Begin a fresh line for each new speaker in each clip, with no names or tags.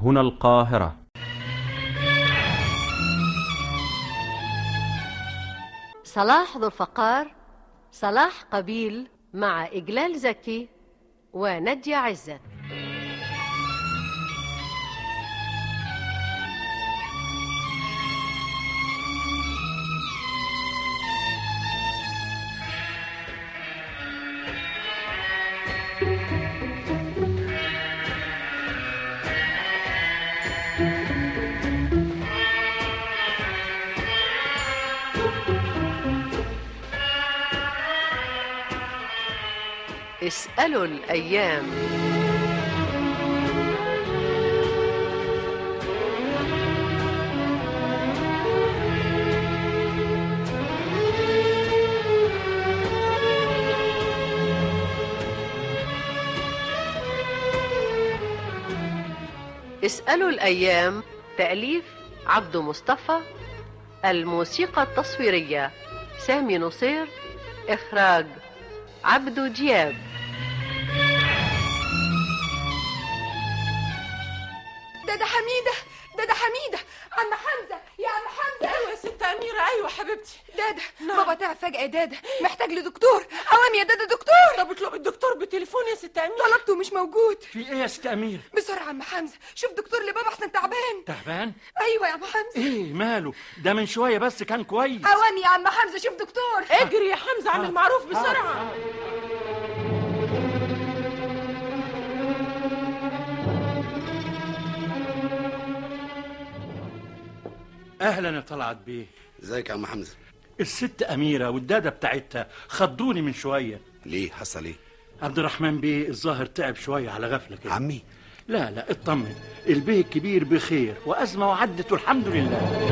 هنا القاهرة
صلاح ذو الفقار صلاح قبيل مع إجلال زكي ونادية عزت اسألوا الأيام اسألوا الأيام تأليف عبد مصطفى الموسيقى التصويرية سامي نصير إخراج عبدو دياب
ده ده حميدة ده ده حميدة عم حمزة يا عم حمزة
ايوه يا ست اميره ايوه حبيبتي
دادا
نعم.
بابا تعب فجأة يا دادا محتاج لدكتور اوام يا دادا دكتور
طب اطلب الدكتور بتليفون يا ست اميره
طلبته مش موجود
في ايه يا ست امير
بسرعة يا عم حمزة شوف دكتور لبابا احسن تعبان
تعبان
ايوه يا عم حمزة
ايه ماله ده من شويه بس كان كويس
اوام يا عم حمزة شوف دكتور
اجري يا حمزه اعمل معروف بسرعه
اهلا يا طلعت بيه
ازيك يا عم حمزه
الست اميره والداده بتاعتها خضوني من شويه
ليه حصل ايه
عبد الرحمن بيه الظاهر تعب شويه على غفله كده
عمي
لا لا اطمن البيه الكبير بخير وازمه وعدت والحمد لله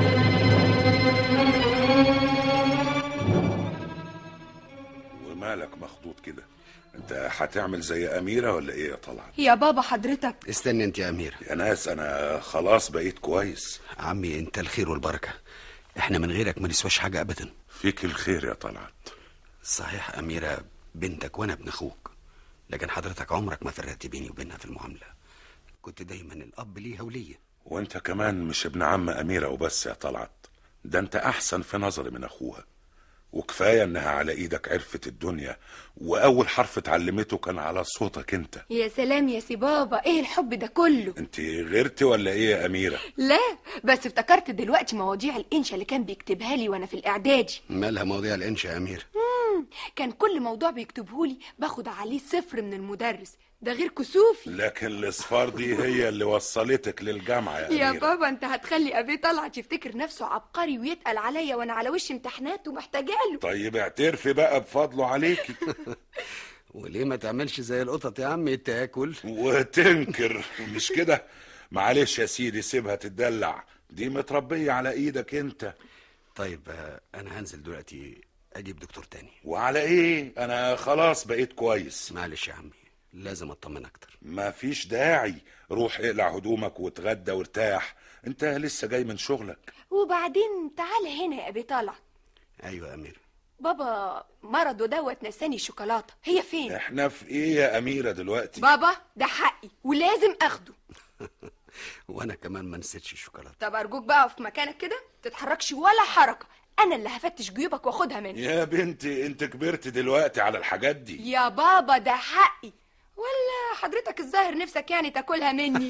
ومالك مخضوض كده انت هتعمل زي اميره ولا ايه يا طلعت
يا بابا حضرتك
استني انت يا امير
يا ناس انا خلاص بقيت كويس
عمي انت الخير والبركه احنا من غيرك ما نسواش حاجه ابدا
فيك الخير يا طلعت
صحيح اميره بنتك وانا ابن اخوك لكن حضرتك عمرك ما فرقت بيني وبينها في المعامله كنت دايما الاب ليها وليا
وانت كمان مش ابن عم اميره وبس يا طلعت ده انت احسن في نظري من اخوها وكفايه انها على ايدك عرفت الدنيا واول حرف اتعلمته كان على صوتك انت
يا سلام يا سي بابا ايه الحب ده كله
انت غيرتي ولا ايه يا اميره
لا بس افتكرت دلوقتي مواضيع الانشا اللي كان بيكتبها لي وانا في الاعدادي
مالها مواضيع الانشاء يا امير
كان كل موضوع بيكتبه لي باخد عليه صفر من المدرس ده غير كسوفي
لكن الاصفار دي هي اللي وصلتك للجامعه يا,
يا
اميره
بابا انت هتخلي ابي طلعت يفتكر نفسه عبقري ويتقل عليا وانا على وش امتحانات ومحتاجه له
طيب اعترفي بقى بفضله عليكي
وليه ما تعملش زي القطط يا عمي تاكل
وتنكر مش كده معلش يا سيدي سيبها تدلع دي متربية على ايدك انت
طيب آه، انا هنزل دلوقتي اجيب دكتور تاني
وعلى ايه انا خلاص بقيت كويس
معلش يا عمي لازم اطمن اكتر
ما فيش داعي روح اقلع هدومك واتغدى وارتاح انت لسه جاي من شغلك
وبعدين تعال هنا يا ابي طلعت
ايوه يا امير
بابا مرضه دوت نساني الشوكولاته هي فين
احنا في ايه يا اميرة دلوقتي
بابا ده حقي ولازم اخده
وانا كمان ما نسيتش الشوكولاته
طب ارجوك بقى في مكانك كده تتحركش ولا حركه انا اللي هفتش جيوبك واخدها منك
يا بنتي انت كبرت دلوقتي على الحاجات دي
يا بابا ده حقي ولا حضرتك الظاهر نفسك يعني تاكلها مني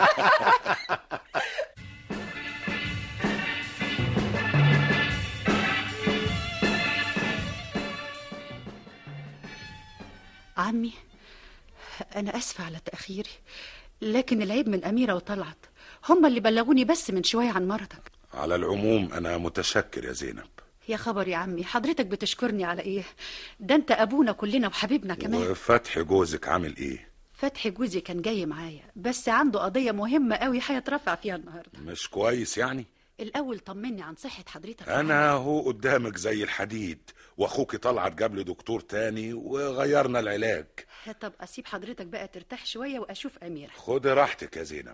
عمي أنا أسفة على تأخيري لكن العيب من أميرة وطلعت هما اللي بلغوني بس من شوية عن مرضك
على العموم انا متشكر يا زينب
يا خبر يا عمي حضرتك بتشكرني على إيه ده أنت أبونا كلنا وحبيبنا كمان
وفتح جوزك عامل ايه
فتحي جوزي كان جاي معايا بس عنده قضية مهمة قوي هيترفع فيها النهاردة
مش كويس يعني
الأول طمني عن صحة حضرتك
انا هو قدامك زي الحديد واخوك طلعت جاب لي دكتور تاني وغيرنا العلاج
طب أسيب حضرتك بقى ترتاح شوية وأشوف أميرة
خد راحتك يا زينب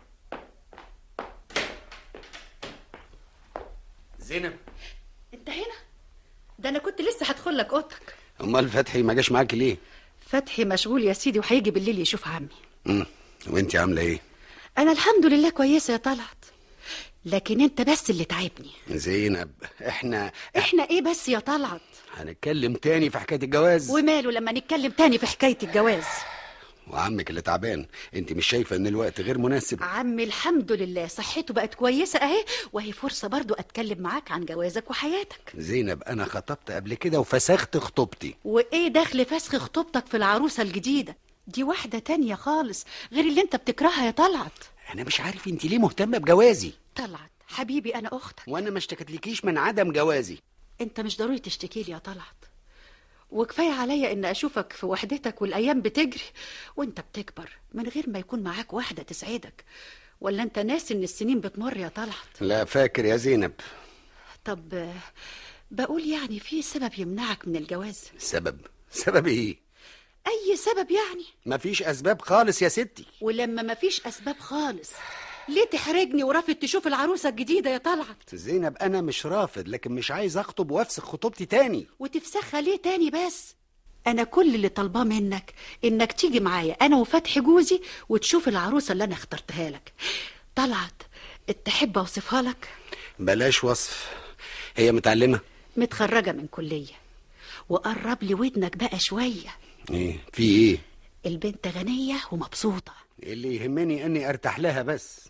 زينب
أنت هنا ده أنا كنت لسه هدخل لك أوضتك
امال فتحي ما جاش معاك ليه
فتحي مشغول يا سيدي وهيجي بالليل يشوف عمي
امم وانت عامله ايه
انا الحمد لله كويسه يا طلعت لكن انت بس اللي تعبني
زينب احنا
احنا ايه بس يا طلعت
هنتكلم تاني في حكايه الجواز
وماله لما نتكلم تاني في حكايه الجواز
وعمك اللي تعبان انت مش شايفه ان الوقت غير مناسب
عمي الحمد لله صحته بقت كويسه اهي وهي فرصه برضو اتكلم معاك عن جوازك وحياتك
زينب انا خطبت قبل كده وفسخت خطوبتي
وايه دخل فسخ خطوبتك في العروسه الجديده دي واحده تانية خالص غير اللي انت بتكرهها يا طلعت
انا مش عارف انت ليه مهتمه بجوازي
طلعت حبيبي انا اختك
وانا ما اشتكتلكيش من عدم جوازي
انت مش ضروري تشتكي لي يا طلعت وكفايه عليا ان اشوفك في وحدتك والايام بتجري وانت بتكبر من غير ما يكون معاك واحده تسعدك ولا انت ناسي ان السنين بتمر يا طلعت
لا فاكر يا زينب
طب آه، بقول يعني في سبب يمنعك من الجواز
سبب سبب ايه
اي سبب يعني
مفيش اسباب خالص يا ستي
ولما مفيش اسباب خالص ليه تحرجني ورافض تشوف العروسه الجديده يا طلعت
زينب انا مش رافض لكن مش عايز اخطب وافسخ خطوبتي تاني
وتفسخها ليه تاني بس انا كل اللي طالباه منك انك تيجي معايا انا وفتحي جوزي وتشوف العروسه اللي انا اخترتها لك طلعت تحب اوصفها لك
بلاش وصف هي متعلمه
متخرجه من كليه وقرب لي ودنك بقى شويه
ايه في ايه
البنت غنيه ومبسوطه
اللي يهمني اني ارتاح لها بس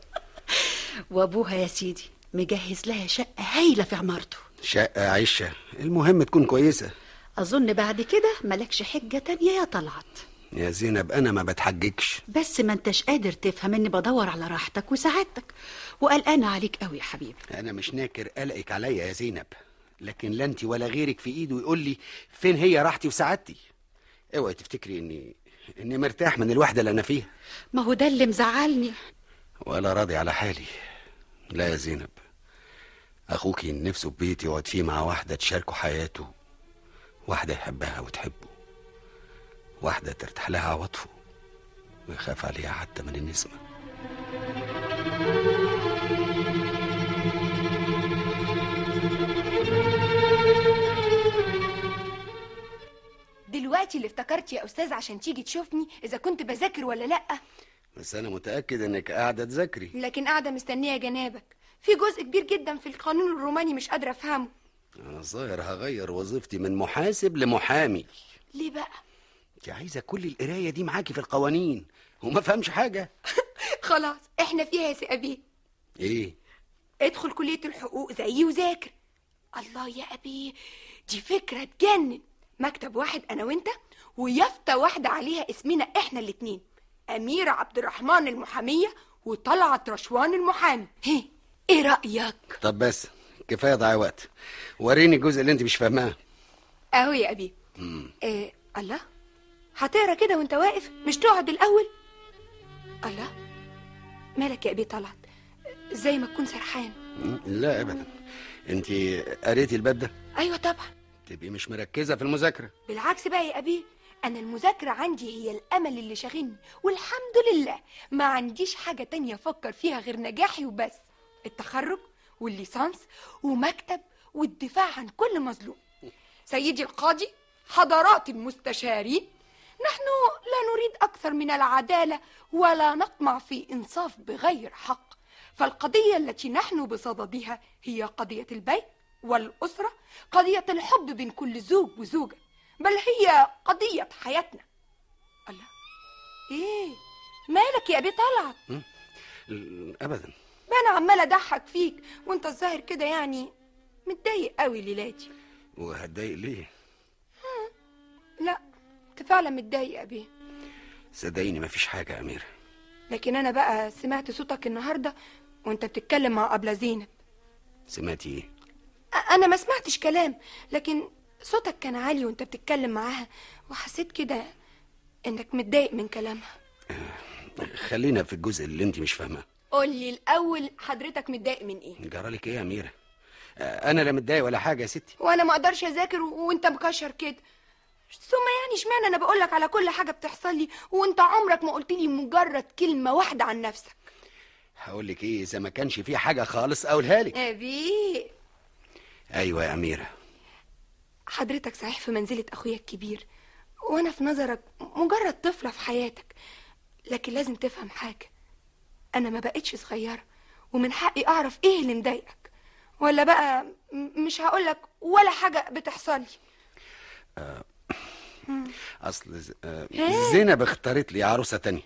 وابوها يا سيدي مجهز لها شقه هايله في عمارته
شقه عشه المهم تكون كويسه
اظن بعد كده ملكش حجه تانية يا طلعت
يا زينب انا ما بتحججش
بس ما انتش قادر تفهم اني بدور على راحتك وسعادتك وقلقانه عليك قوي يا حبيبي
انا مش ناكر قلقك عليا يا زينب لكن لا انت ولا غيرك في ايده يقول لي فين هي راحتي وسعادتي اوعي تفتكري اني اني مرتاح من الوحده اللي انا فيها
ما هو ده اللي مزعلني
ولا راضي على حالي لا يا زينب اخوكي نفسه ببيت يقعد فيه مع واحده تشاركه حياته واحده يحبها وتحبه واحده ترتاح لها عواطفه ويخاف عليها حتى من النسمه
دلوقتي اللي افتكرت يا استاذ عشان تيجي تشوفني اذا كنت بذاكر ولا لا
بس انا متاكد انك قاعده تذاكري
لكن قاعده مستنيه جنابك في جزء كبير جدا في القانون الروماني مش قادره افهمه
انا ظاهر هغير وظيفتي من محاسب لمحامي
ليه بقى
انت عايزه كل القرايه دي معاكي في القوانين وما فهمش حاجه
خلاص احنا فيها يا سي ابي
ايه
ادخل كليه الحقوق زيي وذاكر الله يا ابي دي فكره تجنن مكتب واحد انا وانت ويافطه واحده عليها اسمنا احنا الاتنين اميره عبد الرحمن المحاميه وطلعت رشوان المحامي هي ايه رايك
طب بس كفايه ضيع وقت وريني الجزء اللي انت مش فاهماه
اهو يا ابي إيه الله هتقرا كده وانت واقف مش تقعد الاول الله مالك يا ابي طلعت زي ما تكون سرحان
لا ابدا انت قريتي الباب ده
ايوه طبعا
تبقي مش مركزه في المذاكره
بالعكس بقى يا ابي انا المذاكره عندي هي الامل اللي شاغلني والحمد لله ما عنديش حاجه تانية افكر فيها غير نجاحي وبس التخرج والليسانس ومكتب والدفاع عن كل مظلوم سيدي القاضي حضرات المستشارين نحن لا نريد اكثر من العداله ولا نطمع في انصاف بغير حق فالقضيه التي نحن بصددها هي قضيه البيت والاسره قضيه الحب بين كل زوج وزوجه بل هي قضيه حياتنا الله ايه مالك يا ابي طلعت
ابدا
ما انا عماله اضحك فيك وانت الظاهر كده يعني متضايق قوي ليلاتي
وهتضايق ليه
لا انت فعلا متضايق يا ابي
صدقيني مفيش حاجه يا اميره
لكن انا بقى سمعت صوتك النهارده وانت بتتكلم مع ابله زينب
سمعتي ايه
أ- انا ما سمعتش كلام لكن صوتك كان عالي وانت بتتكلم معاها وحسيت كده انك متضايق من كلامها
خلينا في الجزء اللي انت مش فاهماه
قول لي الاول حضرتك متضايق من ايه
جرالك ايه يا اميره آه، انا لا متضايق ولا حاجه يا ستي
وانا ما اقدرش اذاكر و- وانت مكشر كده ثم يعني اشمعنى انا بقول لك على كل حاجه بتحصل لي وانت عمرك ما قلت لي مجرد كلمه واحده عن نفسك
هقول لك ايه اذا ما كانش في حاجه خالص اقولها لك
ابي
ايوه يا اميره
حضرتك صحيح في منزله اخويا الكبير وانا في نظرك مجرد طفله في حياتك لكن لازم تفهم حاجه انا ما بقتش صغيره ومن حقي اعرف ايه اللي مضايقك ولا بقى م- مش هقولك ولا حاجه بتحصل لي
اصل ز- آه،
إيه؟
زينب اختارت لي عروسه تانية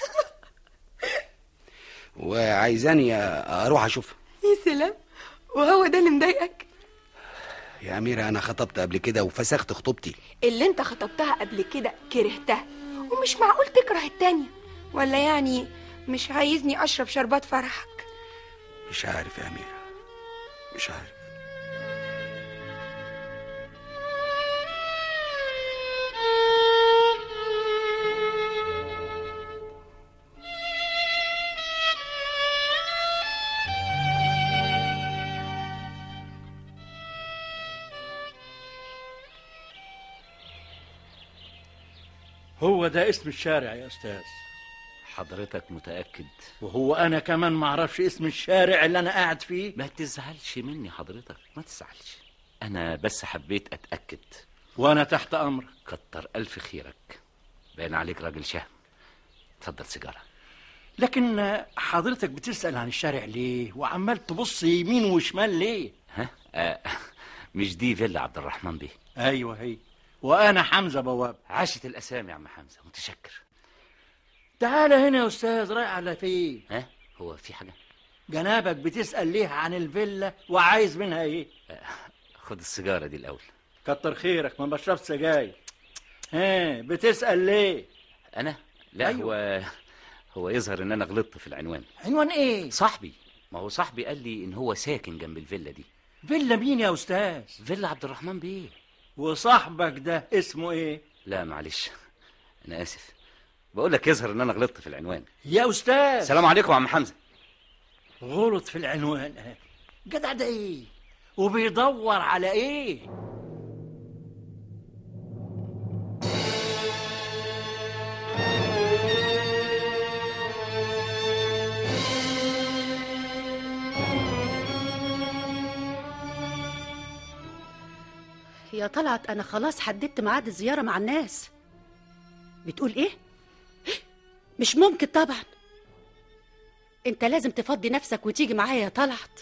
وعايزاني اروح اشوفها
يا سلام وهو ده اللي مضايقك
يا اميره انا خطبت قبل كده وفسخت خطوبتي
اللي انت خطبتها قبل كده كرهتها ومش معقول تكره التانية ولا يعني مش عايزني اشرب شربات فرحك
مش عارف يا اميره مش عارف
هو ده اسم الشارع يا استاذ
حضرتك متأكد
وهو انا كمان ما اعرفش اسم الشارع اللي انا قاعد فيه
ما تزعلش مني حضرتك ما تزعلش أنا بس حبيت أتأكد
وانا تحت امرك
كتر ألف خيرك باين عليك راجل شهم اتفضل سيجارة
لكن حضرتك بتسأل عن الشارع ليه وعمال تبص يمين وشمال ليه
ها آه مش دي فيلا عبد الرحمن بيه
ايوه هي وانا حمزه بواب
عاشت الأسامي يا عم حمزة متشكر
تعال هنا يا استاذ رايح على فين
ها هو في حاجة
جنابك بتسأل ليه عن الفيلا وعايز منها ايه
خد السيجارة دي الأول
كتر خيرك ما بشربش سجاير ها بتسأل ليه
أنا لا
أيوة.
هو هو يظهر إن أنا غلطت في العنوان
عنوان ايه
صاحبي ما هو صاحبي قال لي إن هو ساكن جنب الفيلا دي
فيلا مين يا استاذ
فيلا عبد الرحمن بيه
وصاحبك ده اسمه ايه
لا معلش أنا آسف بقول لك يظهر إن أنا غلطت في العنوان
يا استاذ
السلام عليكم يا عم حمزة
غلط في العنوان ها. جدع ده ايه وبيدور على ايه
يا طلعت انا خلاص حددت ميعاد الزياره مع الناس بتقول ايه مش ممكن طبعا انت لازم تفضي نفسك وتيجي معايا يا طلعت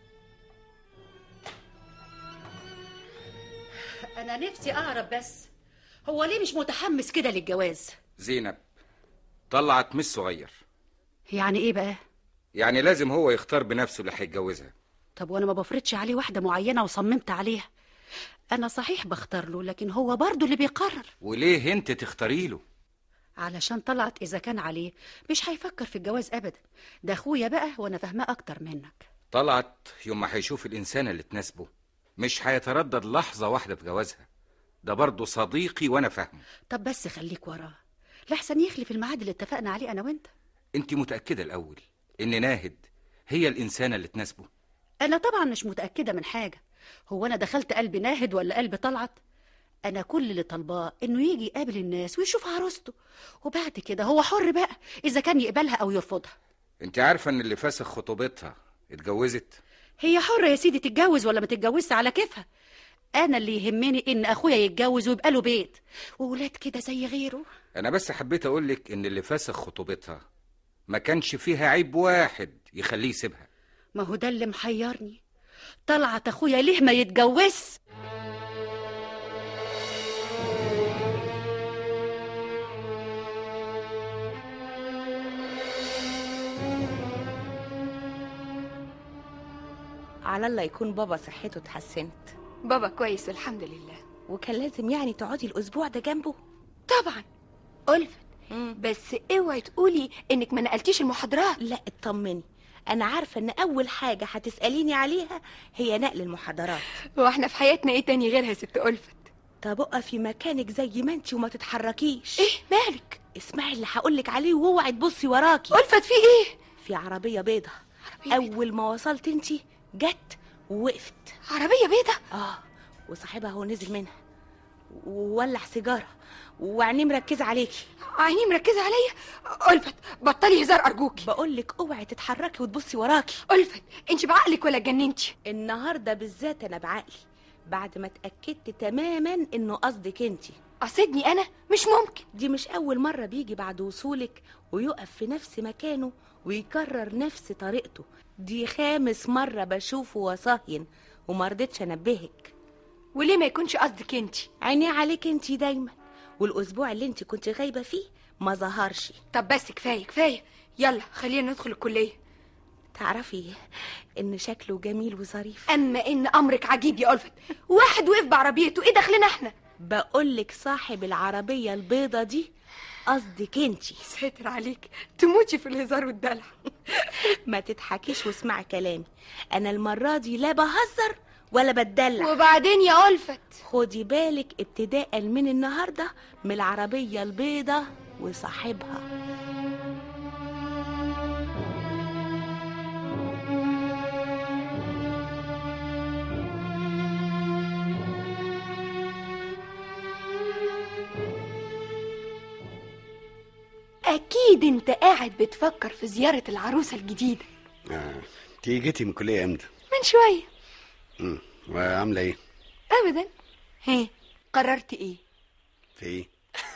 انا نفسي اعرف بس هو ليه مش متحمس كده للجواز
زينب طلعت مش صغير
يعني ايه بقى
يعني لازم هو يختار بنفسه اللي هيتجوزها
طب وانا ما بفرضش عليه واحده معينه وصممت عليها انا صحيح بختار له لكن هو برضه اللي بيقرر
وليه انت تختاري له
علشان طلعت اذا كان عليه مش هيفكر في الجواز ابدا ده اخويا بقى وانا فاهماه اكتر منك
طلعت يوم ما هيشوف الانسانه اللي تناسبه مش هيتردد لحظه واحده في جوازها ده برضه صديقي وانا فاهمه
طب بس خليك وراه لحسن يخلف الميعاد اللي اتفقنا عليه انا وانت
انت متاكده الاول ان ناهد هي الانسانه اللي تناسبه
انا طبعا مش متاكده من حاجه هو انا دخلت قلب ناهد ولا قلب طلعت انا كل اللي طالباه انه يجي يقابل الناس ويشوف عروسته وبعد كده هو حر بقى اذا كان يقبلها او يرفضها
انت عارفه ان اللي فسخ خطوبتها اتجوزت
هي حرة يا سيدي تتجوز ولا ما تتجوزش على كيفها انا اللي يهمني ان اخويا يتجوز ويبقى له بيت وولاد كده زي غيره
انا بس حبيت اقولك ان اللي فسخ خطوبتها ما كانش فيها عيب واحد يخليه يسيبها
ما هو ده اللي محيرني طلعت اخويا ليه ما يتجوز
على الله يكون بابا صحته اتحسنت
بابا كويس والحمد لله
وكان لازم يعني تقعدي الاسبوع ده جنبه
طبعا ألفت بس اوعي تقولي انك ما نقلتيش المحاضرات
لا اطمني انا عارفه ان اول حاجه هتساليني عليها هي نقل المحاضرات
واحنا في حياتنا ايه تاني غيرها يا ست ألفت
طب اقفي مكانك زي ما انت وما تتحركيش
ايه مالك
اسمعي اللي هقولك عليه واوعي تبصي وراكي
ألفت في ايه
في عربيه بيضه
عربية بيضة.
اول ما وصلت انت جت ووقفت
عربية بيضة
اه وصاحبها هو نزل منها وولع سيجاره وعينيه مركزه عليكي
عيني مركزة عليا ألفت بطلي هزار أرجوكي
بقولك اوعي تتحركي وتبصي وراكي
ألفت انت بعقلك ولا اتجننتي
النهارده بالذات انا بعقلي بعد ما اتأكدت تماما انه قصدك انتي
قصدني انا مش ممكن
دي مش أول مرة بيجي بعد وصولك ويقف في نفس مكانه ويكرر نفس طريقته دي خامس مرة بشوفه وصهين ومرضتش أنبهك
وليه ما يكونش قصدك انت
عيني عليك انتي دايما والأسبوع اللي انتي كنت غايبة فيه ما ظهرش
طب بس كفايه كفايه يلا خلينا ندخل الكليه
تعرفي إن شكله جميل وظريف
اما ان امرك عجيب يا الفت واحد وقف بعربيته ايه دخلنا احنا
بقولك صاحب العربية البيضة دي قصدك انتي
ساتر عليك تموتي في الهزار والدلع
ما تضحكيش واسمعي كلامي انا المرة دي لا بهزر ولا بتدلع
وبعدين يا الفت
خدي بالك ابتداء من النهاردة من العربية البيضة وصاحبها
اكيد انت قاعد بتفكر في زياره العروسه الجديده
آه. تيجي جيتي من الكليه امتى
من شويه
مم. وعامله ايه
ابدا ها قررت ايه
في ايه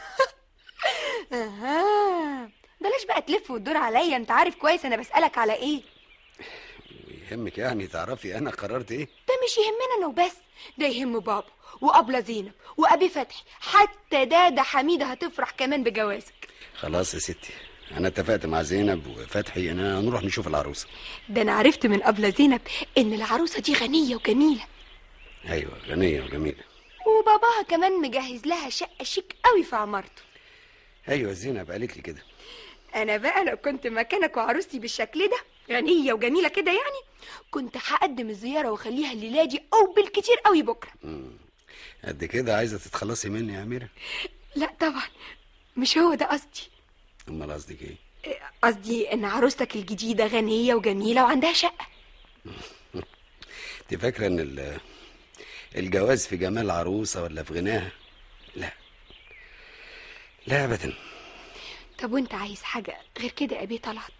اها بلاش بقى تلف وتدور عليا انت عارف كويس انا بسالك على ايه
يهمك يعني تعرفي انا قررت ايه
ده مش يهمنا انا وبس ده يهم بابا وابله زينب وابي فتحي حتى دادا حميده هتفرح كمان بجوازك
خلاص يا ستي انا اتفقت مع زينب وفتحي اننا نروح نشوف العروسه
ده انا عرفت من ابله زينب ان العروسه دي غنيه وجميله
ايوه غنيه وجميله
وباباها كمان مجهز لها شقه شيك قوي في عمارته
ايوه زينب قالت لي كده
انا بقى لو كنت مكانك وعروستي بالشكل ده غنيه وجميله كده يعني كنت هقدم الزياره واخليها الليله دي او بالكتير قوي بكره
مم. قد كده عايزه تتخلصي مني يا اميره
لا طبعا مش هو ده قصدي
امال قصدك ايه
قصدي ان عروستك الجديده غنيه وجميله وعندها شقه
انت فاكره ان ال- الجواز في جمال العروسه ولا في غناها لا لا ابدا
طب وانت عايز حاجه غير كده يا ابي طلعت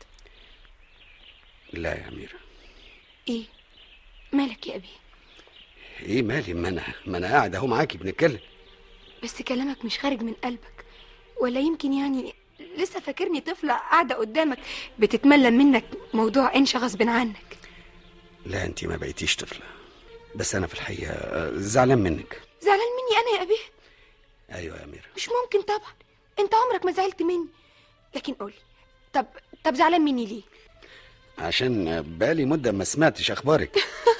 لا يا اميره
ايه مالك يا ابي
ايه مالي ما انا ما انا قاعد اهو معاكي بنتكلم
بس كلامك مش خارج من قلبك ولا يمكن يعني لسه فاكرني طفله قاعده قدامك بتتملى منك موضوع انشا غصب عنك
لا انت ما بقيتيش طفله بس انا في الحقيقه آه، زعلان منك
زعلان مني انا يا ابي
ايوه يا اميره
مش ممكن طبعا انت عمرك ما زعلت مني لكن قولي طب طب زعلان مني ليه
عشان بقالي مده ما سمعتش اخبارك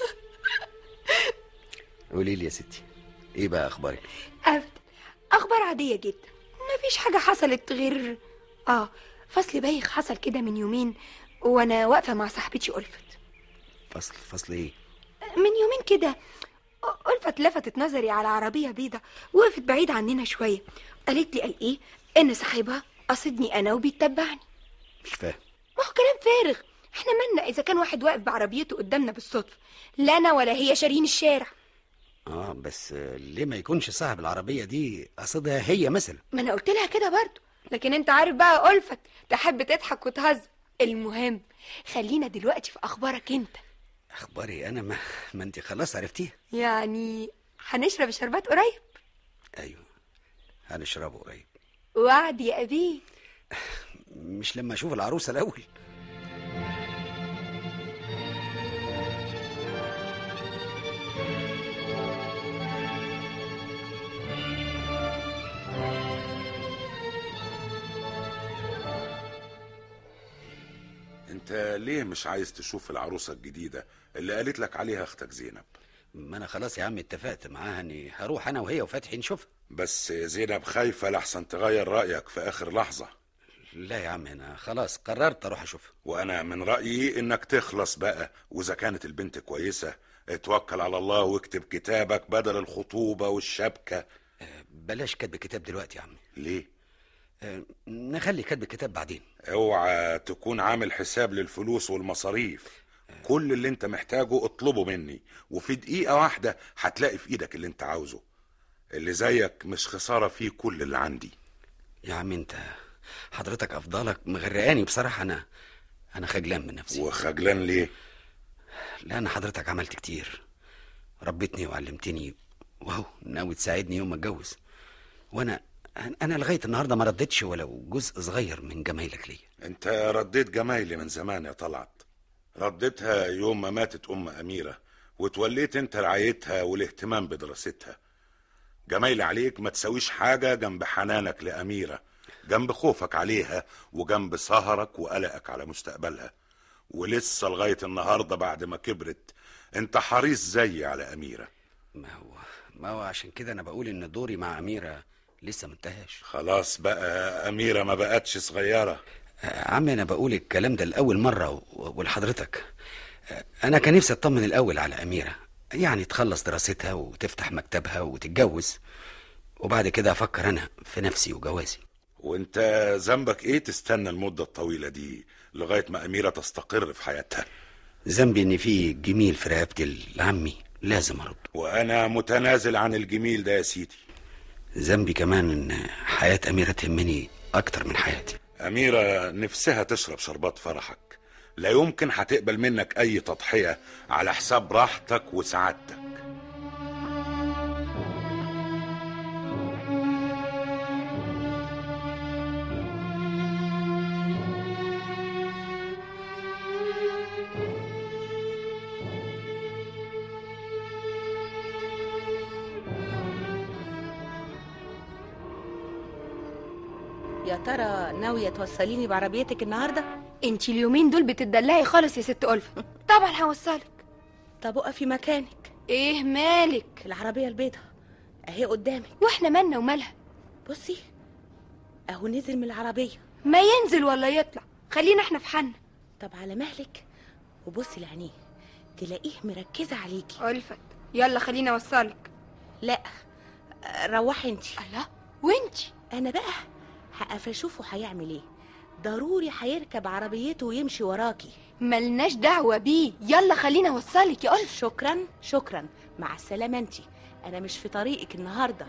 قولي لي يا ستي ايه بقى اخبارك
ابدا اخبار عاديه جدا مفيش حاجه حصلت غير اه فصل بايخ حصل كده من يومين وانا واقفه مع صاحبتي الفت
فصل فصل ايه
من يومين كده ألفت لفتت نظري على عربية بيضة وقفت بعيد عننا شوية قالت لي قال إيه إن صاحبها قصدني أنا وبيتبعني
مش فاهم
ما هو كلام فارغ احنا مالنا إذا كان واحد واقف بعربيته قدامنا بالصدفة لا أنا ولا هي شارين الشارع
اه بس آه، ليه ما يكونش صاحب العربيه دي قصدها هي مثلا
ما أنا قلت لها كده برضو لكن أنت عارف بقى ألفت تحب تضحك وتهزر المهم خلينا دلوقتي في أخبارك أنت
اخباري انا ما, ما انت خلاص عرفتيها
يعني هنشرب الشربات قريب
ايوه هنشربه قريب
وعد يا أبيه
مش لما اشوف العروسه الاول
انت ليه مش عايز تشوف العروسه الجديده اللي قالت لك عليها اختك زينب
ما انا خلاص يا عم اتفقت معاها اني هروح انا وهي وفتحي نشوفها
بس زينب خايفه لحسن تغير رايك في اخر لحظه
لا يا عم انا خلاص قررت اروح اشوفها
وانا من رايي انك تخلص بقى واذا كانت البنت كويسه اتوكل على الله واكتب كتابك بدل الخطوبه والشبكه
بلاش كتب كتاب دلوقتي يا عم
ليه
آه، نخلي كتب الكتاب بعدين
اوعى تكون عامل حساب للفلوس والمصاريف كل اللي انت محتاجه اطلبه مني وفي دقيقة واحدة هتلاقي في ايدك اللي انت عاوزه اللي زيك مش خسارة فيه كل اللي عندي
يا عم انت حضرتك افضلك مغرقاني بصراحه انا انا خجلان من نفسي
وخجلان ليه
لان حضرتك عملت كتير ربيتني وعلمتني وهو ناوي تساعدني يوم ما اتجوز وانا انا لغايه النهارده ما ردتش ولو جزء صغير من جمايلك ليا
انت رديت جمايلي من زمان يا طلعت رديتها يوم ما ماتت ام اميره وتوليت انت رعايتها والاهتمام بدراستها جمايلي عليك ما تسويش حاجه جنب حنانك لاميره جنب خوفك عليها وجنب سهرك وقلقك على مستقبلها ولسه لغايه النهارده بعد ما كبرت انت حريص زي على اميره
ما هو ما هو عشان كده انا بقول ان دوري مع اميره لسه ما انتهاش
خلاص بقى اميره ما بقتش صغيره
آه، عمي انا بقول الكلام ده لاول مره و- ولحضرتك آه، انا كان نفسي اطمن الاول على اميره يعني تخلص دراستها وتفتح مكتبها وتتجوز وبعد كده افكر انا في نفسي وجوازي
وانت ذنبك ايه تستنى المده الطويله دي لغايه ما اميره تستقر في حياتها
ذنبي ان في جميل في رقبتي لعمي لازم ارد
وانا متنازل عن الجميل ده يا سيدي
ذنبي كمان ان حياه اميره تهمني اكتر من حياتي
أميرة نفسها تشرب شربات فرحك لا يمكن هتقبل منك أي تضحية على حساب راحتك وسعادتك
يا ترى ناوية توصليني بعربيتك النهاردة؟
انت اليومين دول بتدلعي خالص يا ست ألفة طبعا هوصلك
طب اقفي مكانك
ايه مالك
العربية البيضة اهي قدامك
واحنا مالنا ومالها
بصي اهو نزل من العربية
ما ينزل ولا يطلع خلينا احنا في حالنا
طب على مهلك وبصي لعينيه تلاقيه مركزة عليكي
ألفت يلا خلينا اوصلك
لا روحي انتي
الله وانتي
انا بقى هقف اشوفه هيعمل ايه ضروري هيركب عربيته ويمشي وراكي
ملناش دعوة بيه يلا خلينا اوصلك يا ألف
شكرا شكرا مع السلامة انتي انا مش في طريقك النهارده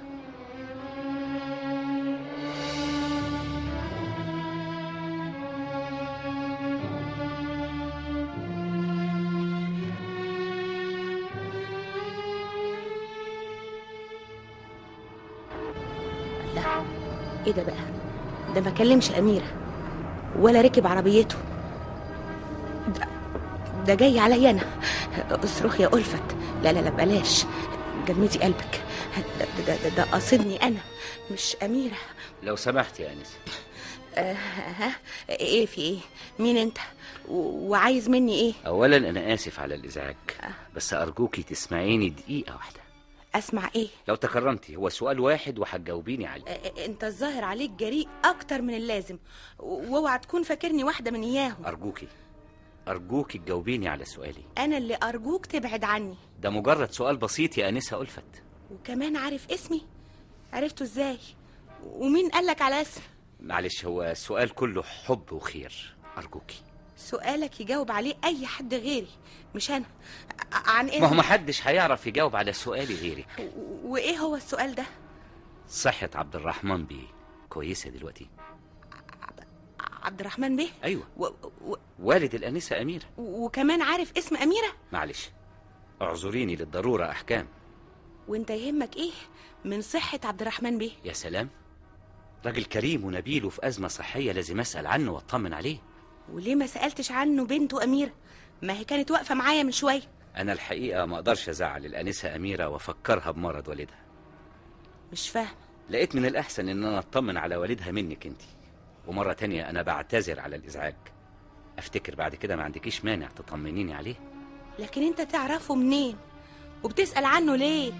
الله ايه ده بقى ده ما كلمش اميره ولا ركب عربيته ده ده جاي عليا انا اصرخ يا ألفت لا لا لا بلاش جمدي قلبك ده, ده, ده, ده قصدني انا مش اميره
لو سمحت يا انسه
آه ها ايه في ايه مين انت و- وعايز مني ايه
اولا انا اسف على الازعاج بس ارجوكي تسمعيني دقيقه واحده
اسمع ايه
لو تكرمتي هو سؤال واحد وهتجاوبيني عليه
آه، انت الظاهر عليك جريء اكتر من اللازم و- واوعى تكون فاكرني واحده من اياهم
ارجوكي ارجوكي تجاوبيني على سؤالي
انا اللي ارجوك تبعد عني
ده مجرد سؤال بسيط يا انسه الفت
وكمان عارف اسمي عرفته ازاي ومين قالك على اسمي
معلش هو السؤال كله حب وخير ارجوكي
سؤالك يجاوب عليه اي حد غيري مش انا ع- عن ايه
ما هو محدش هيعرف يجاوب على سؤالي غيري
و- وايه هو السؤال ده
صحة عبد الرحمن بيه كويسة دلوقتي
عبد الرحمن بيه
أيوة
و... و...
والد الأنسة أميرة
وكمان عارف اسم اميره
معلش اعذريني للضرورة أحكام
وانت يهمك ايه من صحه عبد الرحمن بيه
يا سلام راجل كريم ونبيل وفي أزمة صحية لازم أسأل عنه وأطمن عليه
وليه ما سالتش عنه بنته اميره ما هي كانت واقفه معايا من شويه
أنا الحقيقة ما أقدرش أزعل الأنسة أميرة وأفكرها بمرض والدها
مش فاهم
لقيت من الأحسن إن أنا أطمن على والدها منك أنت ومرة تانية أنا بعتذر على الإزعاج أفتكر بعد كده ما عندكيش مانع تطمنيني عليه
لكن انت تعرفه منين وبتسال عنه ليه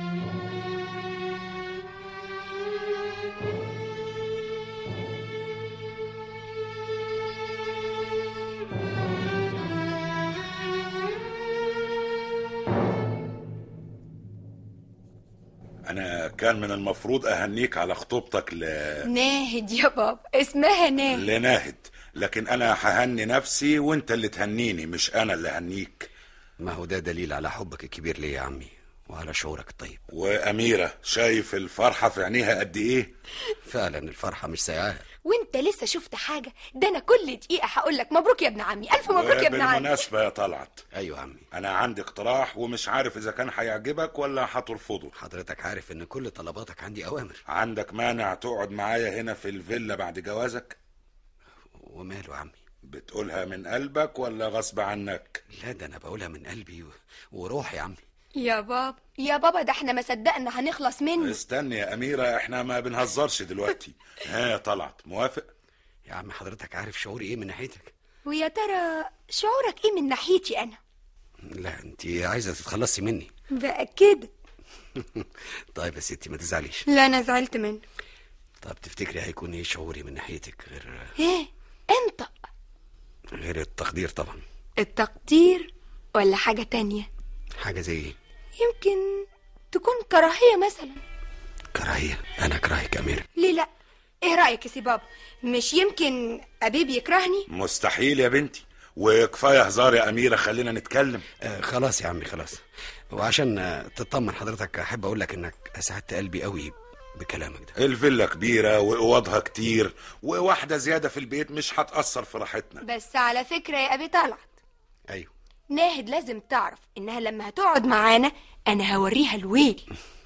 أنا كان من المفروض أهنيك على خطوبتك ل...
ناهد يا بابا اسمها ناهد
لناهد لكن أنا ههني نفسي وأنت اللي تهنيني مش أنا اللي هنيك
ما هو ده دليل على حبك الكبير ليا يا عمي وعلى شعورك الطيب
وأميرة شايف الفرحة في عينيها قد إيه
فعلا الفرحة مش سايعاها
وانت لسه شفت حاجه ده انا كل دقيقه هقول لك مبروك يا ابن عمي الف مبروك يا ابن عمي
بالمناسبة يا طلعت
ايوه عمي
انا عندي اقتراح ومش عارف اذا كان هيعجبك ولا هترفضه
حضرتك عارف ان كل طلباتك عندي اوامر
عندك مانع تقعد معايا هنا في الفيلا بعد جوازك
وماله عمي
بتقولها من قلبك ولا غصب عنك
لا ده انا بقولها من قلبي و... وروحي يا عمي
يا بابا يا بابا ده احنا ما صدقنا هنخلص منه
استني يا أميرة احنا ما بنهزرش دلوقتي ها يا طلعت موافق
يا عم حضرتك عارف شعوري ايه من ناحيتك
ويا ترى شعورك ايه من ناحيتي انا
لا انت عايزه تتخلصي مني
بقى كده
طيب يا ستي ما تزعليش
لا انا زعلت منه
طب تفتكري هيكون ايه شعوري من ناحيتك غير
ايه انت
غير التقدير طبعا
التقدير ولا حاجه تانية
حاجه زي ايه
يمكن تكون كراهيه مثلا
كراهيه انا كراهك يا اميره
ليه لا ايه رايك يا سي بابا مش يمكن ابيب يكرهني
مستحيل يا بنتي وكفاية هزار يا أميرة خلينا نتكلم
آه خلاص يا عمي خلاص وعشان آه، تطمن حضرتك احب اقول لك انك اسعدت قلبي قوي بكلامك ده
الفيلا كبيرة وأوضها كتير وواحدة زيادة في البيت مش هتأثر في راحتنا
بس على فكره يا ابي طلعت
ايوه
ناهد لازم تعرف انها لما هتقعد معانا انا هوريها الويل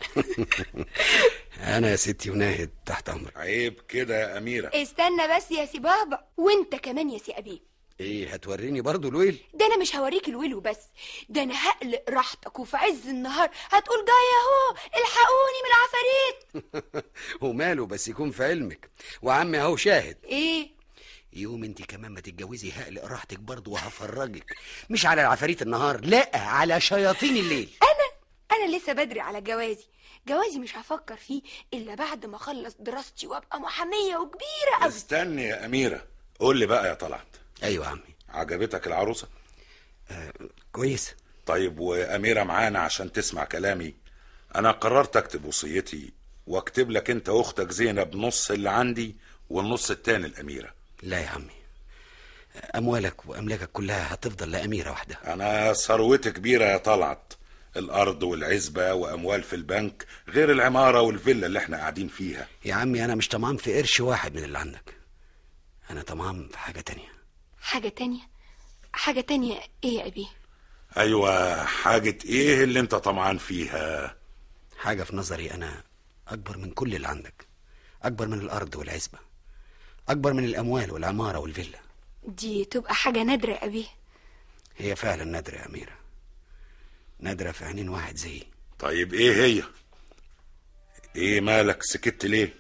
انا يا ستي وناهد تحت امرك
عيب كده يا أميرة
استنى بس يا سي بابا وانت كمان يا سي ابي
ايه هتوريني برضو الويل
ده انا مش هوريك الويل وبس ده انا هقلق راحتك وفي عز النهار هتقول جاي اهو الحقوني من العفاريت
وماله بس يكون في علمك وعمي اهو شاهد
ايه
يوم انت كمان ما تتجوزي هقلق راحتك برضو وهفرجك مش على العفاريت النهار لا على شياطين الليل
انا لسه بدري على جوازي جوازي مش هفكر فيه الا بعد ما اخلص دراستي وابقى محاميه وكبيره قوي
استني يا أميرة قول لي بقى يا طلعت
ايوه يا عمي
عجبتك العروسة
كويس
طيب وأميرة معانا عشان تسمع كلامي أنا قررت أكتب وصيتي وأكتب لك أنت وأختك زينب نص اللي عندي والنص التاني الأميرة
لا يا عمي اموالك واملاكك كلها هتفضل لاميره واحده
أنا ثروتي كبيرة يا طلعت الأرض والعزبة وأموال في البنك غير العمارة والفيلا اللي احنا قاعدين فيها
يا عمي انا مش طمعان في قرش واحد من اللي عندك انا طمعان في حاجه تانية
حاجه تانية حاجه تانية ايه يا ابي
أيوة حاجة إيه اللي أنت طمعان فيها
حاجه في نظري انا اكبر من كل اللي عندك اكبر من الارض والعزبه اكبر من الاموال والعماره والفيلا
دي تبقى حاجه نادره يا ابي
هي فعلا نادره يا اميره نادره في عينين واحد زيي
طيب إيه هي إيه مالك سكت ليه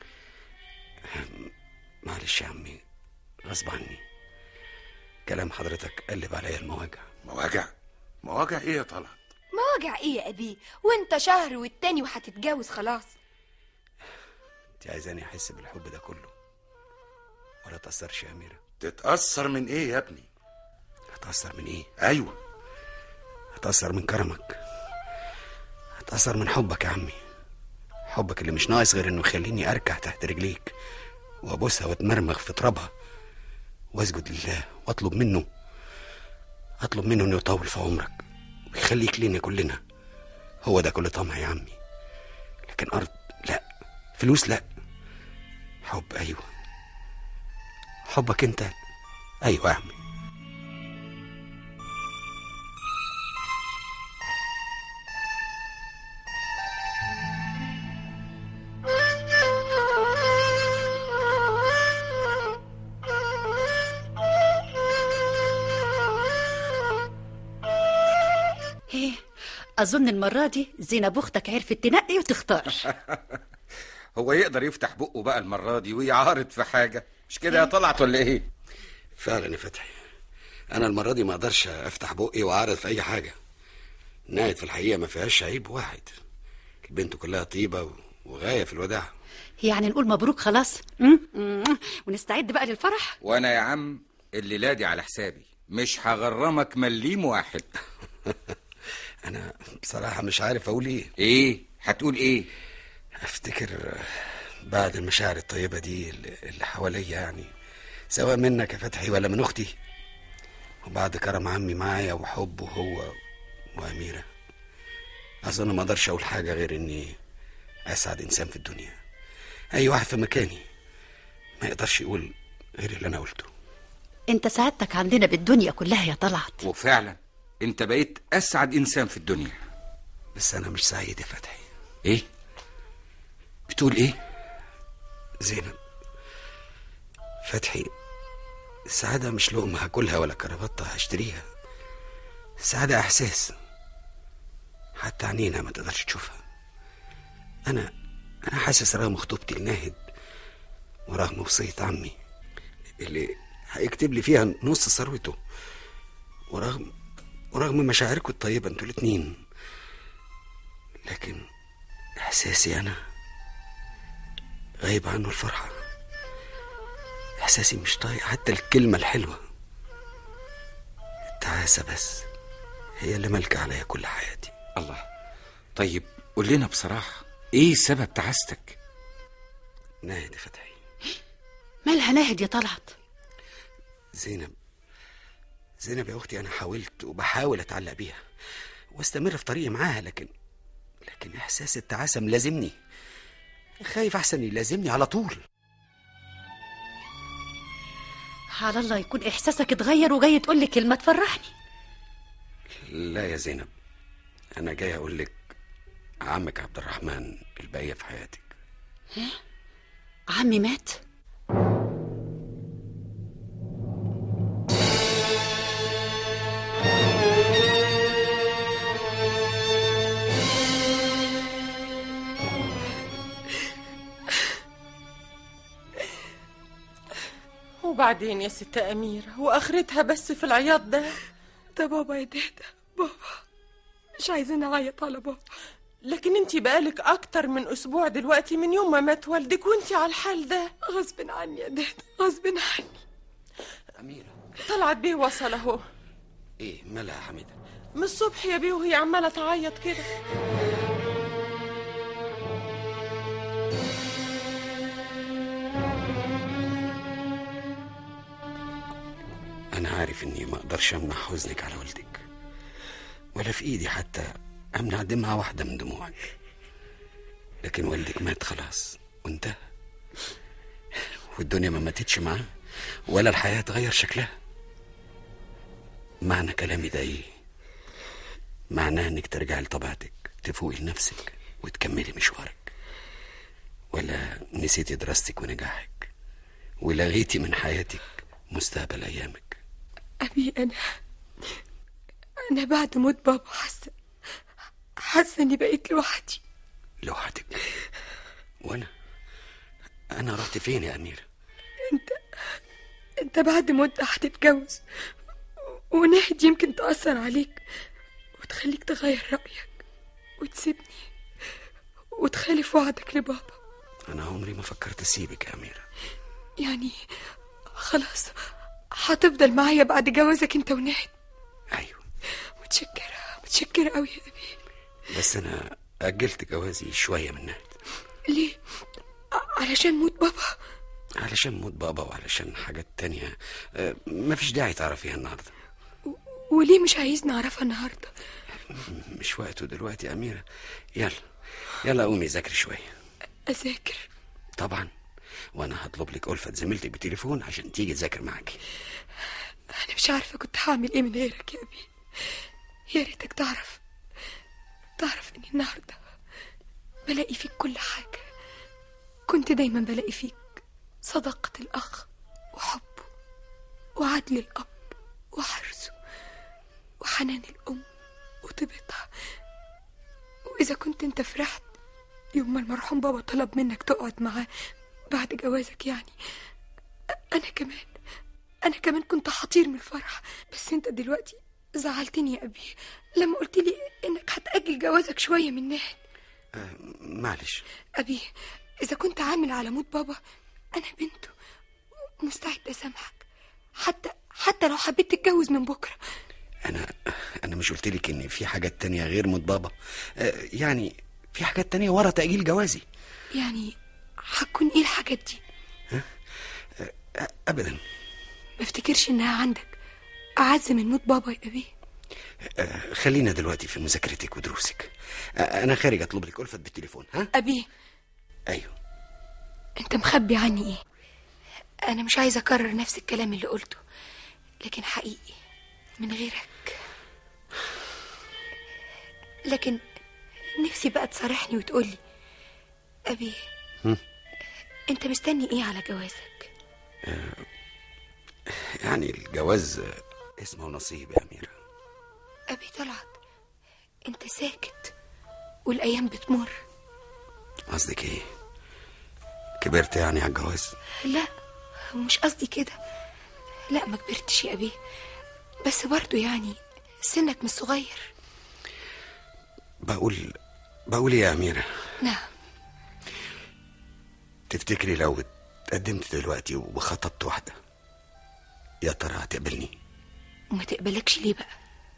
معلش يا عمي غصب عني كلام حضرتك قلب عليا المواجع
مواجع مواجع إيه يا طلعت
مواجع ايه يا ابي وانت شهر والتاني وهتتجوز خلاص
انت عايزاني احس بالحب ده كله ولا تاثرش يا اميره
تتأثر من إيه يا ابني
هتاثر من ايه
أيوة
هتاثر من كرمك هتاثر من حبك يا عمي حبك اللي مش ناقص غير انه يخليني اركع تحت رجليك وابوسها واتمرمغ في ترابها واسجد لله واطلب منه اطلب منه انه يطول في عمرك ويخليك لينا كلنا هو ده كل طمع يا عمي لكن ارض لا فلوس لا حب ايوه حبك انت ايوه يا عمي
ايه اظن المره دي زينب اختك عرفت تنقي وتختار
هو يقدر يفتح بقه بقى المرة دي ويعارض في حاجة مش كده يا طلعت ولا ايه
فعلا يا فتحي انا المره دي ما اقدرش افتح بقي واعرض في اي حاجه ناهد في الحقيقه ما فيهاش عيب واحد البنت كلها طيبه و- وغايه في الوداع
يعني نقول مبروك خلاص م? م? ونستعد بقى للفرح
وانا يا عم الليلة دي على حسابي مش هغرمك مليم واحد
انا بصراحه مش عارف اقول ايه
ايه هتقول ايه
افتكر بعد المشاعر الطيبه دي اللي اللي حواليا يعني سواء منك يا فتحي ولا من اختي وبعد كرم عمي معايا وحبه هو واميره اظن ما اقدرش اقول حاجه غير اني اسعد انسان في الدنيا اي واحد في مكاني ما يقدرش يقول غير اللي انا قلته
انت سعادتك عندنا بالدنيا كلها يا طلعت
وفعلا انت بقيت اسعد انسان في الدنيا
بس انا مش سعيد يا فتحي
ايه بتقول ايه
زينب فتحي السعادة مش لقمة هاكلها ولا كرافطة هشتريها السعادة إحساس حتى عينينا ما تقدرش تشوفها أنا أنا حاسس رغم خطوبتي لناهد ورغم وصية عمي اللي هيكتب لي فيها نص ثروته ورغم ورغم مشاعركم الطيبة انتوا الاتنين لكن إحساسي أنا غايب عنه الفرحة إحساسي مش طايق حتى الكلمة الحلوة التعاسة بس هي اللي مالكة عليا كل حياتي
الله طيب قول لنا بصراحة ايه سبب تعاستك
ناهد يا فتحي
مالها ناهد يا طلعت
زينب زينب يا أختي أنا حاولت وبحاول أتعلق بيها واستمر في طريقي معاها لكن لكن إحساس التعاسة ملازمني خايف أحسن يلازمني على طول
على الله يكون احساسك اتغير وجاي تقول لي كلمه تفرحني
لا يا زينب أنا جاي أقول لك عمك عبد الرحمن الباقية في حياتك
عمي مات
وبعدين يا ست أميرة وآخرتها بس في العياط ده
ده بابا يا دادا بابا مش عايزين اعيط على بابا
لكن انت بقالك أكتر من أسبوع دلوقتي من يوم ما مات والدك وانت على الحال ده
غصب عني يا دادا غصب عني
أميرة
طلعت بيه وصل أهو
إيه مالها يا حميدة
من الصبح يا بيه وهي عمالة تعيط كده
أنا عارف إني ما أقدرش أمنع حزنك على والدك ولا في إيدي حتى أمنع دمعة واحدة من دموعك لكن والدك مات خلاص وانتهى والدنيا ما ماتتش معاه ولا الحياة تغير شكلها معنى كلامي ده إيه؟ معناه إنك ترجعي لطبيعتك تفوقي لنفسك وتكملي مشوارك ولا نسيتي دراستك ونجاحك ولغيتي من حياتك مستقبل أيامك
أبي أنا أنا بعد موت بابا حاسة حاسة إني بقيت لوحدي
لوحدك وانا انا رحت فين يا اميره
أنت أنت بعد مدة هتتجوز ونهد يمكن تأثر عليك وتخليك تغير رأيك وتسيبني وتخالف وعدك لبابا
انا عمري ما فكرت اسيبك يا اميره
يعني خلاص هتفضل معايا بعد جوازك انت ونهد
ايوه
متشكرة متشكرة قوي يا أبي
بس انا اجلت جوازي شويه من نهد
ليه؟ ع- علشان موت بابا
علشان موت بابا وعلشان حاجات تانية آه، مفيش داعي تعرفيها النهارده
وليه مش عايزني أعرفها النهاردة
مش وقته دلوقتي يا اميره يلا يلا قومي ذاكري شويه
أذاكر
طبعا وانا هطلب لك ألفة زميلتك بتليفون عشان تيجي تذاكر معاكي
أنا مش عارفة كنت هعمل إيه من غيرك يا أبي يا ريتك تعرف تعرف إني النهاردة بلاقي فيك كل حاجة كنت دايما بلاقي فيك صداقة الأخ وحبه وعدل الأب وحرصه وحنان الأم وطيبتها وإذا كنت أنت فرحت يوم ما المرحوم بابا طلب منك تقعد معاه بعد جوازك يعني أ- أنا كمان أنا كمان كنت هطير من الفرح بس أنت دلوقتي زعلتني يا أبي لما قلت لي إنك هتأجل جوازك شوية من ناحية
آه، معلش
أبي إذا كنت عامل على موت بابا أنا بنته مستعد أسامحك حتى حتى لو حبيت تتجوز من بكرة
انا انا مش قلت لك ان في حاجات تانية غير موت بابا آه، يعني في حاجات تانية ورا تأجيل جوازي
يعني هتكون إيه الحاجات دي
آه، ابدا
ما افتكرش إنها عندك أعز من موت بابا يا أبي
آه، خلينا دلوقتي في مذاكرتك ودروسك آه، انا خارج اطلب لك ألفة بالتليفون ها
أبي
ايوه
أنت مخبي عني إيه انا مش عايزه اكرر نفس الكلام اللي قلته لكن حقيقي من غيرك لكن نفسي بقى تصارحني وتقولي ابي
هم؟
انت مستني ايه على جوازك
يعني الجواز اسمه نصيب يا أميرة
ابي طلعت انت ساكت والايام بتمر
قصدك إيه كبرت يعني على الجواز
لا مش قصدي كده لا ما كبرتش يا ابي بس برضو يعني سنك مش صغير
بقول بقول إيه يا أميرة
نعم
تفتكري لو اتقدمت دلوقتي وخطبت واحدة يا ترى هتقبلني
وما تقبلكش ليه بقى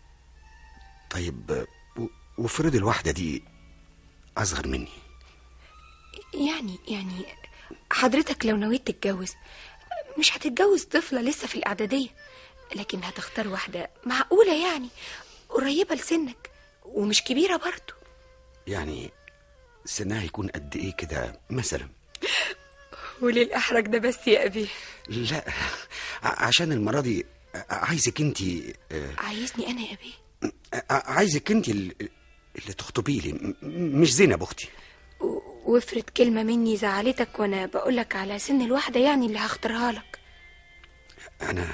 طيب و- وافرض الواحدة دي أصغر مني
يعني يعني حضرتك لو نويت تتجوز مش هتتجوز طفلة لسه في الإعدادية لكن هتختار واحدة معقولة يعني قريبة لسنك ومش كبيرة برضو
يعني سنها يكون قد إيه كده مثلا
وللأحرج ده بس يا أبي
لا ع- عشان المرة دي عايزك انت
عايزني أنا يا أبي
عايزك انت اللي تخطبي لي م- مش زينب اختي
وافرض كلمة مني زعلتك وأنا بقولك على سن الواحدة يعني اللي هختارها لك
انا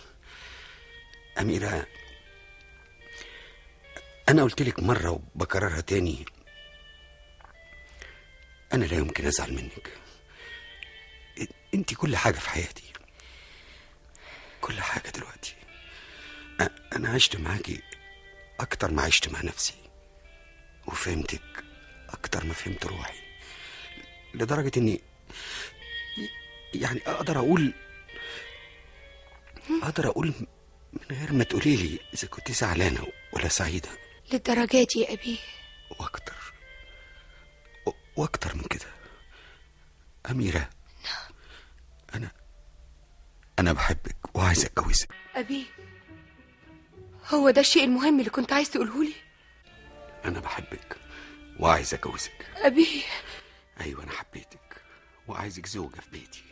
اميرة انا قلت لك مرة وبكررها تاني انا لا يمكن ازعل منك انت كل حاجة في حياتي كل حاجة دلوقتي أ- انا عشت معاكي اكتر ما عشت مع نفسي وفهمتك اكتر ما فهمت روحي لدرجة اني يعني اقدر اقول اقدر اقول من غير ما تقولي لي اذا كنت زعلانة ولا سعيدة
للدرجات يا أبي
واكتر و- واكتر من كده اميرة انا انا بحبك وعايز اتجوزك
أبي هو ده الشيء المهم اللي كنت عايز تقوله لي
انا بحبك وعايز اتجوزك
أبي
ايوه انا حبيتك وعايزك زوجة في بيتي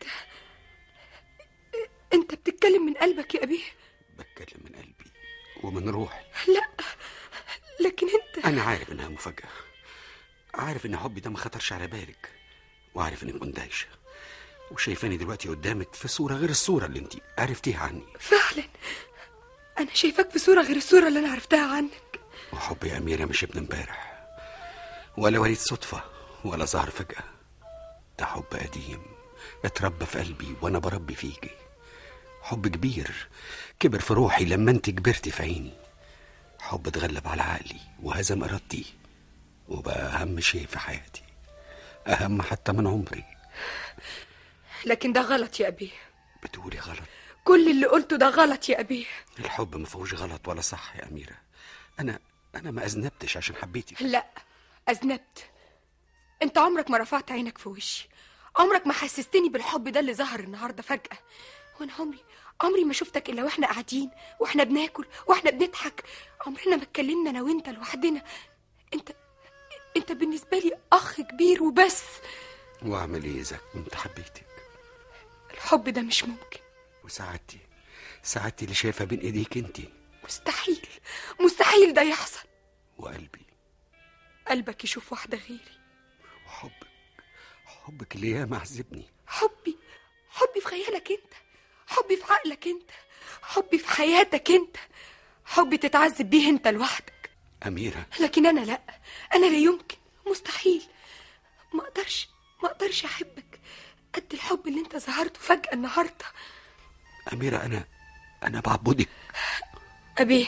أنت بتتكلم من قلبك يا أبي
بتكلم من قلبي ومن روحي
لا لكن أنت
انا عارف انها مفاجأة عارف ان حبي ده ما خطرش على بالك وعارف انك مندهشة وشايفاني دلوقتي قدامك في صورة غير الصورة اللي انت عرفتيها عني
فعلا أنا شايفاك في صورة غير الصورة اللي أنا عرفتها عنك
وحب يا أميرة مش ابن امبارح ولا وليد صدفة ولا ظهر فجأة ده حب قديم اتربى في قلبي وأنا بربي فيكي حب كبير كبر في روحي لما انت كبرتي في عيني حب اتغلب على عقلي وهزم إرادتي وبقى أهم شيء في حياتي أهم حتى من عمري
لكن ده غلط يا أبي
بتقولي غلط
كل اللي قلته ده غلط يا أبي
الحب ما فيهوش غلط ولا صح يا أميرة أنا أنا ما أذنبتش عشان حبيتك
لا أذنبت أنت عمرك ما رفعت عينك في وشي عمرك ما حسستني بالحب ده اللي ظهر النهاردة فجأة وأنا عمري عمري ما شفتك إلا وإحنا قاعدين وإحنا بناكل وإحنا بنضحك عمرنا ما اتكلمنا أنا وأنت لوحدنا أنت أنت بالنسبة لي أخ كبير وبس
وأعمل إيه إذا كنت حبيتك
الحب ده مش ممكن
وسعادتي سعادتي اللي شايفها بين ايديك انت
مستحيل مستحيل ده يحصل
وقلبي
قلبك يشوف واحدة غيري
وحبك حبك اللي ياما عذبني
حبي حبي في خيالك انت حبي في عقلك انت حبي في حياتك انت حبي تتعذب بيه انت لوحدك
أميرة
لكن انا لا انا لا يمكن مستحيل ما اقدرش ما اقدرش احبك قد الحب اللي انت ظهرته فجأة النهارده
أميرة أنا أنا بعبدك
ابي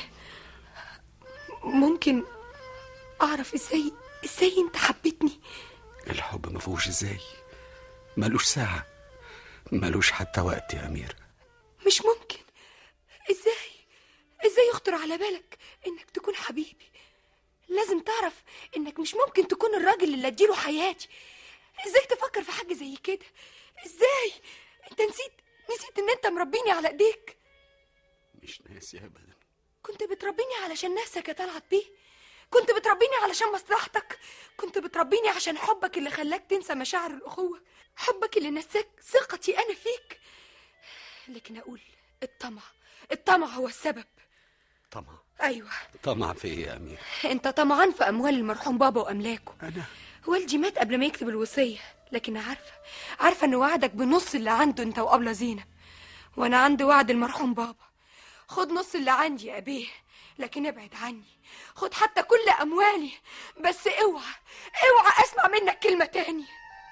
ممكن اعرف ازاي ازاي انت حبيتني
الحب ما فيهوش ازاي ملوش ساعة ملوش حتى وقت يا أميرة
مش ممكن ازاي ازاي يخطر على بالك انك تكون حبيبي لازم تعرف انك مش ممكن تكون الراجل اللي اديله حياتي ازاي تفكر في حاجه زي كده ازاي انت نسيت نسيت ان انت مربيني على ايديك
مش ناسي أبدا
كنت بتربيني علشان نفسك يا طلعت بيه كنت بتربيني علشان مصلحتك كنت بتربيني عشان حبك اللي خلاك تنسى مشاعر الأخوة حبك اللي نساك ثقتي أنا فيك لكن أقول الطمع الطمع هو السبب
طمع
أيوة
طمع في ايه يا امير
أنت طمعان في أموال المرحوم بابا وأملاكه
انا
والدي مات قبل ما يكتب الوصية لكن عارفة عارفة إن وعدك بنص اللي عنده أنت وأبلة زينب وأنا عندي وعد المرحوم بابا خد نص اللي عندي يا أبيه لكن ابعد عني خد حتى كل أموالي بس اوعى اوعى أسمع منك كلمة تاني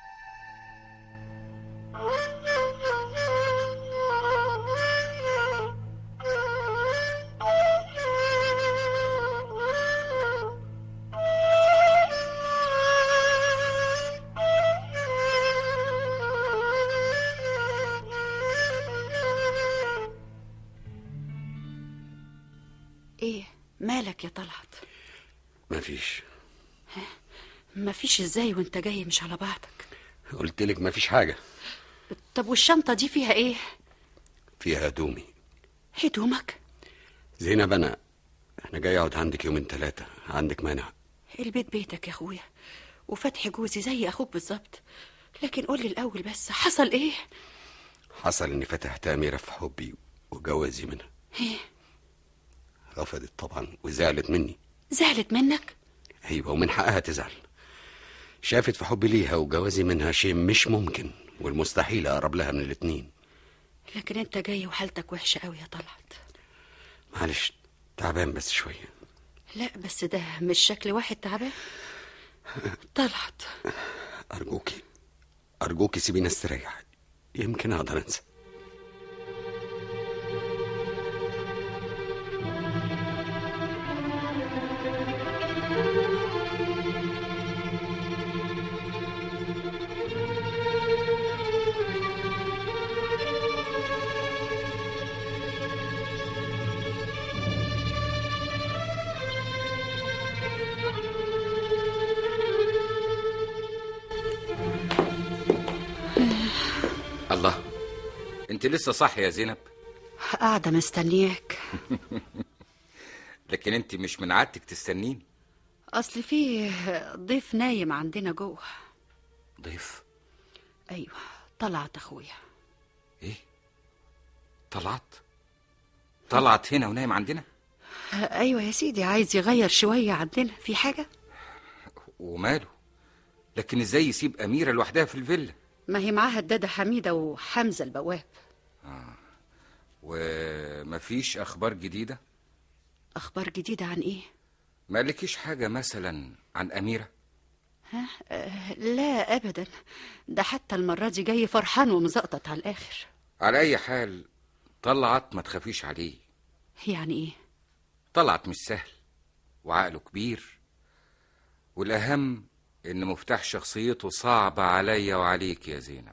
ايه مالك يا طلعت
مفيش
مفيش ازاي وانت جاي مش على بعضك
قلت لك مفيش حاجه
طب والشنطة دي فيها ايه
فيها هدومي
هدومك
زينب انا انا جاي اقعد عندك يومين ثلاثه عندك مانع
البيت بيتك يا اخويا وفتحي جوزي زي اخوك بالظبط لكن قولي الاول بس حصل ايه
حصل اني فتحت اميره في حبي وجوازي منها
ايه
رفضت طبعا وزعلت مني
زعلت منك
ايوه ومن حقها تزعل شافت في حبي ليها وجوازي منها شيء مش ممكن والمستحيل اقرب لها من الاتنين
لكن انت جاي وحالتك وحشة قوي يا طلعت
معلش تعبان بس شويه
لا بس ده مش شكل واحد تعبان طلعت
ارجوكي ارجوكي سيبيني استريح يمكن اقدر انسى
الله انت لسه صاحية يا زينب
قاعدة مستنياك
لكن انت مش من عادتك تستنين
اصل في ضيف نايم عندنا جوه
ضيف
ايوه طلعت اخويا
ايه طلعت طلعت هنا ونايم عندنا
ايوه يا سيدي عايز يغير شوية عندنا في حاجة
وماله لكن ازاي يسيب أميرة لوحدها في الفيلا
ما هي معاها الدادة حميدة وحمزة البواب
ومفيش أخبار جديدة
اخبار جديدة عن ايه
ما لكيش حاجة مثلا عن أميرة
ها آه، لا ابدا ده حتى المرة دي جاي فرحان ومزقطط على الاخر
على أي حال طلعت ما تخافيش عليه
يعني ايه
طلعت مش سهل وعقله كبير والأهم إن مفتاح شخصيته صعب عليا وعليك يا زينب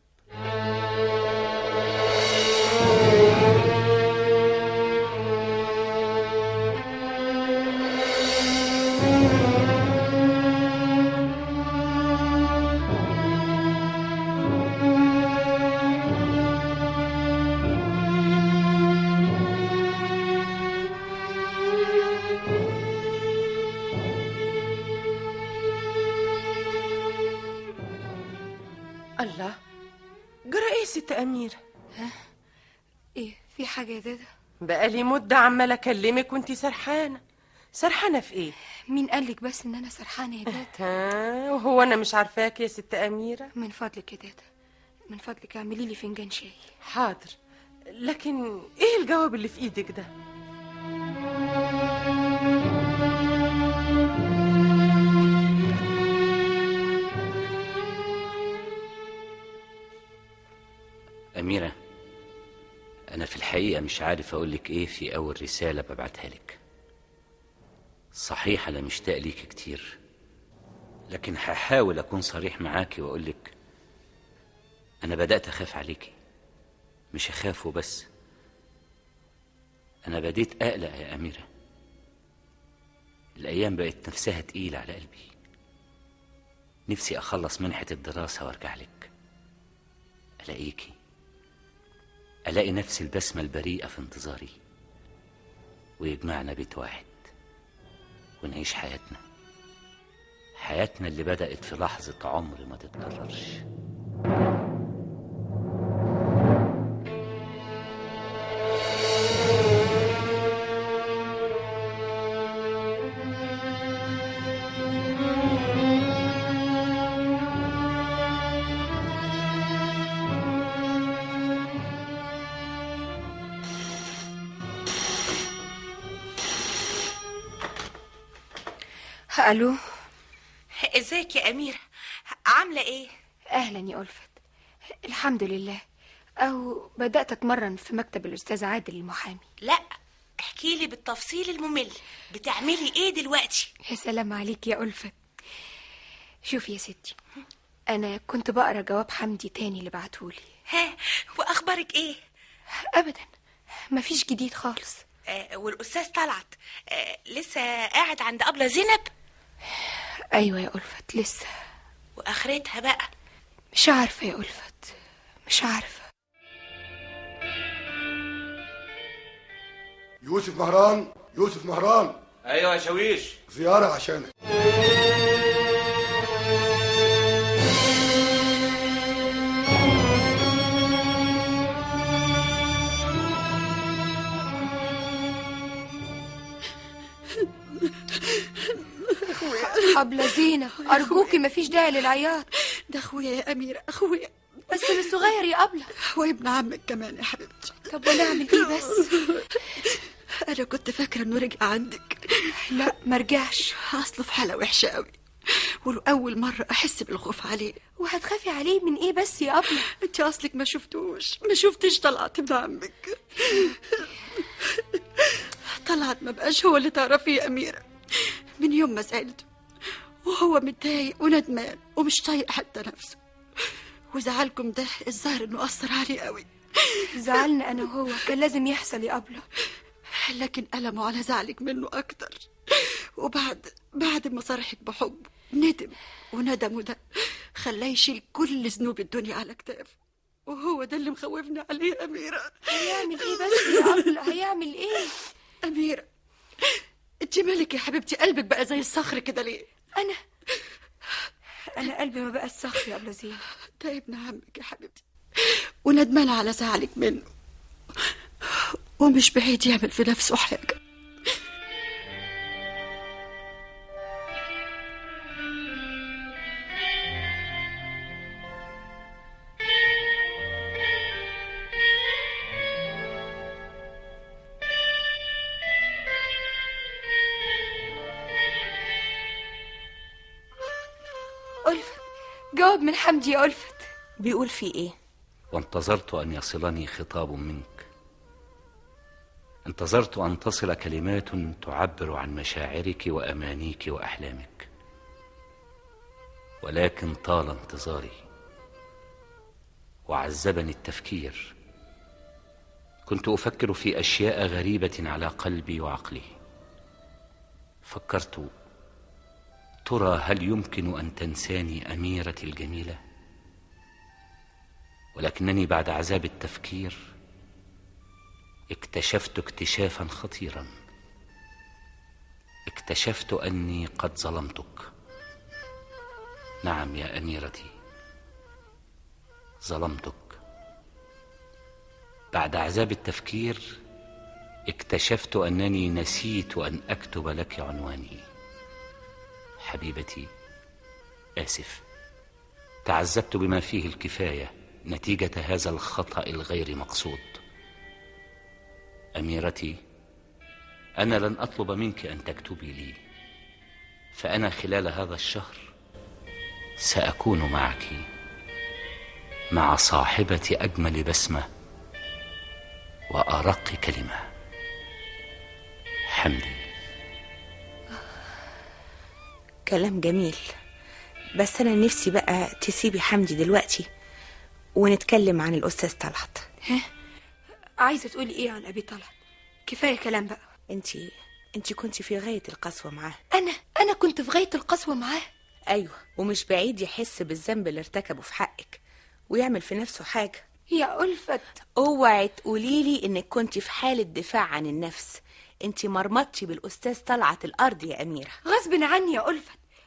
الله جرى ايه ست أميرة
ايه في حاجة يا دادا
بقالي مدة عمالة أكلمك وانتي سرحانة سرحانة في ايه
مين قالك بس ان انا سرحانة يا دادا
ها وهو أنا مش عارفاك يا ست أميرة
من فضلك يا دادا من فضلك اعملي لي فنجان شاي
حاضر لكن ايه الجواب اللي في ايدك ده
أميرة أنا في الحقيقة مش عارف أقولك إيه في أول رسالة ببعتها لك صحيح أنا مشتاق ليك كتير لكن هحاول أكون صريح معاكي وأقولك أنا بدأت أخاف عليكي مش أخاف وبس أنا بديت أقلق يا أميرة الأيام بقت نفسها تقيلة على قلبي نفسي أخلص منحة الدراسة وأرجع لك ألاقيكي ألاقي نفس البسمة البريئة في انتظاري ويجمعنا بيت واحد ونعيش حياتنا حياتنا اللي بدأت في لحظة عمر ما تتكررش
الو
ازيك يا أميرة عاملة ايه؟
اهلا يا ألفت الحمد لله او بدأت اتمرن في مكتب الاستاذ عادل المحامي
لا احكي لي بالتفصيل الممل بتعملي ايه دلوقتي؟
يا سلام عليك يا ألفت شوفي يا ستي انا كنت بقرا جواب حمدي تاني اللي بعتهولي
ها واخبارك ايه؟
ابدا مفيش جديد خالص
آه والاستاذ طلعت آه لسه قاعد عند ابله زينب
ايوه يا ألفت لسه
واخرتها بقى
مش عارفه يا ألفت مش عارفه
يوسف مهران يوسف مهران
ايوه يا شويش
زيارة عشانك
أبلة زينب أرجوكي مفيش داعي للعياط
ده اخويا يا اميره اخويا
بس مش صغير يا أبلة
وابن عمك كمان يا حبيبتي
طب ونعمل إيه بس
انا كنت فاكره انه رجع عندك
لا مرجعش
اصله في حاله وحشه قوي واول مره احس بالخوف عليه
وهتخافي عليه من إيه بس يا أبلة
انت اصلك ما شفتوش ما شفتش طلعت ابن عمك طلعت ما بقاش هو اللي تعرفيه يا اميره من يوم ما سالته وهو متضايق وندمان ومش طايق حتى نفسه وزعلكم ده الظاهر انه اثر عليه قوي
زعلنا أنا وهو كان لازم يحصل يا أبلة
لكن ألمه على زعلك منه أكتر وبعد بعد ما صرحك بحب ندم وندمه ده خلاه يشيل كل ذنوب الدنيا على كتافه وهو ده اللي مخوفني عليه يا أميرة
هيعمل إيه بس يا أبلة هيعمل إيه
أميرة انت مالك يا حبيبتي قلبك بقى زي الصخر كده ليه
أنا أنا قلبي ما بقى صخر يا أبلة زينب
ده ابن عمك يا حبيبتي وندمان على زعلك منه ومش بعيد يعمل في نفسه حاجة
ألفت جواب من حمدي يا ألفت
بيقول في ايه؟
وانتظرت أن يصلني خطاب منك انتظرت أن تصل كلمات تعبر عن مشاعرك وأمانيك وأحلامك ولكن طال انتظاري وعذبني التفكير كنت أفكر في أشياء غريبة على قلبي وعقلي فكرت ترى هل يمكن أن تنساني أميرتي الجميلة ولكنني بعد عذاب التفكير اكتشفت اكتشافا خطيرا اكتشفت اني قد ظلمتك نعم يا اميرتي ظلمتك بعد عذاب التفكير اكتشفت انني نسيت ان اكتب لك عنواني حبيبتي اسف تعذبت بما فيه الكفايه نتيجه هذا الخطا الغير مقصود اميرتي انا لن اطلب منك ان تكتبي لي فانا خلال هذا الشهر ساكون معك مع صاحبه اجمل بسمه وارق كلمه حمدي
كلام جميل بس أنا نفسي بقى تسيبي حمدي دلوقتي ونتكلم عن الأستاذ طلعت
ها عايزة تقولي إيه عن أبي طلعت كفاية كلام بقى
انتي انتي كنتي في غاية القسوة معاه
أنا أنا كنت في غاية القسوة معاه
أيوة ومش بعيد يحس بالذنب اللي ارتكبه في حقك ويعمل في نفسه حاجة
يا ألفت
اوعي تقوليلي انك كنتي في حالة دفاع عن النفس انتي مرمطتي بالأستاذ طلعت الأرض يا أميرة
غصب عني يا ألفت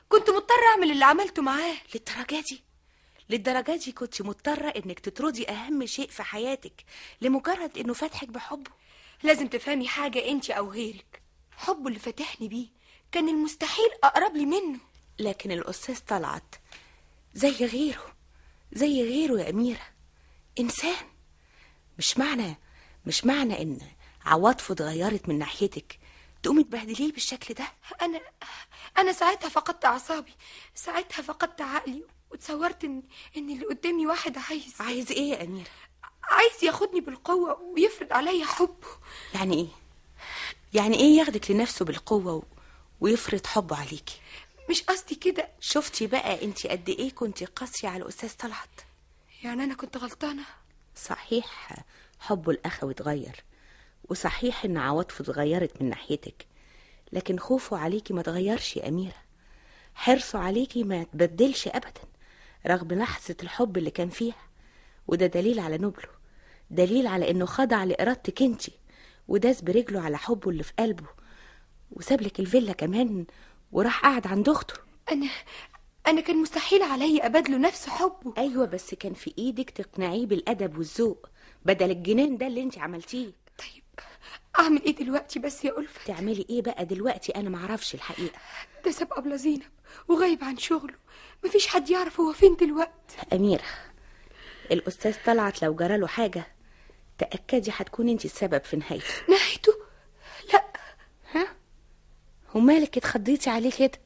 كنت مضطرة أعمل اللي عملته معاه
للدرجة دي للدرجة دي كنت مضطرة انك تطردي اهم شيء في حياتك لمجرد انه فاتحك بحبه
لازم تفهمي حاجة انت أو غيرك حبه اللي فتحني بيه كان المستحيل أقرب لي منه
لكن الأستاذ طلعت زي غيره زي غيره يا أميرة إنسان مش معنى مش معنى إن عواطفه اتغيرت من ناحيتك تقومي تبهدليه بالشكل ده
أنا أنا ساعتها فقدت أعصابي ساعتها فقدت عقلي وتصورت إن إن اللي قدامي واحد عايز
عايز إيه يا أميرة؟
عايز ياخدني بالقوة ويفرض عليا حبه
يعني إيه؟ يعني إيه ياخدك لنفسه بالقوة و... ويفرض حبه عليكي؟
مش قصدي كده
شفتي بقى انت قد ايه كنت قاسية على الأستاذ طلعت
يعني أنا كنت غلطانة
صحيح حبه الأخوي اتغير وصحيح إن عواطفه اتغيرت من ناحيتك لكن خوفه عليكي ما اتغيرش يا أميرة حرصه عليكي ما تبدلش أبدا رغم لحظة الحب اللي كان فيها وده دليل على نبله دليل على إنه خضع لإرادتك انتي وداس برجله على حبه اللي في قلبه وسابلك الفيلا كمان وراح قعد عند أخته
أنا أنا كان مستحيل عليا أبادله نفس حبه
أيوة بس كان في إيدك تقنعيه بالأدب والذوق بدل الجنان ده اللي انت عملتيه
أعمل إيه دلوقتي بس يا ألفة
تعملي إيه بقى دلوقتي أنا معرفش الحقيقة
ده ساب أبلة زينب وغايب عن شغله مفيش حد يعرف هو فين دلوقتي
أميرة الأستاذ طلعت لو جراله حاجة تأكدي هتكون انت السبب في نهايته
نهايته لا
ها ومالك اتخضيتي عليه كده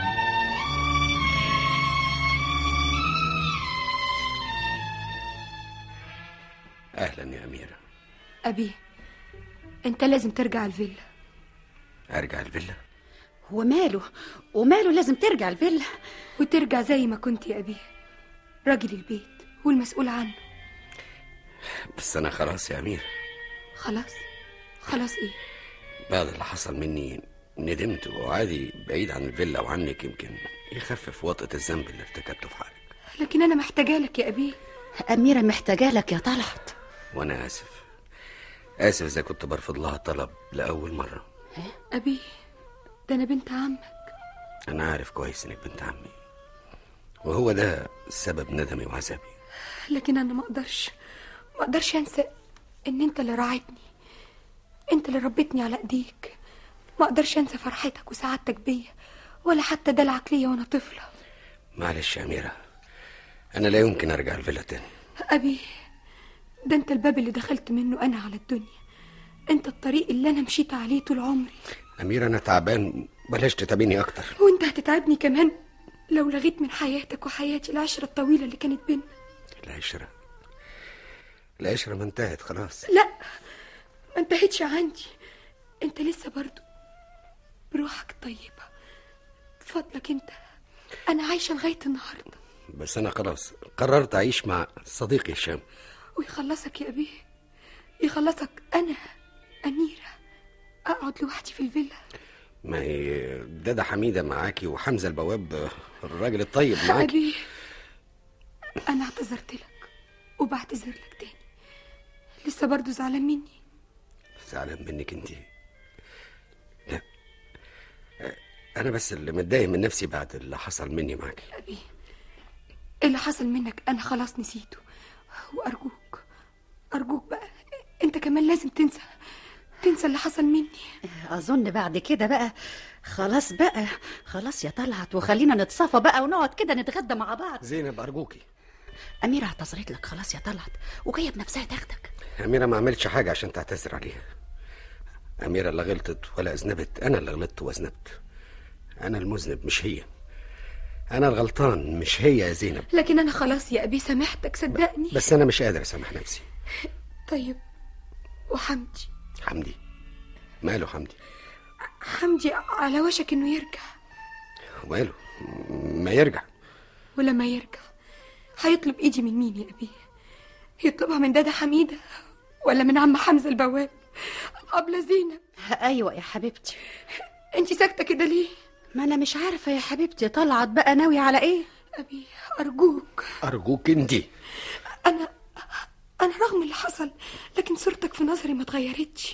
اهلا يا اميره
أبي أنت لازم ترجع الفيلا
ارجع الفيلا
وماله وماله لازم ترجع الفيلا
وترجع زي ما كنت يا أبي راجل البيت والمسؤول عنه
بس انا خلاص يا اميره
خلاص خلاص إيه
بعد اللي حصل مني ندمت وعادي بعيد عن الفيلا وعنك يمكن يخفف وطأة الذنب اللي ارتكبته في حقك
لكن أنا محتاجة لك يا أبي
أميرة محتاجة لك يا طلعت
وانا اسف اسف اذا كنت برفض لها طلب لاول مره
أبي ده أنا بنت عمك
انا عارف كويس انك بنت عمي وهو ده سبب ندمي وعذابي
لكن أنا ما أقدرش ما أقدرش أنسى إن أنت اللي راعيتني أنت اللي ربيتني على إيديك ما أقدرش أنسى فرحتك وسعادتك بيا ولا حتى دلعك ليا وأنا طفلة
معلش يا اميره انا لا يمكن ارجع الفيلا تاني
أبي ده أنت الباب اللي دخلت منه أنا على الدنيا أنت الطريق اللي أنا مشيت عليه طول عمري
اميره انا تعبان بلاش تتعبيني اكتر
وأنت هتتعبني كمان لو لغيت من حياتك وحياتي العشرة الطويلة اللي كانت بينا
العشره العشره ما انتهت خلاص
لا ما انتهتش عندي انت لسه برضو بروحك الطيبة بفضلك انت انا عايشة لغاية النهاردة
بس انا خلاص قررت اعيش مع صديقي هشام
ويخلصك يا ابيه يخلصك انا اميرة اقعد لوحدي في الفيلا
ما هي دادا حميده معاكي وحمزه البواب الراجل الطيب معاكي
ابيه انا اعتذرت لك وبعتذر لك تاني لسه برضو زعلان مني
زعلان منك انت لا انا بس اللي متضايق من نفسي بعد اللي حصل مني معاكي
ابي اللي حصل منك انا خلاص نسيته وارجوك ارجوك بقى انت كمان لازم تنسى تنسى اللي حصل مني
أظن بعد كده بقى خلاص بقى خلاص يا طلعت وخلينا نتصافى بقى ونقعد كده نتغدى مع بعض
زينب ارجوكي
أميرة اعتذرت لك خلاص يا طلعت وجاية بنفسها تاخدك
أميرة ما عملتش حاجة عشان تعتذر عليها أميرة لا غلطت ولا أذنبت أنا اللي غلطت وأذنبت أنا المذنب مش هي أنا الغلطان مش هي يا زينب
لكن انا خلاص يا ابي سامحتك صدقني
بس أنا مش قادر أسامح نفسي
طيب وحمدي
حمدي ماله حمدي
حمدي على وشك انه يرجع
ماله ما يرجع
ولما يرجع هيطلب ايدي من مين يا ابي يطلبها من دادا حميدة ولا من عم حمزة البواب أبلة زينب
أيوة يا حبيبتي
انت ساكتة كده ليه
ما أنا مش عارفة يا حبيبتي طلعت بقى ناوية على إيه
أبي أرجوك
أرجوك أنتي
أنا أنا رغم اللي حصل لكن صورتك في نظري ما اتغيرتش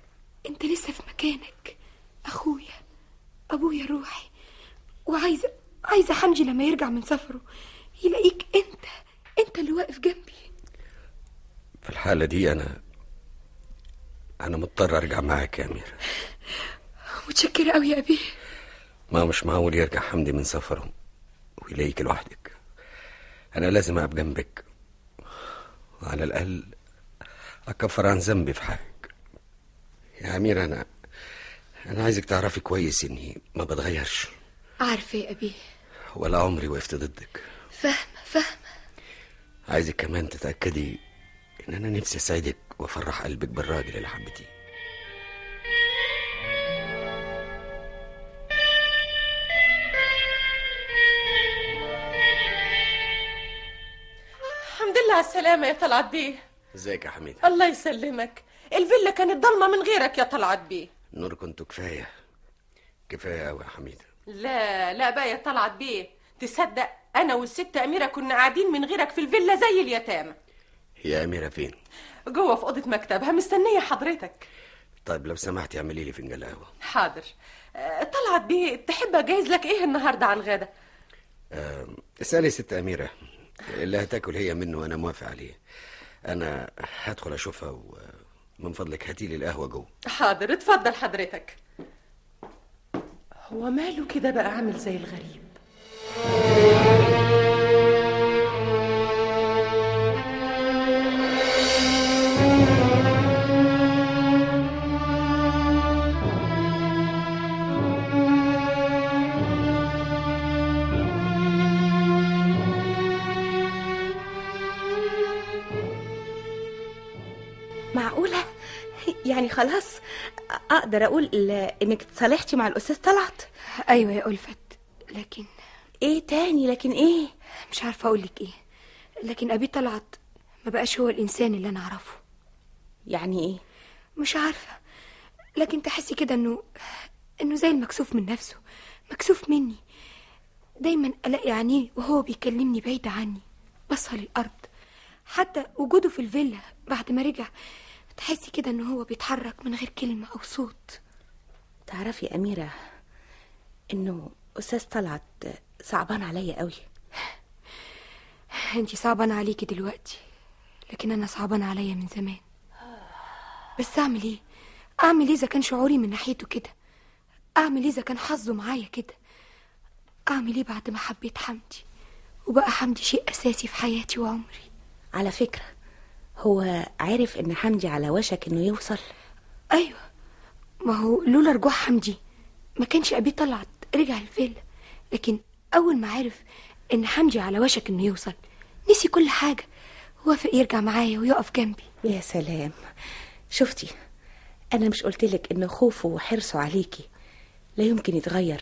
أنت لسه في مكانك أخويا أبويا روحي وعايزة عايزة حمدي لما يرجع من سفره يلاقيك انت انت اللي واقف جنبي
في الحالة دي أنا أنا مضطر أرجع معاك يا أميرة
متشكرة قوي يا أبي
ما مش معقول يرجع حمدي من سفره ويلاقيك لوحدك أنا لازم أقف جنبك وعلى الأقل أكفر عن ذنبي في حقك يا أميرة أنا أنا عايزك تعرفي كويس إني ما بتغيرش
عارفة يا أبي
ولا عمري وقفت ضدك
فاهمة فاهمة
عايزك كمان تتأكدي إن أنا نفسي أساعدك وأفرح قلبك بالراجل اللي حبيتيه
الحمد لله على السلامة يا طلعت بيه
ازيك يا حميد
الله يسلمك الفيلا كانت ضلمة من غيرك يا طلعت بيه
نور كنتوا كفاية كفاية أوي يا حميد
لا لا بقى يا طلعت بيه تصدق أنا والست أميرة كنا قاعدين من غيرك في الفيلا زي اليتامى
هي أميرة فين؟
جوه في أوضة مكتبها مستنية حضرتك
طيب لو سمحتي اعملي لي فنجان قهوة
حاضر آه، طلعت بيه تحب أجهز لك إيه النهاردة على الغدا
آه، اسألي ست أميرة اللي هتاكل هي منه وأنا موافق عليه أنا هدخل أشوفها ومن فضلك هاتي لي القهوة جوه
حاضر اتفضل حضرتك هو ماله كده بقى عامل زي الغريب
معقولة يعني خلاص أقدر أقول ل- إنك تصالحتي مع الأستاذ طلعت
أيوة يا ألفت لكن
إيه تاني لكن إيه
مش عارفة أقولك إيه لكن أبي طلعت ما بقاش هو الإنسان اللي أنا أعرفه
يعني إيه
مش عارفة لكن تحسي كده إنه إنه زي المكسوف من نفسه مكسوف مني دايما ألاقي عينيه وهو بيكلمني بعيد عني بصها للأرض حتى وجوده في الفيلا بعد ما رجع تحسي كده إنه هو بيتحرك من غير كلمة أو صوت
تعرفي يا أميرة إنه أستاذ طلعت صعبان عليا قوي
انتي صعبان عليكي دلوقتي لكن انا صعبان عليا من زمان بس اعمل ايه اعمل ايه اذا كان شعوري من ناحيته كده اعمل ايه اذا كان حظه معايا كده اعمل ايه بعد ما حبيت حمدي وبقى حمدي شيء اساسي في حياتي وعمري
على فكرة هو عارف إن حمدي على وشك إنه يوصل
ايوه ما هو لولا رجوع حمدي ما كانش ابي طلعت رجع الفيلا لكن اول ما عرف ان حمدي على وشك انه يوصل نسي كل حاجه وافق يرجع معايا ويقف جنبي
يا سلام شفتي أنا مش قلتلك إن خوفه وحرصه عليكي لا يمكن يتغير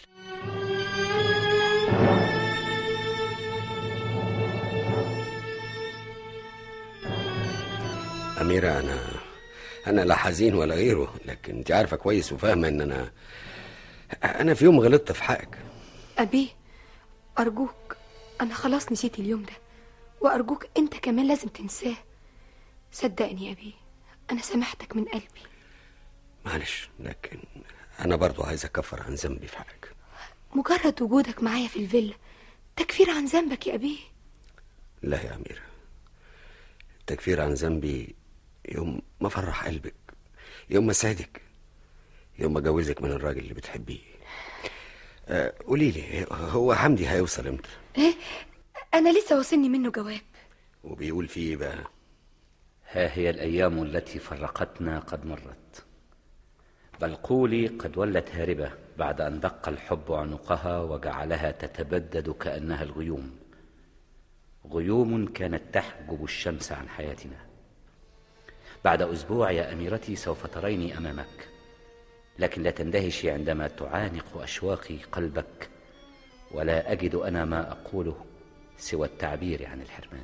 أميرة أنا أنا لا حزين ولا غيره لكن أنت عارفة كويس وفاهمة إن أنا أنا في يوم غلطت في حقك
ابي ارجوك انا خلاص نسيت اليوم ده وارجوك انت كمان لازم تنساه صدقني يا ابي انا سامحتك من قلبي
معلش لكن أنا برضو عايز أكفر عن ذنبي في حقك
مجرد وجودك معايا في الفيلا تكفير عن ذنبك يا ابي
لا يا أميرة التكفير عن ذنبي يوم ما فرح قلبك يوم ما سعدك يوم ما جوزك من الراجل اللي بتحبيه آه، قولي لي هو حمدي هيوصل امتى
ايه انا لسه واصلني منه جواب
وبيقول فيه إيه بقى
ها هي الأيام التي فرقتنا قد مرت بل قولي قد ولت هاربة بعد أن دق الحب عنقها وجعلها تتبدد كأنها الغيوم غيوم كانت تحجب الشمس عن حياتنا بعد أسبوع يا أميرتي سوف تريني أمامك لكن لا تندهشي عندما تعانق أشواقي قلبك ولا أجد أنا ما أقوله سوى التعبير عن الحرمان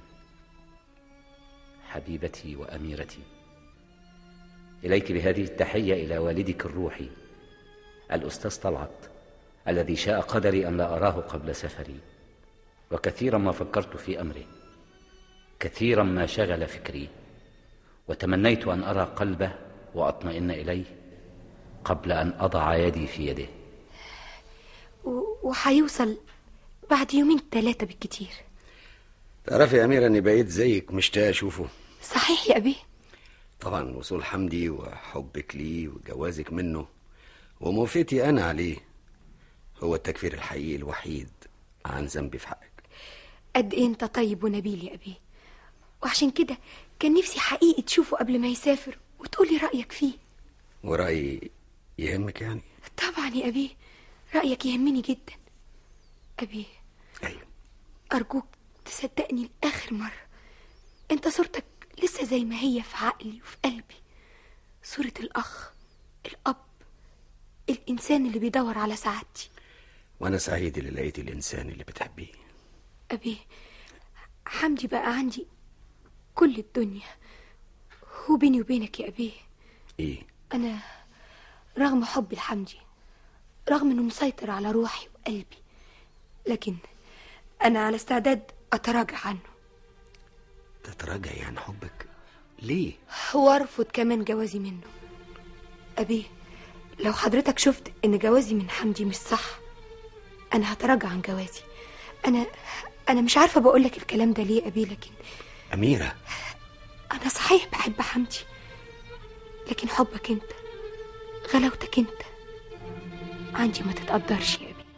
حبيبتي وأميرتي إليك بهذه التحية إلى والدك الروحي الأستاذ طلعت الذي شاء قدري أن لا أراه قبل سفري وكثيرا ما فكرت في أمره كثيرا ما شغل فكري وتمنيت أن أرى قلبه وأطمئن إليه قبل أن أضع يدي في يده
و- وهيوصل بعد يومين ثلاثة بالكتير
تعرفي يا أميرة إني بقيت زيك مشتاق أشوفه
صحيح يا أبي
طبعا وصول حمدي وحبك ليه وجوازك منه وموافقتي أنا عليه هو التكفير الحقيقي الوحيد عن ذنبي في حقك
قد إيه أنت طيب ونبيل يا أبي وعشان كده كان نفسي حقيقي تشوفه قبل ما يسافر وتقولي رأيك فيه
ورأيي يهمك يعني
طبعا يا أبي رأيك يهمني جدا أبي
أيوة
أرجوك تصدقني لآخر مرة أنت صورتك لسه زي ما هي في عقلي وفي قلبي صورة الأخ الأب الإنسان اللي بيدور على سعادتي
وأنا سعيد اللي لقيت الإنسان اللي بتحبيه
أبي حمدي بقى عندي كل الدنيا هو بيني وبينك يا أبي
إيه
أنا رغم حبي لحمدي رغم إنه مسيطر على روحي وقلبي لكن أنا على استعداد أتراجع عنه
تتراجعي عن حبك ليه
وأرفض كمان جوازي منه أبي لو حضرتك شفت إن جوازي من حمدي مش صح أنا هتراجع عن جوازي أنا أنا مش عارفة بقولك الكلام ده ليه يا أبي لكن
أميرة
أنا صحيح بحب حمدي لكن حبك أنت غلاوتك أنت عندي ما تتقدرش يا أبي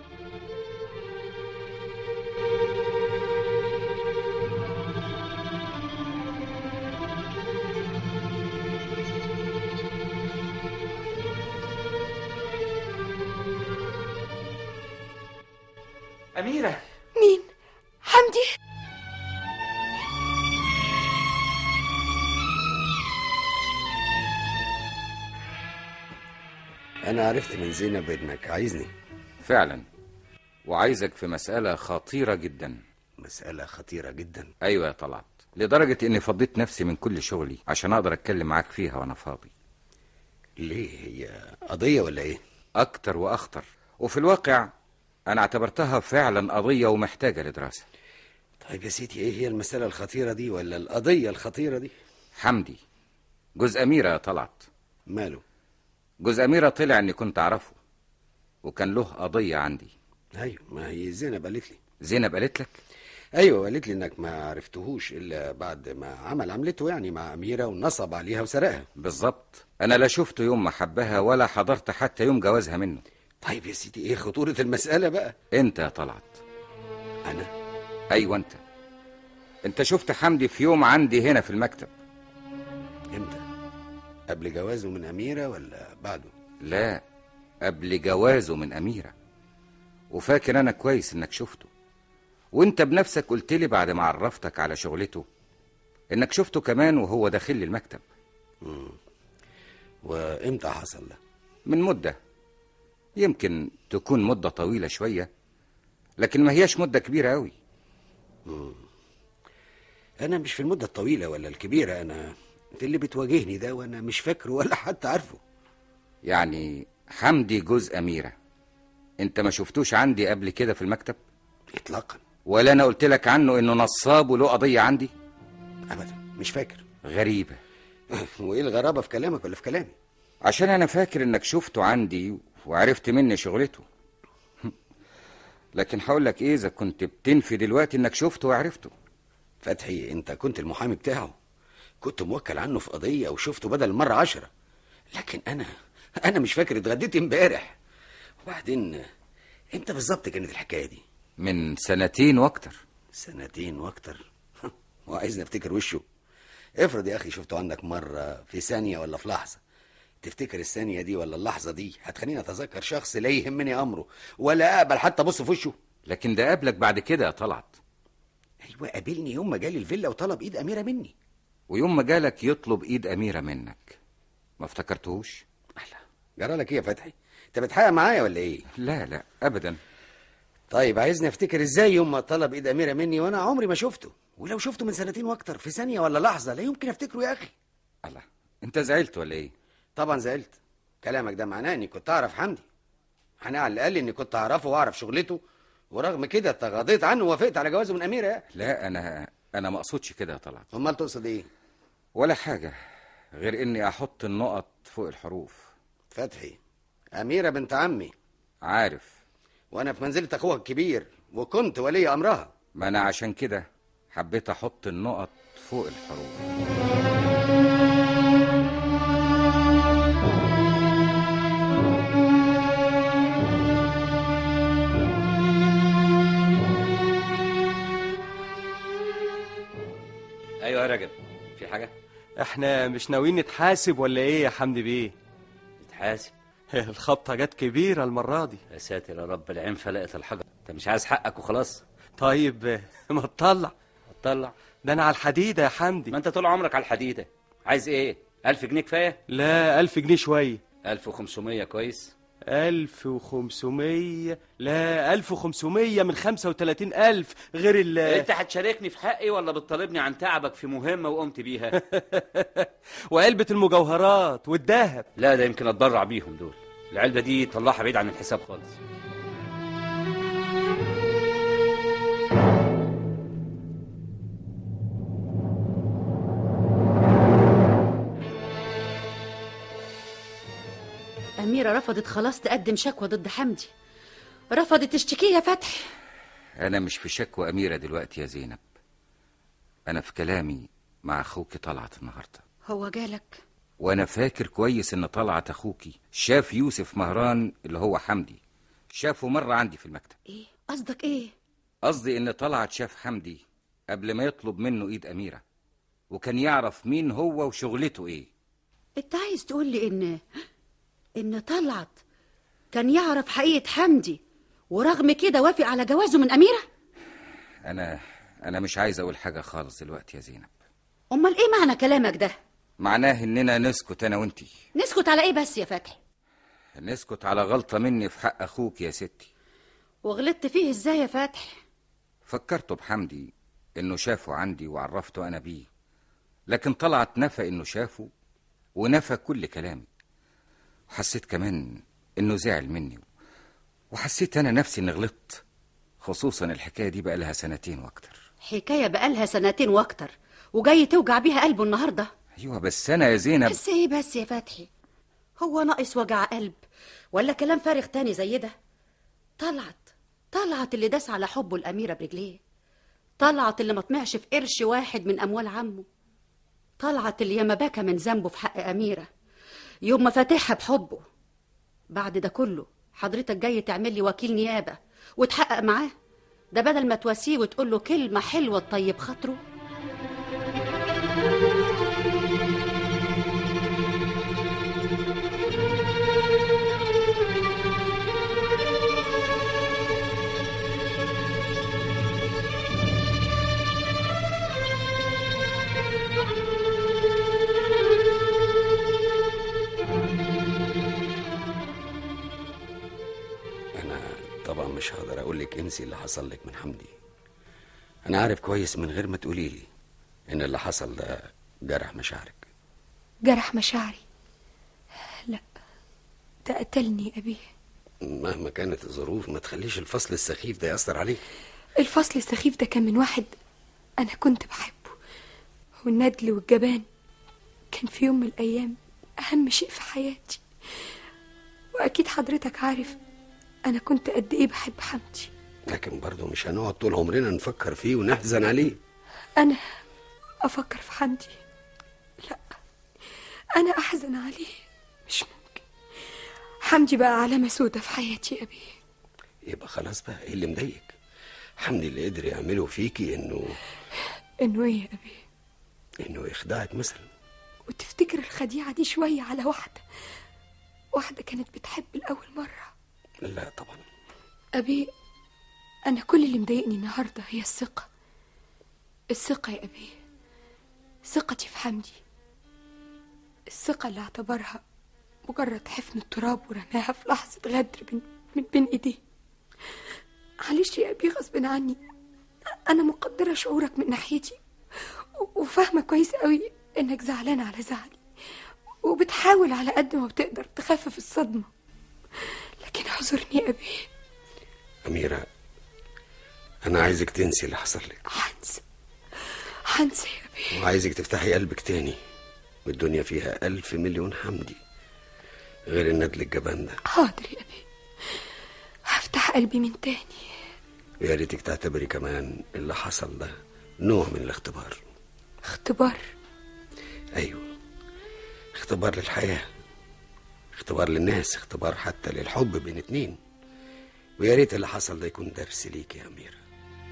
أميرة
مين حمدي
أنا عرفت من زينب إنك عايزني
فعلا وعايزك في مسألة خطيرة جدا
مسألة خطيرة جدا
أيوة يا طلعت لدرجة إني فضيت نفسي من كل شغلي عشان أقدر أتكلم معاك فيها وأنا فاضي
ليه هي قضية ولا إيه؟
أكتر وأخطر وفي الواقع أنا اعتبرتها فعلا قضية ومحتاجة لدراسة
طيب يا سيدي إيه هي المسألة الخطيرة دي ولا القضية الخطيرة دي؟
حمدي جوز أميرة يا طلعت
ماله؟
جوز أميرة طلع إني كنت أعرفه وكان له قضية عندي
أيوة ما هي زينب قالت لي
زينب قالت لك
أيوة قالت لي إنك ما عرفتهوش إلا بعد ما عمل عملته يعني مع أميرة ونصب عليها وسرقها
بالظبط أنا لا شفته يوم ما حبها ولا حضرت حتى يوم جوازها منه
طيب يا سيدي إيه خطورة المسألة بقى؟
أنت يا طلعت
أنا؟
أيوة أنت أنت شفت حمدي في يوم عندي هنا في المكتب
إمتى؟ قبل جوازه من أميرة ولا بعده؟
لا قبل جوازه من أميرة وفاكر أنا كويس إنك شفته وانت بنفسك قلت لي بعد ما عرفتك على شغلته انك شفته كمان وهو داخل لي المكتب
مم. وامتى حصل ده
من مدة يمكن تكون مدة طويلة شوية لكن ما هياش مدة كبيرة قوي
مم. انا مش في المدة الطويلة ولا الكبيرة انا في اللي بتواجهني ده وانا مش فاكره ولا حتى عارفه
يعني حمدي جوز أميرة انت ما شفتوش عندي قبل كده في المكتب
اطلاقا
ولا انا قلت لك عنه انه نصاب وله قضية عندي
ابدا مش فاكر
غريبة
وايه الغرابة في كلامك ولا في كلامي
عشان انا فاكر انك شفته عندي وعرفت مني شغلته لكن هقول لك ايه اذا كنت بتنفي دلوقتي انك شفته وعرفته
فتحي انت كنت المحامي بتاعه كنت موكل عنه في قضية وشفته بدل المرة عشرة لكن انا انا مش فاكر اتغديت امبارح وبعدين امتى بالظبط كانت الحكاية دي
من سنتين واكتر
سنتين واكتر وعايزني افتكر وشه افرض يا اخي شفته عندك مرة في ثانية ولا في لحظة تفتكر الثانية دي ولا اللحظة دي هتخليني اتذكر شخص لا يهمني امره ولا اقبل حتى ابص في وشه
لكن ده قابلك بعد كده يا طلعت
ايوه قابلني يوم ما جالي الفيلا وطلب ايد اميرة مني
ويوم ما جالك يطلب ايد اميرة منك ما افتكرتهوش
جرى لك ايه يا فتحي انت بتحقق معايا ولا ايه
لا لا ابدا
طيب عايزني افتكر ازاي يوم ما طلب ايد اميرة مني وانا عمري ما شفته ولو شفته من سنتين واكتر في ثانية ولا لحظة لا يمكن افتكره يا اخي
الله انت زعلت ولا ايه
طبعا زعلت كلامك ده معناه اني كنت اعرف حمدي انا على الاقل اني كنت اعرفه واعرف شغلته ورغم كده تغاضيت عنه ووافقت على جوازه من اميره يا
لا انا انا ما اقصدش كده يا طلعت
امال تقصد ايه
ولا حاجه غير اني احط النقط فوق الحروف
فتحي اميره بنت عمي
عارف
وانا في منزله اخوها الكبير وكنت ولي أمرها
ما أنا عشان كده حبيت أحط النقط فوق الحروف
ايوه يا رجب في حاجه
احنا مش ناويين نتحاسب ولا ايه يا حمدي بيه
تحاسب
الخبطة جت كبيرة المرة دي
يا ساتر يا رب العين فلقت الحجر انت مش عايز حقك وخلاص
طيب ما تطلع
طلع
ده انا على الحديدة يا حمدي
ما انت طول عمرك على الحديده عايز ايه ألف جنيه كفايه
لا ألف جنيه شوية
1500 كويس
ألف وخمسمية لا ألف وخمسمية من خمسة وتلاتين ألف غير ال
انت هتشاركني في حقي ولا بتطالبني عن تعبك في مهمه وقمت بيها
وعلبة المجوهرات والذهب
لا ده يمكن اتبرع بيهم دول العلبه دي طلعها بعيد عن الحساب خالص
أميرة رفضت خلاص تقدم شكوى ضد حمدي رفضت تشتكيه يا فتحي
أنا مش في شكوى أميرة دلوقتي يا زينب أنا في كلامي مع أخوك طلعت النهاردة
هو جالك
وأنا فاكر كويس إن طلعت أخوكي شاف يوسف مهران اللي هو حمدي شافه مرة عندي في المكتب
إيه قصدك إيه
قصدي إن طلعت شاف حمدي قبل ما يطلب منه إيد أميرة وكان يعرف مين هو وشغلته إيه
أنت عايز تقول لي إن إن طلعت كان يعرف حقيقة حمدي ورغم كده وافق على جوازه من أميرة
أنا أنا مش عايز أقول حاجة خالص دلوقتي يا زينب
أمال إيه معنى كلامك ده
معناه إننا نسكت أنا وإنتي
نسكت على إيه بس يا فتحي
نسكت على غلطة مني في حق أخوك يا ستي
وغلطت فيه إزاي يا فتحي
فكرته بحمدي إنه شافه عندي وعرفته أنا بيه لكن طلعت نفى إنه شافه ونفى كل كلامي وحسيت كمان إنه زعل مني وحسيت أنا نفسي إني غلطت خصوصا الحكاية دي بقى لها سنتين وأكتر
حكاية بقالها سنتين وأكتر وجاي توجع بيها قلبه النهاردة
أيوة بس أنا يا زينب
بس إيه بس يا فتحي هو ناقص وجع قلب ولا كلام فارغ تاني زي ده طلعت طلعت اللي داس على حبه الأميرة برجليه طلعت اللي ما طمعش في قرش واحد من أموال عمه طلعت اللي ياما بكى من ذنبه في حق أميرة يوم ما فاتحها بحبه بعد ده كله حضرتك جاي تعمل لي وكيل نيابة وتحقق معاه ده بدل ما تواسيه وتقول له كلمة حلوة تطيب خاطره
أنا طبعا مش هقدر أقول لك انسي اللي حصل لك من حمدي أنا عارف كويس من غير ما تقولي لي إن اللي حصل ده جرح مشاعرك
جرح مشاعري لا ده قتلني أبيه
مهما كانت الظروف ما تخليش الفصل السخيف ده يأثر عليك
الفصل السخيف ده كان من واحد أنا كنت بحبه والندل والجبان كان في يوم من الأيام أهم شيء في حياتي وأكيد حضرتك عارف أنا كنت قد إيه بحب حمدي
لكن برضه مش هنقعد طول عمرنا نفكر فيه ونحزن عليه
أنا أفكر في حمدي لا أنا أحزن عليه مش ممكن حمدي بقى علامة سودة في حياتي يا أبي
يبقى خلاص بقى ايه اللي مضايقك حمدي اللي قدر يعمله فيكي انه
إنه إيه يا أبي
انه يخدعك مثلا
وتفتكر الخديعة دي شوية على واحدة واحدة كانت بتحب لأول مرة
لا طبعا
أبي أنا كل اللي مضايقني النهاردة هي الثقة الثقة يا أبي ثقتي في حمدي الثقة اللي اعتبرها مجرد حفن التراب ورماها في لحظة غدر من, من بين إيديه معلش يا أبي غصب عني أنا مقدرة شعورك من ناحيتي و- وفاهمة كويس قوي إنك زعلان على زعلي وبتحاول على قد ما بتقدر تخفف الصدمة لكن اعذرني يا أبي
أميرة أنا عايزك تنسي اللي حصل لك
هنسى هنسى يا أبي
وعايزك تفتحي قلبك تاني والدنيا فيها ألف مليون حمدي غير الندل الجبان ده
حاضر يا أبي هفتح قلبي من تاني
ويا ريتك تعتبري كمان اللي حصل ده نوع من الاختبار
اختبار
ايوه اختبار للحياه اختبار للناس اختبار حتى للحب بين اتنين ويا ريت اللي حصل ده يكون درس ليك يا اميره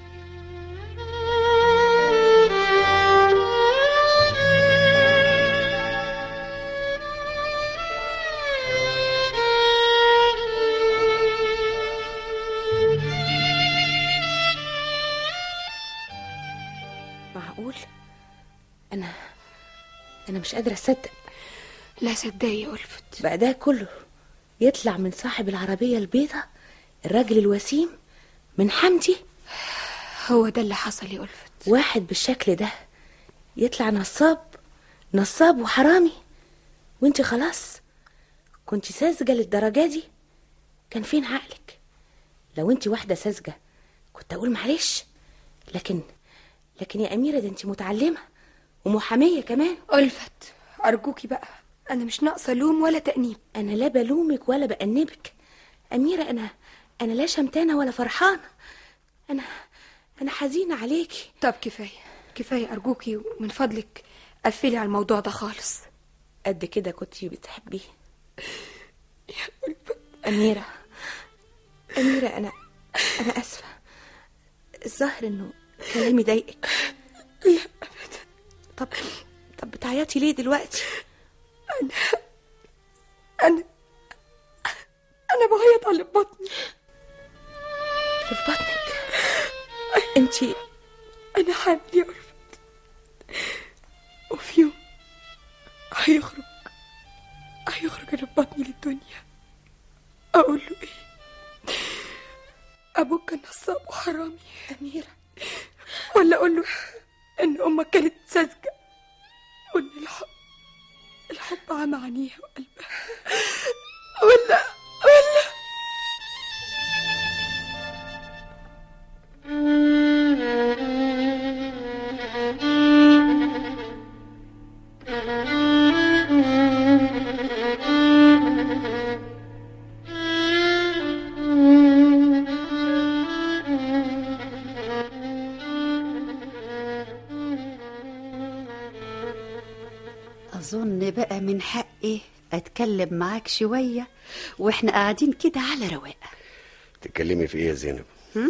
معقول انا انا مش قادره اصدق
لا صدقي يا ألفت
بقى ده كله يطلع من صاحب العربيه البيضاء الراجل الوسيم من حمدي
هو ده اللي حصل يا ألفت
واحد بالشكل ده يطلع نصاب نصاب وحرامي وانت خلاص كنت ساذجه للدرجه دي كان فين عقلك لو انت واحده ساذجه كنت اقول معلش لكن لكن يا اميره ده انت متعلمه ومحاميه كمان
ألفت أرجوكي بقى أنا مش ناقصة لوم ولا تأنيب
انا لا بلومك ولا بأنبك اميره انا انا لا شمتانه ولا فرحانه انا انا حزينه عليكي
طب كفاية كفاية أرجوكي ومن فضلك قفلي على الموضوع ده خالص
قد كده كنتي بتحبيه أميرة أميرة أنا أنا آسفة الظاهر إنه كلامي ضايقك لا أبدا طب طب بتعيطي ليه دلوقتي؟
أنا أنا أنا بعيط على بطني
اللي في بطنك أنتي
أنا حامل يا ألفت وفي يوم هيخرج هيخرج اللي في بطني للدنيا أقول له إيه أبوك كان نصاب وحرامي
أميرة
ولا أقول له إن أمك كانت ساذجة وإن الحب الحب عمى عينيها وقلبها ولا ولا
أظن بقى من حقي أتكلم معاك شوية وإحنا قاعدين كده على رواق
تتكلمي في ايه يا زينب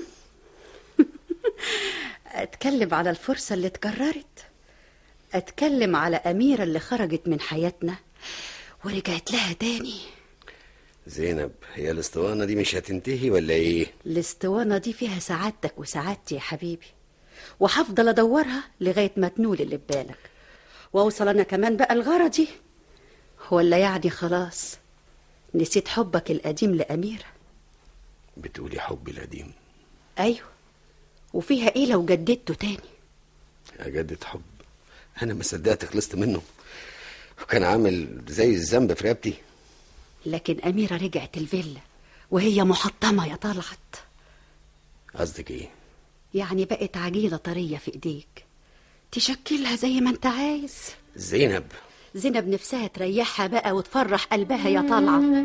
أتكلم على الفرصة اللي اتكررت أتكلم على أميرة اللي خرجت من حياتنا ورجعت لها تاني
زينب هي الاسطوانه دي مش هتنتهي ولا ايه
الاسطوانة دي فيها سعادتك وسعادتي يا حبيبي وهفضل أدورها لغاية ما تنول اللي في بالك وأوصل أنا كمان بقى لغرضي ولا يعني خلاص نسيت حبك القديم لأميرة
بتقولي حبي القديم
أيوه وفيها إيه لو جددته تاني
اجدد حب انا ما صدقت خلصت منه وكان عامل زي الذنب في رقبتي
لكن أميرة رجعت الفيلا وهي محطمة يا طلعت
قصدك ايه
يعني بقت عجينة طرية في إيديك تشكلها زي ما أنت عايز
زينب
زينب نفسها تريحها بقى وتفرح قلبها يا طلعت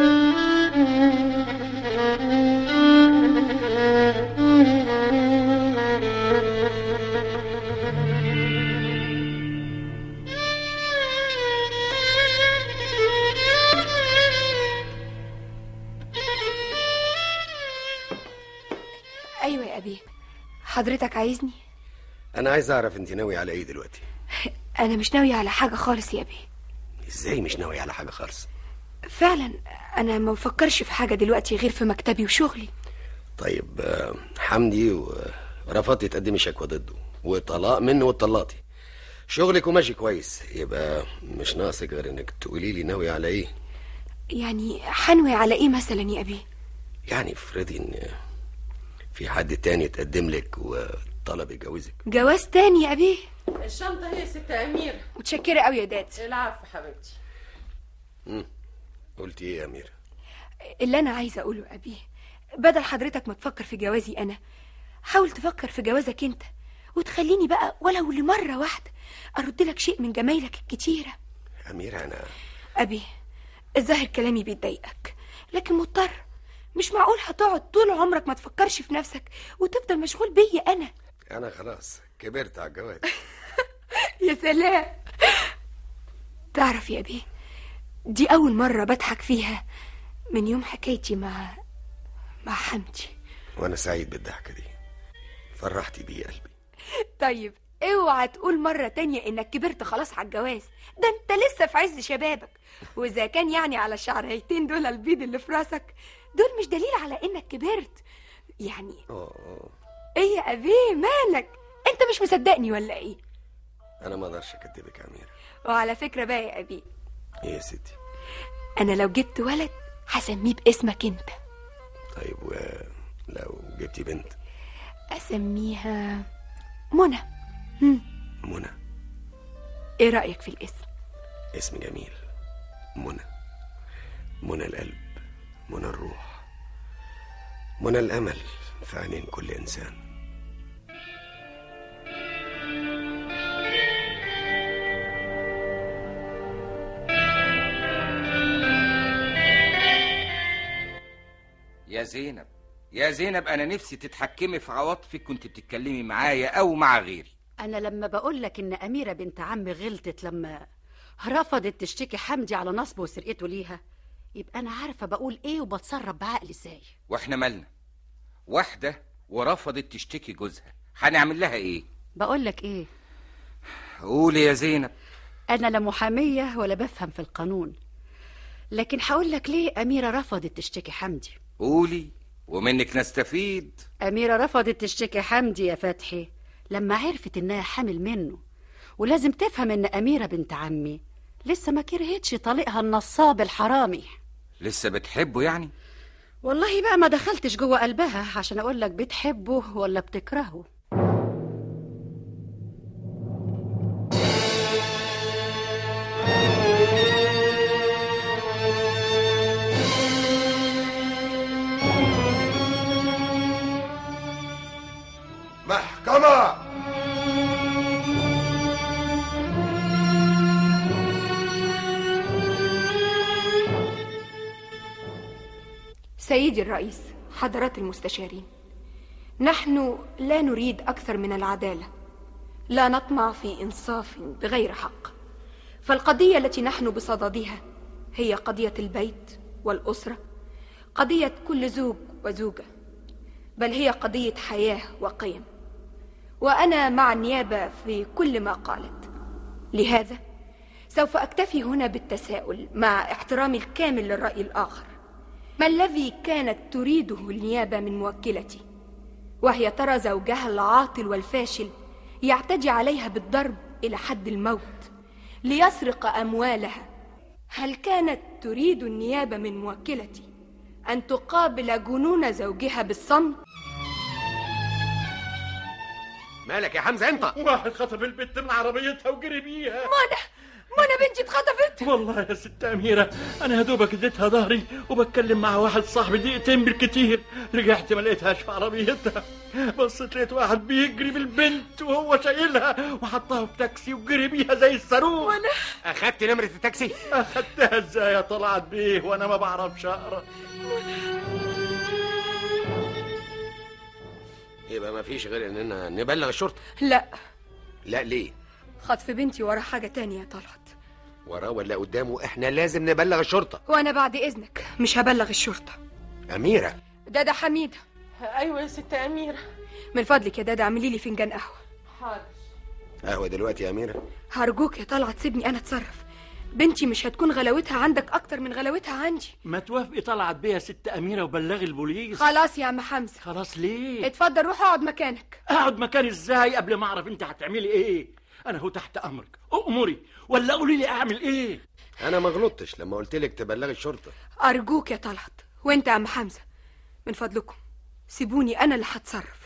أيوة يا أبي حضرتك عايزني
انا عايز اعرف انت ناوي على ايه دلوقتي
أنا مش ناوية على حاجة خالص يا أبي
ازاي مش ناوي على حاجه خالص
فعلا أنا ما بفكرش في حاجة دلوقتي غير في مكتبي وشغلي
طيب آه، حمدي و- ورفضتي تقدمي شكوى ضده وطلاق منه واتطلقتي شغلك وماشي كويس يبقى مش ناقصك غير انك تقولي لي ناوي على ايه
يعني حنوي على إيه مثلا يا أبي
يعني افرضي ان في حد تاني اتقدم لك وطلب يجوزك
جواز تاني يا أبي
الشنطة هي يا ست أميرة
متشكرة قوي يا داد
العفو حبيبتي
مم. قلتي ايه يا اميره
اللي أنا عايزة أقوله يا أبي بدل حضرتك ما تفكر في جوازي أنا حاول تفكر في جوازك أنت وتخليني بقى ولو لمرة واحدة أرد لك شيء من جمايلك الكتيرة
اميره انا
أبي الظاهر كلامي بيضايقك لكن مضطر مش معقول هتقعد طول عمرك ما تفكرش في نفسك وتفضل مشغول بيا انا
انا خلاص كبرت على الجواز
يا سلام تعرف يا بيه دي اول مرة بضحك فيها من يوم حكايتي مع مع حمدي
وانا سعيد بالضحكه دي فرحتي بيه قلبي
طيب اوعى تقول مرة تانية انك كبرت خلاص على الجواز ده انت لسه في عز شبابك واذا كان يعني على الشعريتين دول البيض اللي في راسك دول مش دليل على انك كبرت يعني
اه
ايه يا ابيه مالك انت مش مصدقني ولا ايه
انا ما اقدرش اكدبك يا اميره
وعلى فكرة بقى يا ابيه
ايه يا ستي
انا لو جبت ولد هسميه باسمك انت
طيب و... لو جبتي بنت
اسميها منى هم،
منى
ايه رأيك في الاسم
اسم جميل منى منى القلب منى الروح منى الامل في عينين كل انسان
يا زينب يا زينب انا نفسي تتحكمي في عواطفك كنت بتتكلمي معايا او مع غيري
انا لما بقول لك ان اميره بنت عمي غلطت لما رفضت تشتكي حمدي على نصبه وسرقته ليها يبقى انا عارفه بقول ايه وبتصرف بعقل ازاي
واحنا مالنا واحده ورفضت تشتكي جوزها هنعمل لها ايه
بقول لك ايه
قولي يا زينب
انا لا محاميه ولا بفهم في القانون لكن هقول لك ليه اميره رفضت تشتكي حمدي
قولي ومنك نستفيد
أميرة رفضت تشتكي حمدي يا فتحي لما عرفت إنها حامل منه ولازم تفهم إن أميرة بنت عمي لسه ما كرهتش طليقها النصاب الحرامي
لسه بتحبه يعني
والله بقى ما دخلتش جوه قلبها عشان أقول لك بتحبه ولا بتكرهه
محكمة
سيدي الرئيس حضرات المستشارين نحن لا نريد أكثر من العدالة لا نطمع في إنصاف بغير حق فالقضية التي نحن بصددها هي قضية البيت والأسرة قضية كل زوج وزوجة بل هي قضية حياة وقيم وأنا مع النيابة في كل ما قالت لهذا سوف أكتفي هنا بالتساؤل مع احترامي الكامل للرأي الآخر ما الذي كانت تريده النيابة من موكلتي وهي ترى زوجها العاطل والفاشل يعتدي عليها بالضرب إلى حد الموت ليسرق أموالها هل كانت تريد النيابة من موكلتي أن تقابل جنون زوجها بالصمت
مالك يا حمزه انت
واحد خطف البت من عربيتها وجري بيها
منى منى بنتي اتخطفت
والله يا ست أميرة أنا يا دوبك اديتها ظهري وبتكلم مع واحد صاحبي دقيقتين بالكتير رجعت ما لقيتهاش في عربيتها بصيت لقيت واحد بيجري بالبنت وهو شايلها وحطها في تاكسي وجري بيها زي الصاروخ
وانا
اخدت نمره التاكسي
اخدتها ازاي يا طلعت بيه وانا ما بعرفش اقرا
يبقى ما فيش غير اننا نبلغ الشرطه
لا
لا ليه
خطف بنتي ورا حاجة تانية يا طلعت
وراه ولا قدامه احنا لازم نبلغ الشرطه
وأنا بعد إذنك مش هبلغ الشرطة
اميره
دادا حميدة
ايوه يا ست اميره
من فضلك يا دادا اعملي لي فنجان قهوة
حاضر
قهوه دلوقتي يا اميره
هرجوك يا طلعت سيبني أنا أتصرف بنتي مش هتكون غلاوتها عندك أكتر من غلاوتها عندي
ما توافقي طلعت بيها يا ست أميرة وبلغي البوليس
خلاص يا عم حمزة
خلاص ليه
اتفضل روح اقعد مكانك
اقعد مكاني ازاي قبل ما اعرف انت هتعملي ايه انا هو تحت امرك امري ولا قولي لي اعمل ايه
انا ما غلطتش لما قلت لك تبلغي الشرطه
أرجوك يا طلعت وأنت يا عم حمزة من فضلكم سيبوني أنا اللي هتصرف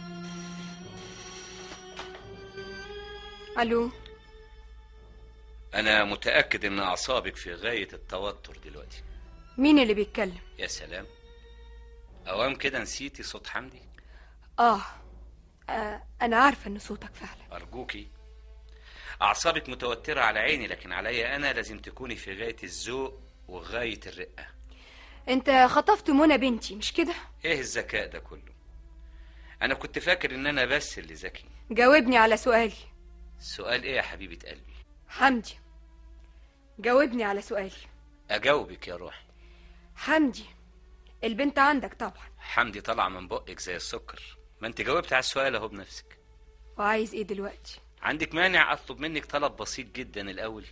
الو
أنا متأكد إن أعصابك في غاية التوتر دلوقتي
مين اللي بيتكلم
يا سلام أوام كده نسيتي صوت حمدي
آه. اه انا عارفه ان صوتك فعلا
أرجوكي أعصابك متوترة على عيني لكن عليا أنا لازم تكوني في غاية الذوق وغاية الرقة
انت خطفت منى بنتي مش كده
إيه الذكاء ده كله أنا كنت فاكر إن أنا بس اللي ذكي
جاوبني على سؤالي
السؤال إيه يا حبيبة قلبي
حمدي جاوبني على سؤالي
أجاوبك يا روحي
حمدي البنت عندك طبعا
حمدي طلع من بقك زي السكر ما انت جاوبت على السؤال اهو بنفسك
وعايز ايه دلوقتي
عندك مانع اطلب منك طلب بسيط جدا الاول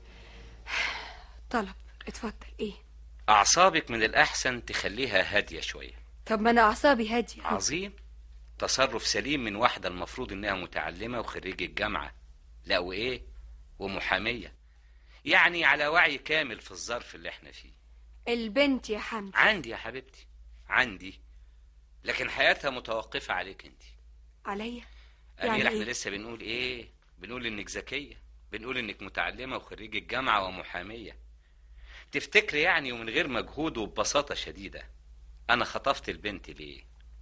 طلب اتفضل ايه
اعصابك من الاحسن تخليها هاديه شويه
طب ما انا اعصابي هاديه
عظيم تصرف سليم من واحده المفروض انها متعلمه وخريجه جامعه لا وايه ومحاميه يعني على وعي كامل في الظرف اللي احنا فيه
البنت يا حمدي
عندي يا حبيبتي عندي لكن حياتها متوقفه عليك انت
عليا
أمير
يعني
احنا
إيه؟
لسه بنقول ايه بنقول انك ذكيه بنقول انك متعلمه وخريجه جامعه ومحاميه تفتكري يعني ومن غير مجهود وببساطه شديده انا خطفت البنت ليه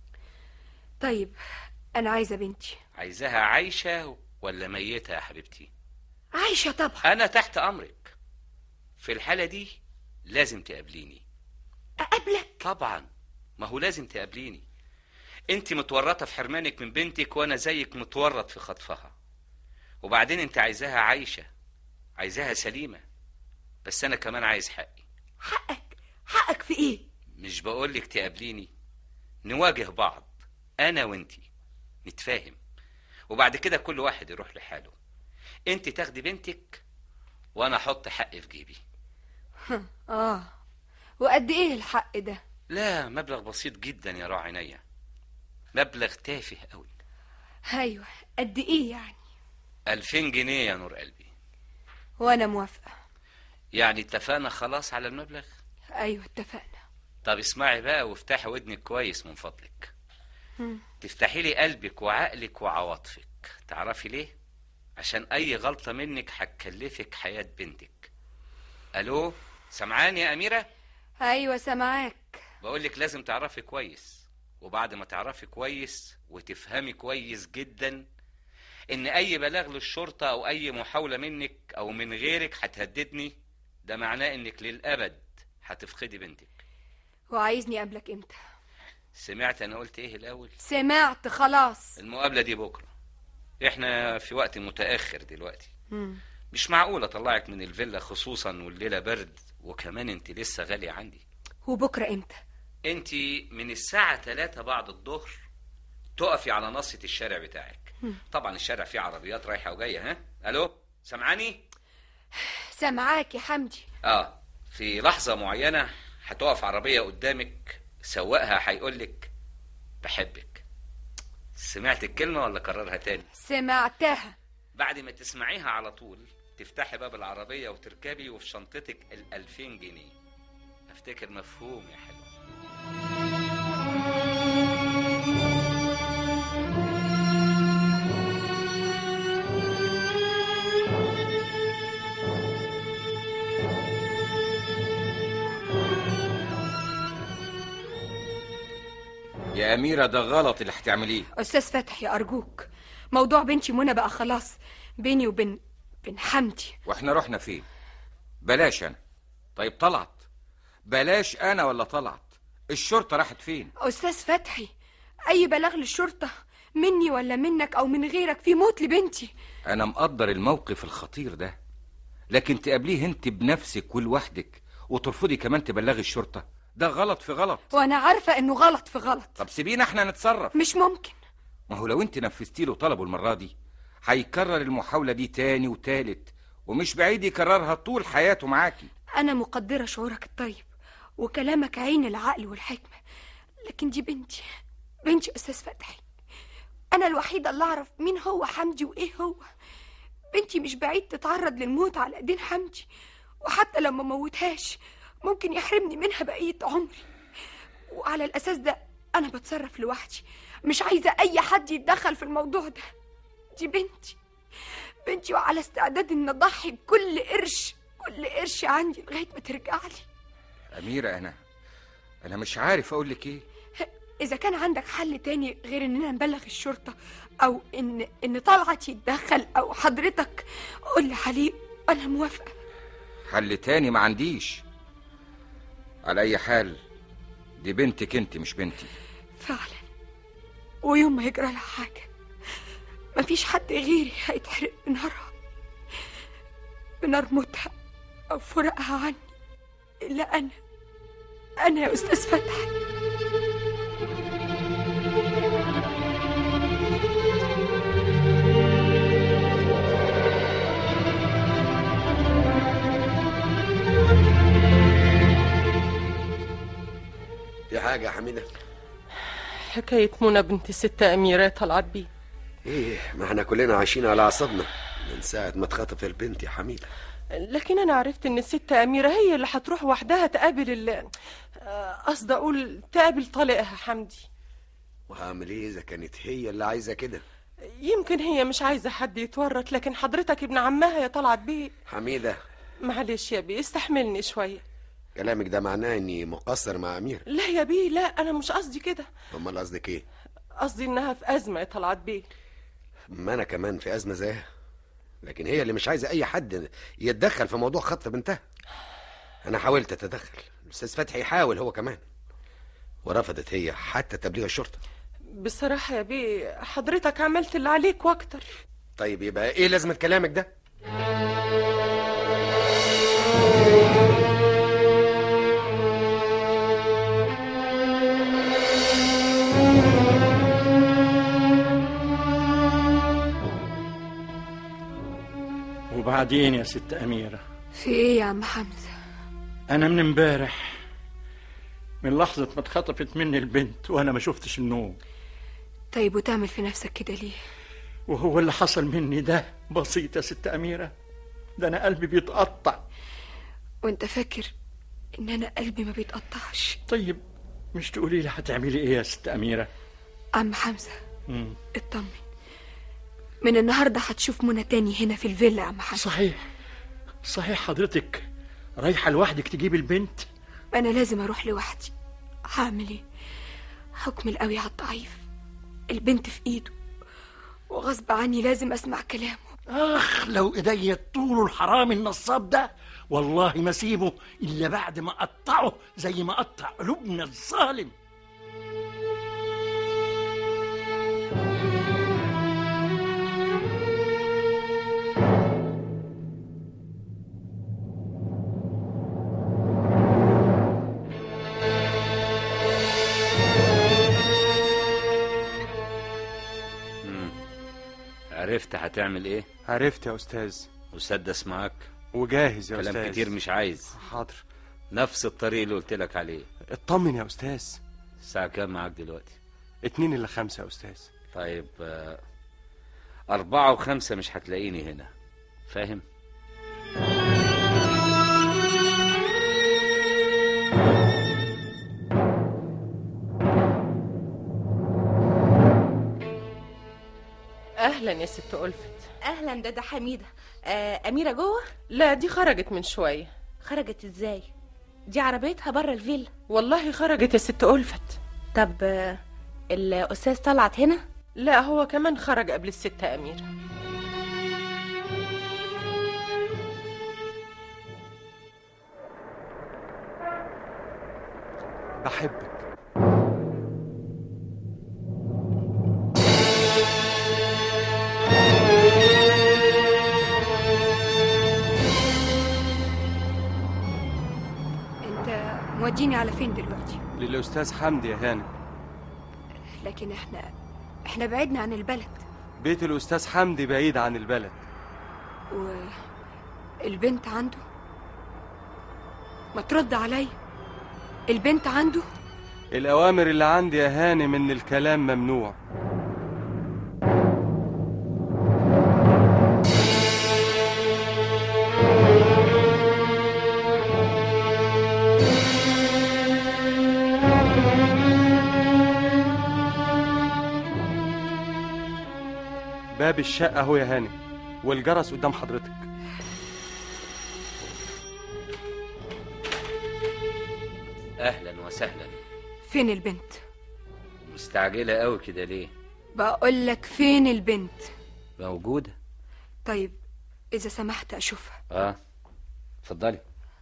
طيب انا عايزه بنتي
عايزاها عايشه ولا ميته يا حبيبتي
عايشه طبعا
انا تحت امرك في الحاله دي لازم تقابليني
اقابلك
طبعا ما هو لازم تقابليني انت متورطه في حرمانك من بنتك وانا زيك متورط في خطفها وبعدين انت عايزاها عايشه عايزاها سليمه بس انا كمان عايز حقي
حقك في ايه
مش بقولك تقابليني نواجه بعض انا وانتي نتفاهم وبعد كده كل واحد يروح لحاله انت تاخدي بنتك وانا احط حقي في جيبي
اه وقد ايه الحق ده
لا مبلغ بسيط جدا يا راعي عينيا مبلغ تافه قوي
ايوه قد ايه يعني
ألفين جنيه يا نور قلبي
وانا موافقه
يعني اتفقنا خلاص على المبلغ
ايوه اتفقنا
طب اسمعي بقى وافتحي ودنك كويس من فضلك
مم.
تفتحي لي قلبك وعقلك وعواطفك تعرفي ليه عشان اي غلطة منك هتكلفك حياة بنتك الو سمعاني يا اميرة
ايوه سامعاك
بقولك لازم تعرفي كويس وبعد ما تعرفي كويس وتفهمي كويس جدا ان اي بلاغ للشرطة او اي محاولة منك او من غيرك هتهددني ده معناه انك للابد هتفقدي بنتك
وعايزني اقابلك امتى
سمعت انا قلت ايه الاول
سمعت خلاص
المقابلة دي بكرة احنا في وقت متأخر دلوقتي
مم.
مش معقول اطلعك من الفيلا خصوصا والليلة برد وكمان انت لسه غالية عندي
وبكره امتى
انت من الساعة 3 بعد الظهر تقفي على نصة الشارع بتاعك
مم.
طبعا الشارع فيه عربيات رايحة وجاية ها الو سامعاني
سامعاك يا حمدي
اه في لحظة معينة هتقف عربية قدامك سواقها هيقولك بحبك سمعت الكلمة ولا كررها تاني
سمعتها
بعد ما تسمعيها على طول تفتحي باب العربية وتركبي وفي شنطتك الألفين جنيه أفتكر مفهوم يا حلو
يا أميرة ده غلط اللي هتعمليه
استاذ فتحي ارجوك موضوع بنتي منى بقى خلاص بيني وبين بين حمدي
واحنا رحنا فين بلاش أنا طيب طلعت بلاش أنا ولا طلعت الشرطة راحت فين
استاذ فتحي اي بلاغ للشرطه مني ولا منك او من غيرك في موت لبنتي
أنا مقدر الموقف الخطير ده لكن تقابليه انت بنفسك ولوحدك وترفضي كمان تبلغي الشرطة ده غلط في غلط
وانا عارفه انه غلط في غلط
طب سيبينا احنا نتصرف
مش ممكن
ما هو لو انت نفذتي له طلبه المرة دي هيكرر المحاولة دي تاني وتالت ومش بعيد يكررها طول حياته معاكي
انا مقدره شعورك الطيب وكلامك عين العقل والحكمه لكن دي بنتي بنتي استاذ فتحي انا الوحيده اللي اعرف مين هو حمدي وايه هو بنتي مش بعيد تتعرض للموت على ايدين حمدي وحتى لو ما موتهاش ممكن يحرمني منها بقيه عمري وعلى الاساس ده انا بتصرف لوحدي مش عايزه اي حد يتدخل في الموضوع ده دي بنتي بنتي وعلى استعداد ان اضحي بكل قرش كل قرش عندي لغايه ما ترجع لي
أميرة أنا أنا مش عارف أقول لك إيه
اذا كان عندك حل تاني غير اننا نبلغ الشرطه او ان ان طلعت يتدخل او حضرتك قول لي عليه انا موافقه
حل تاني ما عنديش على أي حال دي بنتك أنت مش بنتي
فعلا ويوم ما يجرى لها حاجه مفيش حد غيري هيتحرق بنارها بنار موتها او فراقها عني الا انا انا يا استاذ فتحي
في حاجة يا حميدة
حكاية منى بنت ست أميرة طلعت بيه
ايه ما احنا كلنا عايشين على اعصابنا من ساعة ما اتخطف البنت يا حميدة
لكن أنا عرفت إن الست أميرة هي اللي هتروح وحدها تقابل ال آه، قصدي أقول تقابل طليقها حمدي
وهعمل ايه اذا كانت هي اللي عايزة كده
يمكن هي مش عايزة حد يتورط لكن حضرتك ابن عمها يا طلعت بيه
حميدة
معلش يا بيه استحملني شوية
كلامك ده معناه اني مقصر مع امير
لا يا بيه لا أنا مش قصدي كده
امال قصدك ايه
قصدي إنها في أزمة يا طلعت بيه
ما انا كمان في ازمة زيها لكن هي اللي مش عايزة اي حد يتدخل في موضوع خطف بنتها انا حاولت اتدخل الاستاذ فتحي يحاول هو كمان ورفضت هي حتى تبليغ الشرطة
بصراحة يا بيه حضرتك عملت اللي عليك وأكتر
طيب يبقى ايه لازمة كلامك ده
وبعدين يا ست أميرة
في ايه يا عم حمزه
أنا من امبارح من لحظة ما اتخطفت مني البنت وأنا ما شفتش النوم
طيب وتعمل في نفسك كده ليه
وهو اللي حصل مني ده بسيط يا ست أميرة ده أنا قلبي بيتقطع
وانت فاكر ان انا قلبي ما بيتقطعش
طيب مش تقولي لي هتعملي إيه يا ست أميرة
عم حمزه
مم.
اطمن من النهارده هتشوف منى تاني هنا في الفيلا يا عم حمزه
صحيح صحيح حضرتك رايحة لوحدك تجيب البنت
انا لازم اروح لوحدي هعمل ايه حكم القوي على الضعيف البنت في ايده وغصب عني لازم اسمع كلامه
اخ لو ايدي الطول الحرام النصاب ده والله ما سيبه الا بعد ما اقطعه زي ما قطع قلوبنا الظالم
مم. عرفت هتعمل ايه
عرفت يا استاذ
مسدس معاك
وجاهز يا
كلام
استاذ
كتير مش عايز
حاضر
نفس الطريق اللي قلت لك عليه
اطمن يا استاذ
الساعة كام معاك دلوقتي
اتنين الا خمسة يا استاذ
طيب آه، أربعة وخمسة مش هتلاقيني هنا فاهم
أهلا يا ست ألفت
اهلا ده ده حميده آه اميره جوه
لا دي خرجت من شوية
خرجت ازاي دي عربيتها بره الفيلا
والله خرجت يا ست ألفت
طب آه الاستاذ طلعت هنا
لا هو كمان خرج قبل الست أميرة
بحبك
انت موديني على فين دلوقتي
للاستاذ حمدي يا هانم
لكن احنا احنا بعدنا عن البلد
بيت الاستاذ حمدي بعيد عن البلد
والبنت عنده ما ترد عليا البنت عنده
الاوامر اللي عندي يا هانم ان الكلام ممنوع باب الشقة اهو يا هانم والجرس قدام حضرتك
اهلا وسهلا
فين البنت
مستعجله قوي كده ليه
بقول لك فين البنت
موجوده
طيب اذا سمحت اشوفها
اه اتفضلي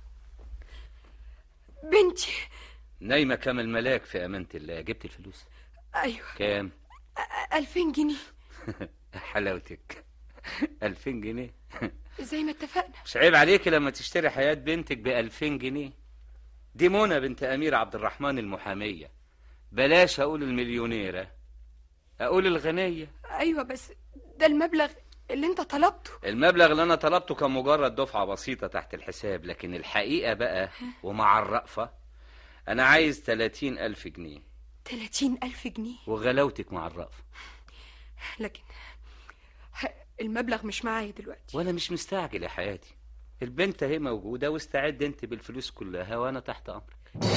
بنتي
نايمه كما الملاك في امانه الله جبت الفلوس
ايوه
كام
أ- ألفين جنيه
حلاوتك ألفين جنيه
زي ما اتفقنا
مش عيب عليك لما تشتري حياة بنتك بألفين جنيه دي منى بنت أمير عبد الرحمن المحامية بلاش أقول المليونيرة أقول الغنية
ايوه بس ده المبلغ اللي انت طلبته
المبلغ اللي أنا طلبته كان مجرد دفعة بسيطة تحت الحساب لكن الحقيقة بقى ومع الرأفة أنا عايز تلاتين ألف جنيه
تلاتين ألف جنيه
وغلاوتك مع الرأفة
لكن ه- المبلغ مش معايا دلوقتي
وأنا مش مستعجل يا حياتي البنت اهي موجودة واستعد انت بالفلوس كلها وأنا تحت أمرك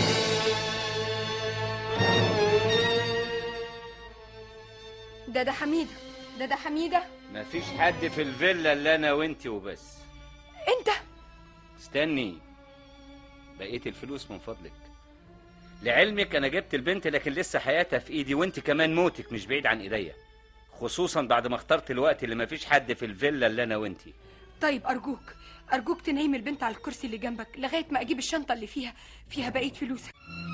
ده ده حميدة ده ده حميدة
مفيش حد في الفيلا الا انا وانت وبس
انت
استني بقيت الفلوس من فضلك لعلمك انا جبت البنت لكن لسه حياتها في ايدي وانت كمان موتك مش بعيد عن ايديا خصوصا بعد ما اخترت الوقت اللي مفيش حد في الفيلا الا انا وانت
طيب أرجوك أرجوك تنيم البنت على الكرسي اللي جنبك لغاية ما أجيب الشنطة اللي فيها فيها بقية فلوسك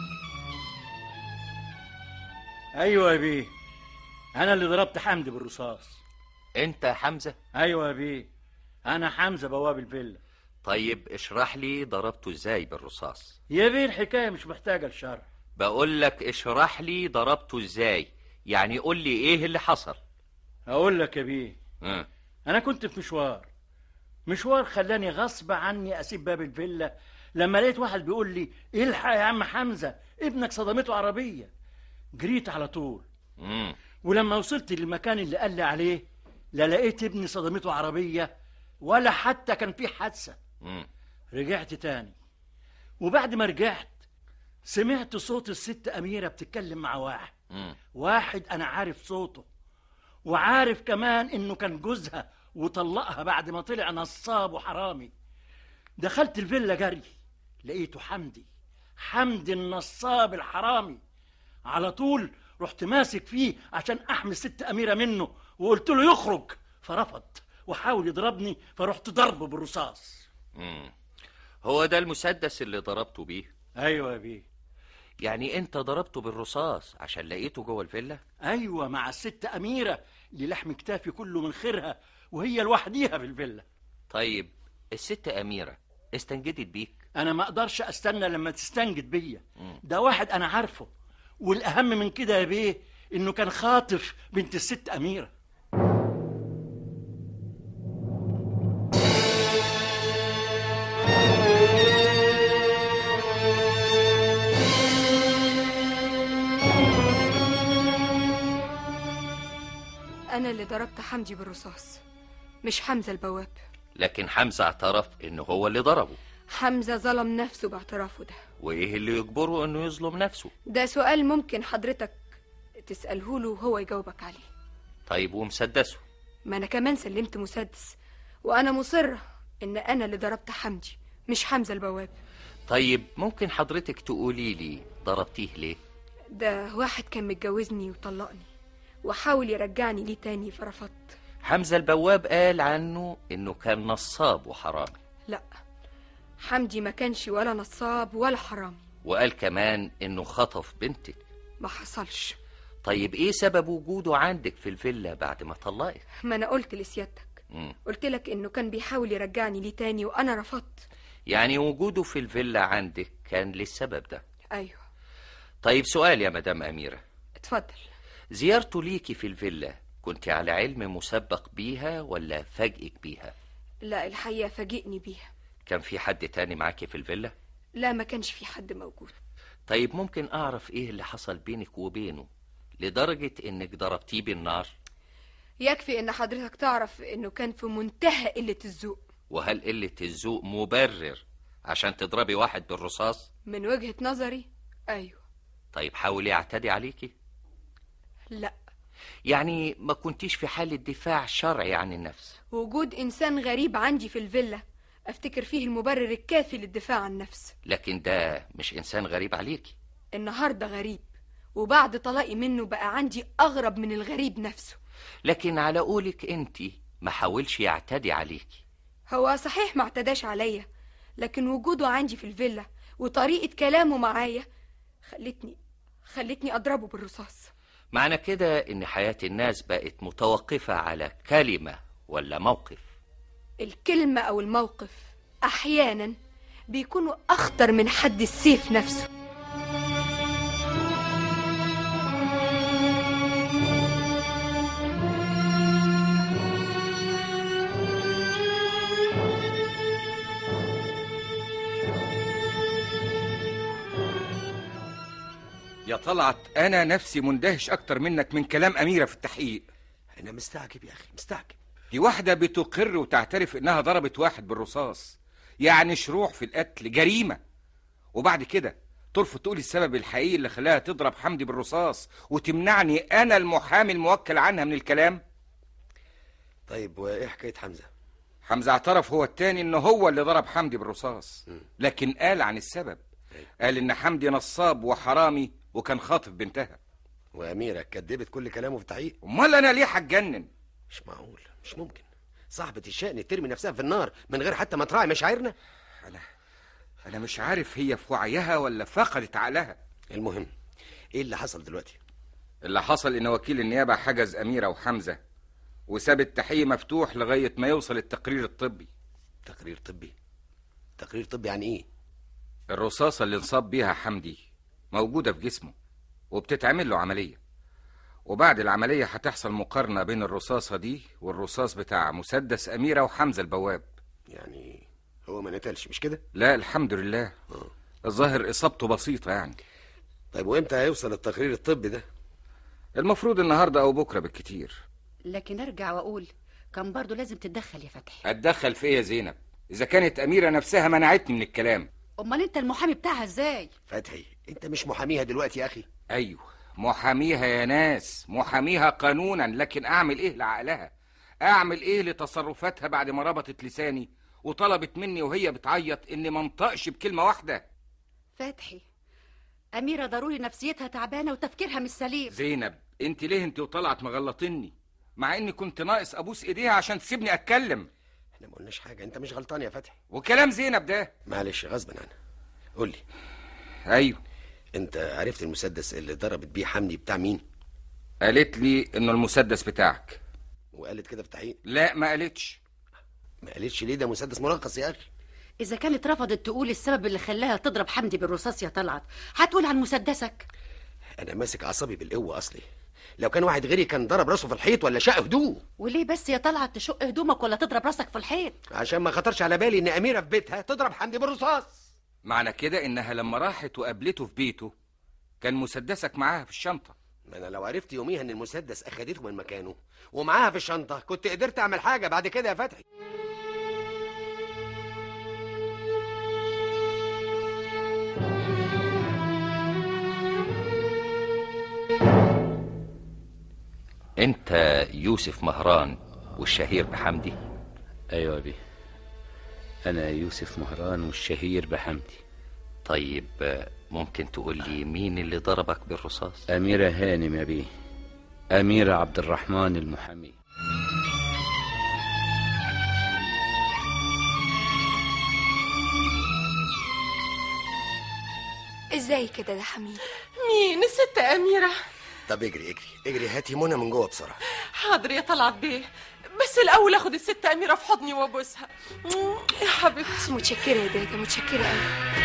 ايوه يا بيه انا اللي ضربت حمدي بالرصاص
انت يا حمزه
ايوه يا بيه انا حمزه بواب الفيلا
طيب اشرح لي ضربته ازاي بالرصاص
يا بيه الحكايه مش محتاجه لشرح
بقول لك اشرح لي ضربته ازاي يعني قول لي ايه اللي حصل
اقول لك يا بيه
اه.
انا كنت في مشوار مشوار خلاني غصب عني اسيب باب الفيلا لما لقيت واحد بيقول لي الحق يا عم حمزه ابنك صدمته عربيه جريت على طول
مم.
ولما وصلت للمكان اللي قال لي عليه لا لقيت ابني صدمته عربيه ولا حتى كان في حادثه
مم.
رجعت تاني وبعد ما رجعت سمعت صوت الست أميرة بتتكلم مع واحد
مم.
واحد أنا عارف صوته وعارف كمان إنه كان جوزها وطلقها بعد ما طلع نصاب وحرامي دخلت الفيلا جري لقيته حمدي حمدي النصاب الحرامي على طول رحت ماسك فيه عشان أحمي الست أميرة منه وقلت له يخرج فرفض وحاول يضربني فرحت ضربه بالرصاص
مم. هو ده المسدس اللي ضربته بيه
ايوه يا بيه
يعني انت ضربته بالرصاص عشان لقيته جوه الفيلا
ايوه مع الست اميره اللي لحم كتافي كله من خيرها وهي لوحديها في الفيلا
طيب الست اميره استنجدت بيك
انا ما اقدرش استنى لما تستنجد بيا ده واحد انا عارفه والاهم من كده يا بيه انه كان خاطف بنت الست اميره
أنا اللي ضربت حمدي بالرصاص مش حمزة البواب
لكن حمزه اعترف انه هو اللي ضربه
حمزة ظلم نفسه باعترافه ده
وايه اللي يجبره انه يظلم نفسه
ده سؤال ممكن حضرتك تسأله له وهو يجاوبك عليه
طيب ومسدسه
ما أنا كمان سلمت مسدس وأنا مصرة إن أنا اللي ضربت حمدي مش حمزة البواب
طيب ممكن حضرتك تقولي لي ضربتيه ليه
ده واحد كان متجوزني وطلقني وحاول يرجعني ليه تاني فرفضت
حمزه البواب قال عنه انه كان نصاب وحرامي
لا حمدي ما كانش ولا نصاب ولا حرامي
وقال كمان انه خطف بنتك
ما حصلش
طيب ايه سبب وجوده عندك في الفيلا بعد ما طلقك
ما أنا قلت لسيادتك
مم.
قلت لك إنه كان بيحاول يرجعني ليه تاني وأنا رفضت
يعني وجوده في الفيلا عندك كان للسبب ده
أيوه
طيب سؤال يا مدام أميرة
اتفضل
زيارته ليكي في الفيلا كنت على علم مسبق بيها ولا فاجئك بيها
لا الحقيقة فاجئني بيها
كان في حد تاني معاكي في الفيلا
لا ما كانش في حد موجود
طيب ممكن أعرف إيه اللي حصل بينك وبينه لدرجة إنك ضربتيه بالنار
يكفي إن حضرتك تعرف إنه كان في منتهى قلة الذوق
وهل قلة الذوق مبرر عشان تضربي واحد بالرصاص
من وجهة نظري أيوه
طيب حاول يعتدي عليكي
لا
يعني ما كنتيش في حالة دفاع شرعي عن النفس
وجود إنسان غريب عندي في الفيلا أفتكر فيه المبرر الكافي للدفاع عن النفس
لكن ده مش إنسان غريب عليكي
النهاردة غريب وبعد طلاقي منه بقى عندي أغرب من الغريب نفسه
لكن على قولك انت ما حاولش يعتدي عليكي
هو صحيح ما اعتداش عليا لكن وجوده عندي في الفيلا وطريقة كلامه معايا خلتني خلتني أضربه بالرصاص
معنى كده ان حياة الناس بقت متوقفة على كلمة ولا موقف
الكلمة أو الموقف أحيانا بيكونوا أخطر من حد السيف نفسه
يا طلعت انا نفسي مندهش اكتر منك من كلام اميره في التحقيق
انا مستعجب يا اخي مستعجب
دي واحده بتقر وتعترف انها ضربت واحد بالرصاص يعني شروع في القتل جريمه وبعد كده ترفض تقول السبب الحقيقي اللي خلاها تضرب حمدي بالرصاص وتمنعني انا المحامي الموكل عنها من الكلام
طيب وايه حكايه حمزه
حمزه اعترف هو التاني ان هو اللي ضرب حمدي بالرصاص لكن قال عن السبب قال ان حمدي نصاب وحرامي وكان خاطف بنتها
واميره كدبت كل كلامه في التحقيق
امال انا ليه هتجنن
مش معقول مش ممكن صاحبة الشأن ترمي نفسها في النار من غير حتى ما تراعي مشاعرنا
انا انا مش عارف هي في وعيها ولا فقدت عقلها
المهم ايه اللي حصل دلوقتي
اللي حصل ان وكيل النيابه حجز اميره وحمزه وساب التحقيق مفتوح لغايه ما يوصل التقرير الطبي
تقرير طبي تقرير طبي عن ايه
الرصاصه اللي انصاب بيها حمدي موجوده في جسمه وبتتعمل له عمليه وبعد العمليه هتحصل مقارنه بين الرصاصه دي والرصاص بتاع مسدس اميره وحمزه البواب
يعني هو ما نتلش مش كده
لا الحمد لله الظاهر اصابته بسيطه يعني
طيب وامتى هيوصل التقرير الطبي ده
المفروض النهارده او بكره بالكتير
لكن ارجع واقول كان برضو لازم تتدخل يا فتحي
اتدخل في ايه يا زينب اذا كانت اميره نفسها منعتني من الكلام
امال انت المحامي بتاعها ازاي
فتحي انت مش محاميها دلوقتي يا اخي
ايوه محاميها يا ناس محاميها قانونا لكن اعمل ايه لعقلها اعمل ايه لتصرفاتها بعد ما ربطت لساني وطلبت مني وهي بتعيط اني ما انطقش بكلمه واحده
فتحي أميرة ضروري نفسيتها تعبانة وتفكيرها مش سليم
زينب انت ليه انت وطلعت مغلطني مع اني كنت ناقص ابوس ايديها عشان تسيبني اتكلم
احنا ما قلناش حاجه انت مش غلطان يا فتحي
وكلام زينب ده
معلش غصب عنها قول لي
ايوه
انت عرفت المسدس اللي ضربت بيه حمدي بتاع مين
قالت لي انه المسدس بتاعك
وقالت كده في التحقيق
لا ما قالتش
ما قالتش ليه ده مسدس مرخص يا اخي
إذا كانت رفضت تقول السبب اللي خلاها تضرب حمدي بالرصاص يا طلعت هتقول عن مسدسك
انا ماسك اعصابي بالقوه اصلي لو كان واحد غيري كان ضرب راسه في الحيط ولا شق هدوء
وليه بس يا طلعت تشق هدومك ولا تضرب راسك في الحيط
عشان ما خطرش على بالي ان اميره في بيتها تضرب حمدي بالرصاص
معنى كده انها لما راحت وقابلته في بيته كان مسدسك معاها في الشنطه
ما انا لو عرفت يوميها ان المسدس اخدته من مكانه ومعاها في الشنطه كنت قدرت اعمل حاجه بعد كده يا فتحي
انت يوسف مهران والشهير بحمدي
ايوه بيه انا يوسف مهران والشهير بحمدي
طيب ممكن تقول لي مين اللي ضربك بالرصاص
اميره هانم يا بيه اميره عبد الرحمن المحامي
ازاي كده يا حميد
مين الست أميرة
طب اجري اجري اجري هاتي منى من جوه بسرعه
حاضر يا طلعت بيه بس الأول أخد الست أميرة في حضني وأبوسها مم، يا حبيبتي
متشكرة يا دادا متشكرة قوي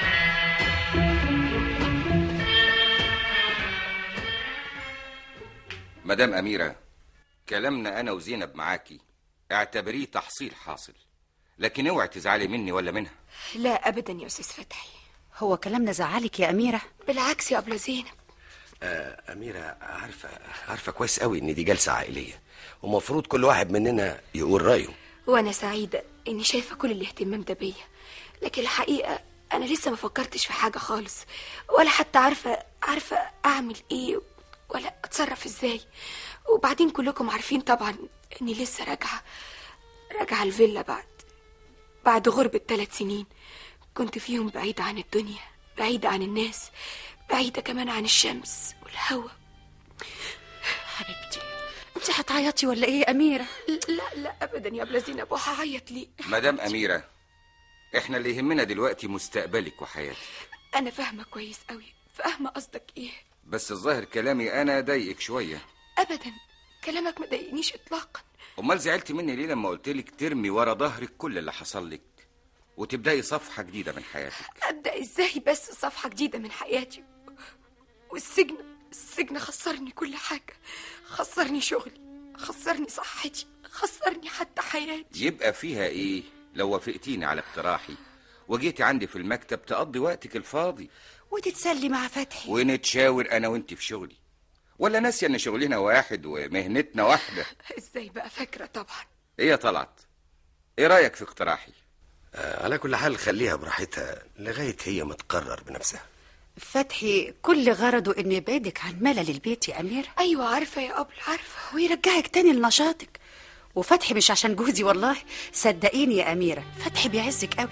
مدام اميره كلامنا انا وزينب معاكي اعتبريه تحصيل حاصل لكن اوعي تزعلي مني ولا منها
لا أبدا يا أستاذ فتحي
هو كلامنا زعلك يا أميرة
بالعكس يا أبلة زينب
آه اميره عارفه عارفه كويس قوي ان دي جلسه عائليه ومفروض كل واحد مننا يقول رايه
وأنا سعيدة إني شايفة كل الاهتمام ده بيا لكن الحقيقة أنا لسه ما فكرتش في حاجة خالص ولا حتى عارفة عارفة أعمل إيه ولا اتصرف ازاي وبعدين كلكم عارفين طبعا اني لسه راجعه راجعه الفيلا بعد بعد غربة ثلاث سنين كنت فيهم بعيدة عن الدنيا بعيدة عن الناس بعيدة كمان عن الشمس والهواء
حبيبتي انت هتعيطي ولا ايه يا اميره
لا لا ابدا يا ابله زينب وهعيط ليه
مدام أميرة احنا اللي يهمنا دلوقتي مستقبلك وحياتك
انا فاهمه كويس قوي فاهمه قصدك ايه
بس الظاهر كلامي أنا ضايقك شوية
ابدا كلامك ما ضايقنيش اطلاقا
أمال زعلت مني ليه لما قلت لك ترمي ورا ظهرك كل اللي حصل لك وتبدأي صفحة جديدة من حياتك
ابدا ازاي بس صفحه جديده من حياتي والسجن السجن خسرني كل حاجه خسرني شغلي خسرني صحتي خسرني حتى حياتي
يبقى فيها إيه لو وافقتيني على اقتراحي وجيتي عندي في المكتب تقضي وقتك الفاضي
وتتسلي مع فتحي
ونتشاور أنا وأنت في شغلي ولا ناسية إن شغلنا واحد ومهنتنا واحدة
ازاي بقى فاكره طبعا
إيه يا طلعت إيه رأيك في اقتراحي
آه، على كل حال خليها براحتها لغاية هي ما تقرر بنفسها
فتحي كل غرضه انه يبعدك عن ملل البيت يا اميره
ايوه عارفه يا ابل عارفه
ويرجعك تاني لنشاطك وفتحي مش عشان جوزي والله صدقيني يا اميره فتحي بيعزك قوي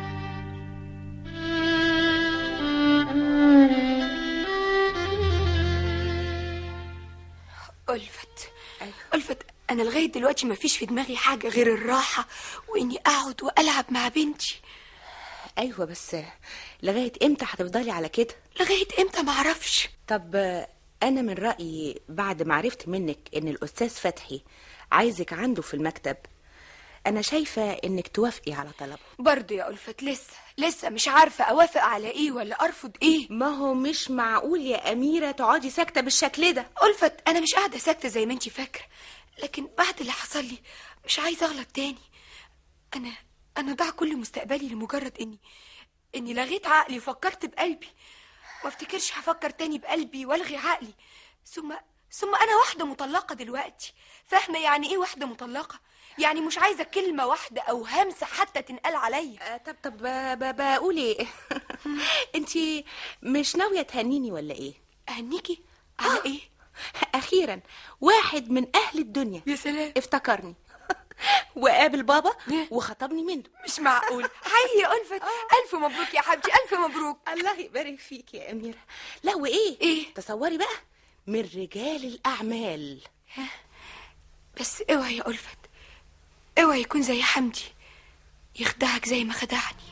ألفت ألفت أنا لغاية دلوقتي ما فيش في دماغي حاجة غير الراحة وإني أقعد وألعب مع بنتي
ايوه بس لغايه امتى هتفضلي على كده
لغايه امتى معرفش
طب انا من رايي بعد ما عرفت منك ان الاستاذ فتحي عايزك عنده في المكتب انا شايفه انك توافقي على طلبه
برضه يا ألفت لسه لسه مش عارفة أوافق على إيه ولا أرفض إيه
ما هو مش معقول يا اميره تقعدي ساكته بالشكل ده
ألفت أنا مش قاعدة ساكتة زي ما أنتي فاكرة لكن بعد اللي حصل لي مش عايزة أغلط تاني أنا أنا ضاع كل مستقبلي لمجرد إني إني لغيت عقلي وفكرت بقلبي ما افتكرش هفكر تاني بقلبي والغي عقلي ثم ثم انا واحده مطلقه دلوقتي فاهمه يعني ايه واحده مطلقه يعني مش عايزه كلمه واحده او همسه حتى تنقال عليا
طب طب ب- ب- بقول ايه انتي مش ناويه تهنيني ولا ايه
اهنيكي على ايه
اخيرا واحد من اهل الدنيا
يا سلام
افتكرني وقابل بابا وخطبني منه
مش معقول حي يا ألفت ألف مبروك يا حبيبتي ألف مبروك
الله يبارك فيك يا أميرة لا وإيه
إيه
تصوري بقى من رجال الأعمال
بس اوعي يا ألفت اوعي يكون زي حمدي يخدعك زي ما خدعني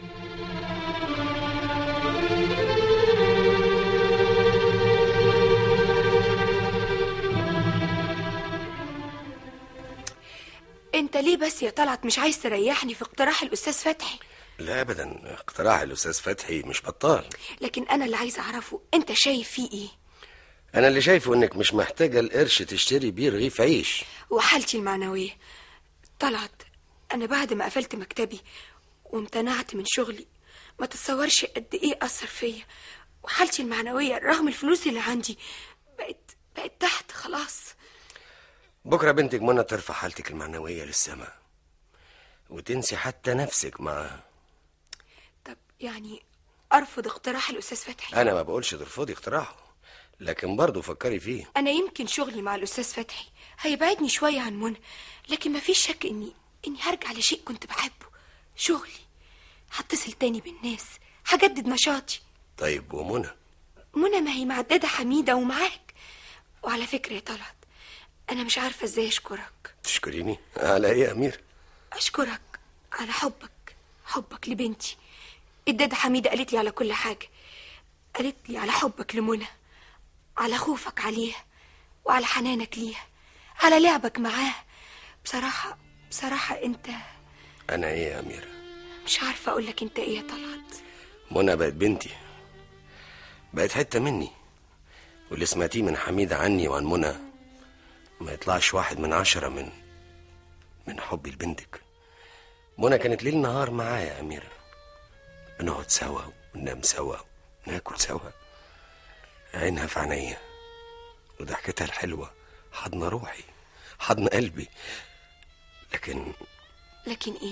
انت ليه بس يا طلعت مش عايز تريحني في اقتراح الاستاذ فتحي
لا ابدا اقتراح الاستاذ فتحي مش بطال
لكن انا اللي عايز اعرفه انت شايف فيه ايه
انا اللي شايفه انك مش محتاجه القرش تشتري بيه رغيف عيش
وحالتي المعنويه طلعت انا بعد ما قفلت مكتبي وامتنعت من شغلي ما تتصورش قد ايه اثر فيا وحالتي المعنويه رغم الفلوس اللي عندي بقت بقت تحت خلاص
بكره بنتك منى ترفع حالتك المعنويه للسماء وتنسي حتى نفسك معاها
طب يعني ارفض اقتراح الاستاذ فتحي
انا ما بقولش ترفضي اقتراحه لكن برضه فكري فيه
انا يمكن شغلي مع الاستاذ فتحي هيبعدني شويه عن منى لكن ما فيش شك اني اني هرجع لشيء كنت بحبه شغلي هتصل تاني بالناس هجدد نشاطي
طيب ومنى
منى ما هي معدده حميده ومعاك وعلى فكره يا طلعت انا مش عارفه ازاي اشكرك
تشكريني على ايه يا امير
اشكرك على حبك حبك لبنتي الدادة حميدة قالت لي على كل حاجة قالت لي على حبك لمنى على خوفك عليها وعلى حنانك ليها على لعبك معاها بصراحة بصراحة انت
انا ايه يا اميره
مش عارفة اقولك انت ايه يا طلعت
منى بقت بنتي بقت حته مني واللي سمعتيه من حميده عني وعن منى ما يطلعش واحد من عشرة من من حبي لبنتك منى كانت ليل نهار معايا يا أميرة بنقعد سوا وننام سوا ناكل سوا عينها في عينيا وضحكتها الحلوة حضن روحي حضن قلبي لكن
لكن ايه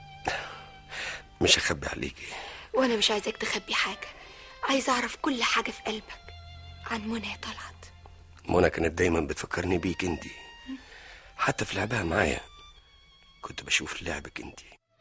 مش هخبي عليكي
وانا مش عايزاك تخبي حاجة عايزة اعرف كل حاجة في قلبك عن منى يا طلعت
منى كانت دايما بتفكرني بيك انت حتى في لعبها معايا كنت بشوف لعبك انت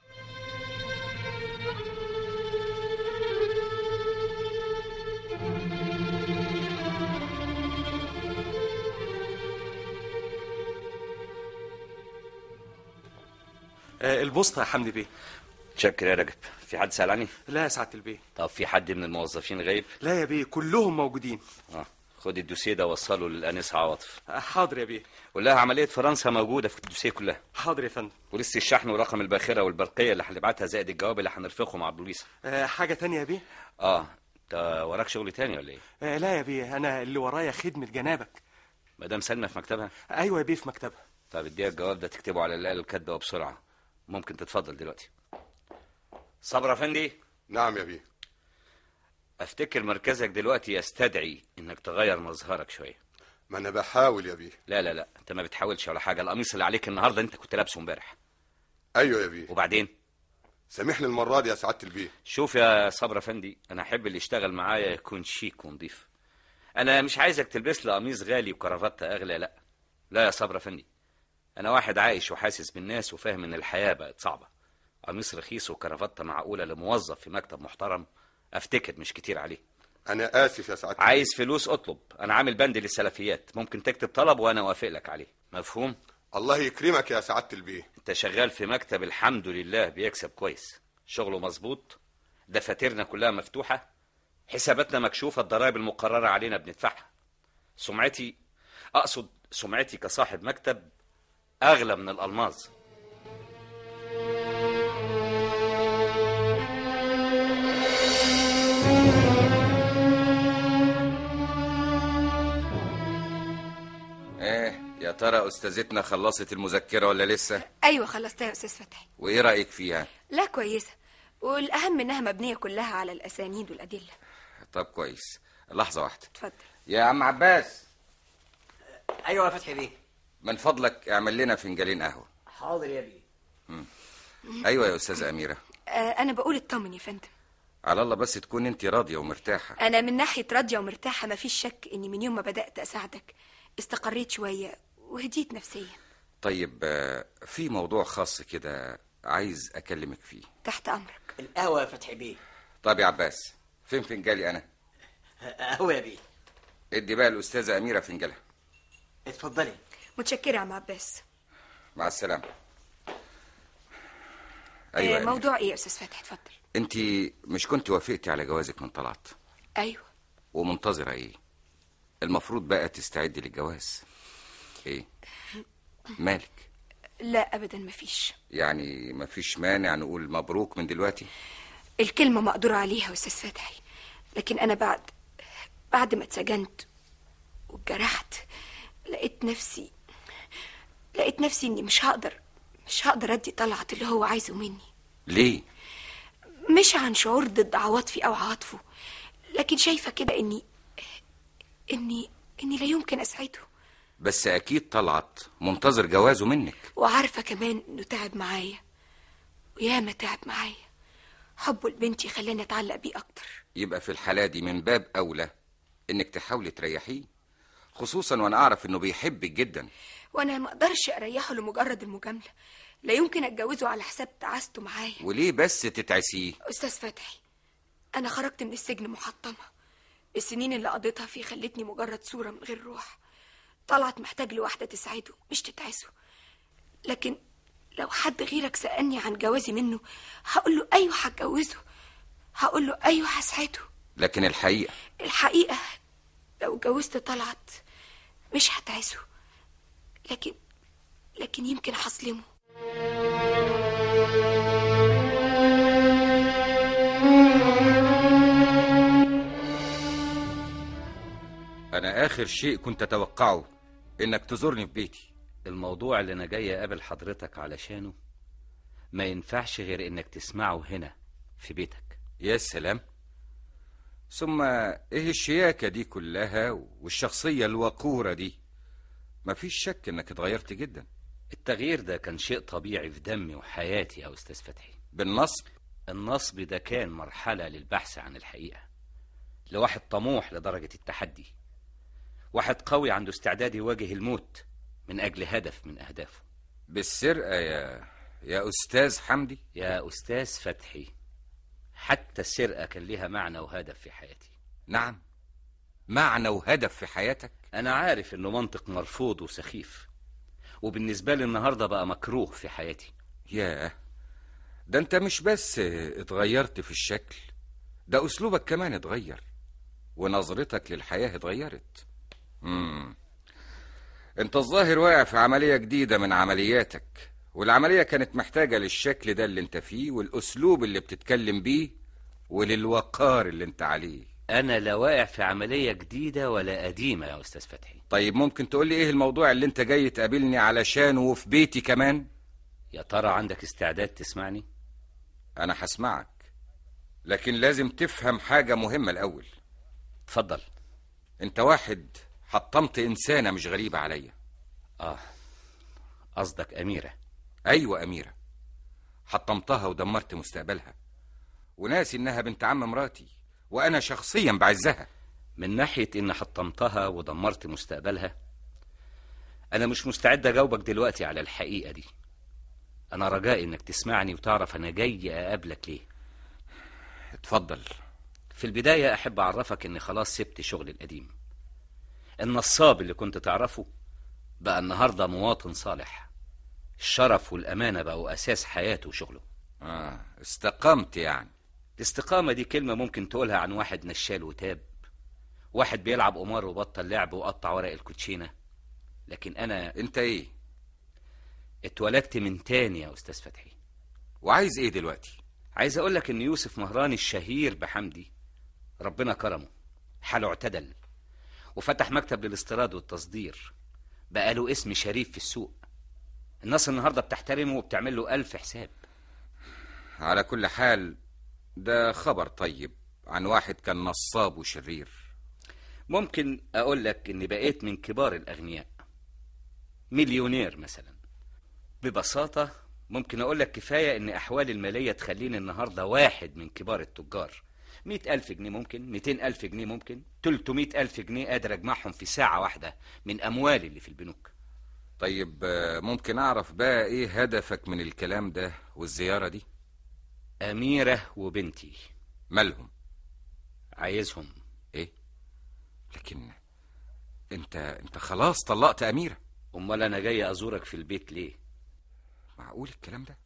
آه البوسطة يا حمدي بيه
تشكر يا رجب في حد سأل عني
لا يا سعادة البيه
طب في حد من الموظفين غايب
لا يا بيه كلهم موجودين
اه خد الدوسيه ده وصله للانسه عواطف
آه حاضر يا بيه
قول لها عمليه فرنسا موجوده في الدوسيه كلها
حاضر يا فندم
ولسه الشحن ورقم الباخره والبرقيه اللي هنبعتها زائد الجواب اللي هنرفقه مع البوليس
آه حاجة تانية يا بيه
اه انت وراك شغل تاني ولا ايه
آه لا يا بيه أنا اللي ورايا خدمة جنابك
مدام سلمى في مكتبها
أيوة يا بيه في مكتبها
طب اديها الجواب ده تكتبه على الآلة الكاتبة وبسرعة ممكن تتفضل دلوقتي صبرا فندي
نعم يا بيه
افتكر مركزك دلوقتي يستدعي انك تغير مظهرك شويه
ما انا بحاول يا بيه
لا لا لا انت ما بتحاولش ولا حاجه القميص اللي عليك النهارده انت كنت لابسه امبارح
ايوه يا بيه
وبعدين
سامحني المره دي يا سعاده البيه
شوف يا صبرا فندي انا احب اللي يشتغل معايا يكون شيك ونضيف انا مش عايزك تلبس لي قميص غالي وكرافته اغلى لا لا يا صبرا فندي انا واحد عايش وحاسس بالناس وفاهم ان الحياه بقت صعبه قميص رخيص وكرافته معقوله لموظف في مكتب محترم افتكر مش كتير عليه
انا اسف يا سعاده
عايز فلوس اطلب انا عامل بند للسلفيات ممكن تكتب طلب وانا اوافق لك عليه مفهوم
الله يكرمك يا سعاده البيه
انت شغال في مكتب الحمد لله بيكسب كويس شغله مظبوط دفاترنا كلها مفتوحه حساباتنا مكشوفه الضرائب المقرره علينا بندفعها سمعتي اقصد سمعتي كصاحب مكتب اغلى من الالماظ
ايه يا ترى استاذتنا خلصت المذكره ولا لسه
ايوه خلصتها يا استاذ فتحي
وايه رايك فيها
لا كويسه والاهم انها مبنيه كلها على الاسانيد والادله
طب كويس لحظه واحده
اتفضل
يا عم عباس
ايوه يا فتحي بيه
من فضلك اعمل لنا فنجانين قهوه
حاضر يا بيه
ايوه يا استاذه اميره
آه انا بقول اطمن يا فندم
على الله بس تكون انت راضيه ومرتاحه
انا من ناحيه راضيه ومرتاحه مفيش شك اني من يوم ما بدات اساعدك استقريت شويه وهديت نفسيا
طيب آه، في موضوع خاص كده عايز اكلمك فيه
تحت امرك
القهوه يا فتحي بيه
طب يا عباس فين فنجالي انا
قهوه يا بيه
ادي بقى الاستاذه اميره فنجالها
اتفضلي
متشكره يا عم عباس
مع السلامه
آه
ايوه موضوع...
موضوع ايه يا استاذ فتحي اتفضل
انت مش كنت وافقتي على جوازك من طلعت
ايوه
ومنتظره ايه المفروض بقى تستعدي للجواز ايه مالك
لا ابدا مفيش
يعني مفيش مانع نقول مبروك من دلوقتي
الكلمه مقدور عليها يا استاذ فتحي لكن انا بعد بعد ما اتسجنت واتجرحت لقيت نفسي لقيت نفسي اني مش هقدر مش هقدر ادي طلعت اللي هو عايزه مني
ليه
مش عن شعور ضد عواطفي او عواطفه لكن شايفه كده اني اني اني لا يمكن اسعده
بس اكيد طلعت منتظر جوازه منك
وعارفه كمان انه تعب معايا وياما تعب معايا حبه لبنتي خلاني اتعلق بيه اكتر
يبقى في الحالة دي من باب أولى إنك تحاولي تريحيه خصوصا وأنا أعرف إنه بيحبك جدا
وانا ما اقدرش اريحه لمجرد المجامله لا يمكن اتجوزه على حساب تعاسته معايا
وليه بس تتعسيه
استاذ فتحي انا خرجت من السجن محطمه السنين اللي قضيتها فيه خلتني مجرد صوره من غير روح طلعت محتاج لواحده تساعده مش تتعسه لكن لو حد غيرك سالني عن جوازي منه هقول له ايوه هتجوزه هقول له ايوه هسعده
لكن الحقيقة
الحقيقه لو اتجوزت طلعت مش هتعسه لكن لكن يمكن هظلمه
أنا آخر شيء كنت أتوقعه إنك تزورني في بيتي
الموضوع اللي انا جاي اقابل حضرتك علشانه ما ينفعش غير انك تسمعه هنا في بيتك
يا سلام ثم إيه الشياكة دي كلها والشخصية الوقورة دي مفيش شك إنك اتغيرت جدا
التغيير ده كان شيء طبيعي في دمي وحياتي يا استاذ فتحي
بالنصب
النصب ده كان مرحلة للبحث عن الحقيقة لواحد طموح لدرجة التحدي واحد قوي عنده استعداد يواجه الموت من أجل هدف من أهدافه
بالسرقة يا يا أستاذ حمدي
يا أستاذ فتحي حتى السرقة كان ليها معنى وهدف في حياتي
نعم معنى وهدف في حياتك
أنا عارف إنه منطق مرفوض وسخيف وبالنسبة لي النهاردة بقى مكروه في حياتي
ياه ده انت مش بس اتغيرت في الشكل ده اسلوبك كمان اتغير ونظرتك للحياة اتغيرت مم. انت الظاهر واقع في عملية جديدة من عملياتك والعملية كانت محتاجة للشكل ده اللي انت فيه والاسلوب اللي بتتكلم بيه وللوقار اللي انت عليه
أنا لا واقع في عملية جديدة ولا قديمة يا أستاذ فتحي
طيب ممكن تقول لي ايه الموضوع اللي انت جاي تقابلني علشانه وفي بيتي كمان
يا ترى عندك استعداد تسمعني
انا هسمعك لكن لازم تفهم حاجة مهمة الاول
اتفضل
انت واحد حطمت انسانة مش غريبة عليا
اه قصدك أميرة
ايوه اميرة حطمتها ودمرت مستقبلها وناسي انها بنت عم مراتي وانا شخصيا بعزها
من ناحية إن حطمتها ودمرت مستقبلها أنا مش مستعد أجاوبك دلوقتي على الحقيقة دي أنا رجائي إنك تسمعني وتعرف أنا جاي أقابلك ليه
اتفضل
في البداية أحب أعرفك إني خلاص سبت شغلي القديم النصاب اللي كنت تعرفه بقى النهاردة مواطن صالح الشرف والأمانة بقوا أساس حياته وشغله
آه استقمت يعني
الاستقامة دي كلمة ممكن تقولها عن واحد نشال وتاب واحد بيلعب قمار وبطل لعب وقطع ورق الكوتشينة لكن أنا
انت ايه
اتولدت من تاني يا أستاذ فتحي
وعايز ايه دلوقتي
عايز أقولك إن يوسف مهراني الشهير بحمدي ربنا كرمه حاله اعتدل وفتح مكتب للاستيراد والتصدير بقى له اسم شريف في السوق الناس النهاردة بتحترمه وبتعمل له ألف حساب
على كل حال ده خبر طيب عن واحد كان نصاب وشرير
ممكن أقول لك إني بقيت من كبار الأغنياء مليونير مثلا ببساطة ممكن أقول لك كفاية إن أحوالي المالية تخليني النهاردة واحد من كبار التجار مئة ألف جنيه ممكن مئتين ألف جنيه ممكن تلتمائة ألف جنيه قادر أجمعهم في ساعة واحدة من أموالي اللي في البنوك
طيب آه، ممكن اعرف بقى ايه هدفك من الكلام ده والزيارة دي
أميرة وبنتي
مالهم
عايزهم
ايه لكن انت انت خلاص طلقت اميرة
أمال أنا جاي أزورك في البيت ليه
معقول الكلام ده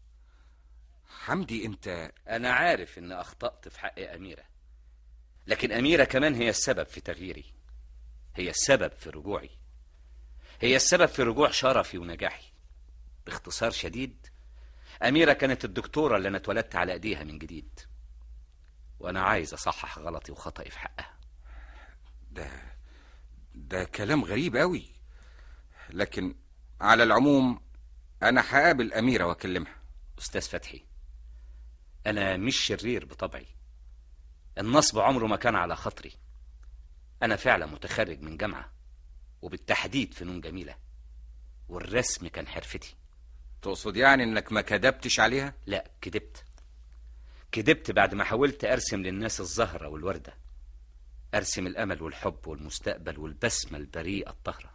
حمدي انت
أنا عارف إن أخطأت في حق أميرة لكن أميرة كمان هي السبب في تغييري هي السبب في رجوعي هي السبب في رجوع شرفي ونجاحي باختصار شديد أميرة كانت الدكتورة اللي أنا اتولدت على أيديها من جديد وأنا عايز أصحح غلطي وخطئي في حقها
ده ده كلام غريب قوي لكن على العموم انا هقابل اميرة واكلمها
أستاذ فتحي أنا مش شرير بطبعي النصب عمره ما كان على خاطري أنا فعلا متخرج من جامعة وبالتحديد فنون جميلة والرسم كان حرفتي
تقصد يعني انك ما كدبتش عليها
لا كدبت كدبت بعد ما حاولت أرسم للناس الزهرة والوردة أرسم الأمل والحب والمستقبل والبسمة البريئة الطاهرة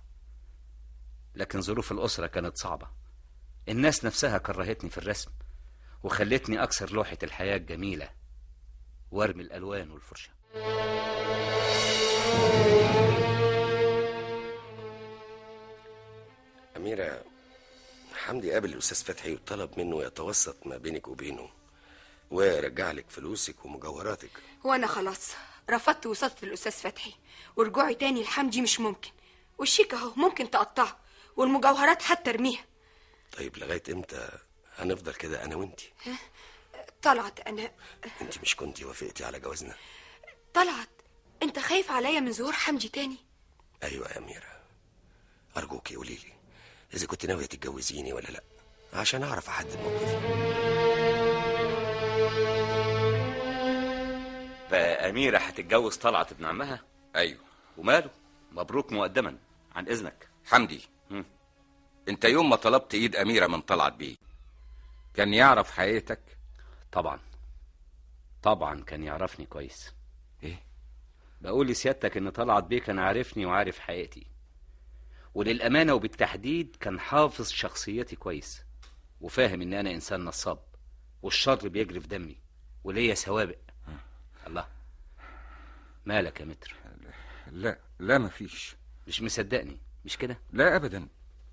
لكن ظروف الأسرة كانت صعبة الناس نفسها كرهتني في الرسم وخلتني أكسر لوحة الحياة الجميلة وارمي الألوان والفرشة
أميرة حمدي قابل الأستاذ فتحي وطلب منه يتوسط ما بينك وبينه ويرجع لك فلوسك ومجوهراتك
وانا خلاص رفضت وصلت للاستاذ فتحي ورجوعي تاني لحمدي مش ممكن والشيك اهو ممكن تقطعه والمجوهرات حتى ارميها
طيب لغاية امتى هنفضل كده أنا وأنتي
طلعت انا
أنت مش كنتي وافقتي على جوازنا
طلعت انت خايف عليا من ظهور حمدي تاني
أيوة يا أميرة أرجوكي قولي لي إذا كنت ناوية تتجوزيني ولا لأ عشان أعرف أحدد موقفي
بقى أميرة هتتجوز طلعت ابن عمها
ايوه
وماله مبروك مقدما عن إذنك
حمدي
مم.
انت يوم ما طلبت ايد اميرة من طلعت بيه كان يعرف حقيقتك
طبعا طبعا كان يعرفني كويس
ايه
بقول لسيادتك ان طلعت بيه كان عارفني وعارف حقيقتي وللأمانة وبالتحديد كان حافظ شخصيتي كويس وفاهم ان انا انسان نصاب والشر بيجري في دمي وليا سوابق الله مالك يا متر
لا لا مفيش
مش مصدقني مش كده
لا ابدا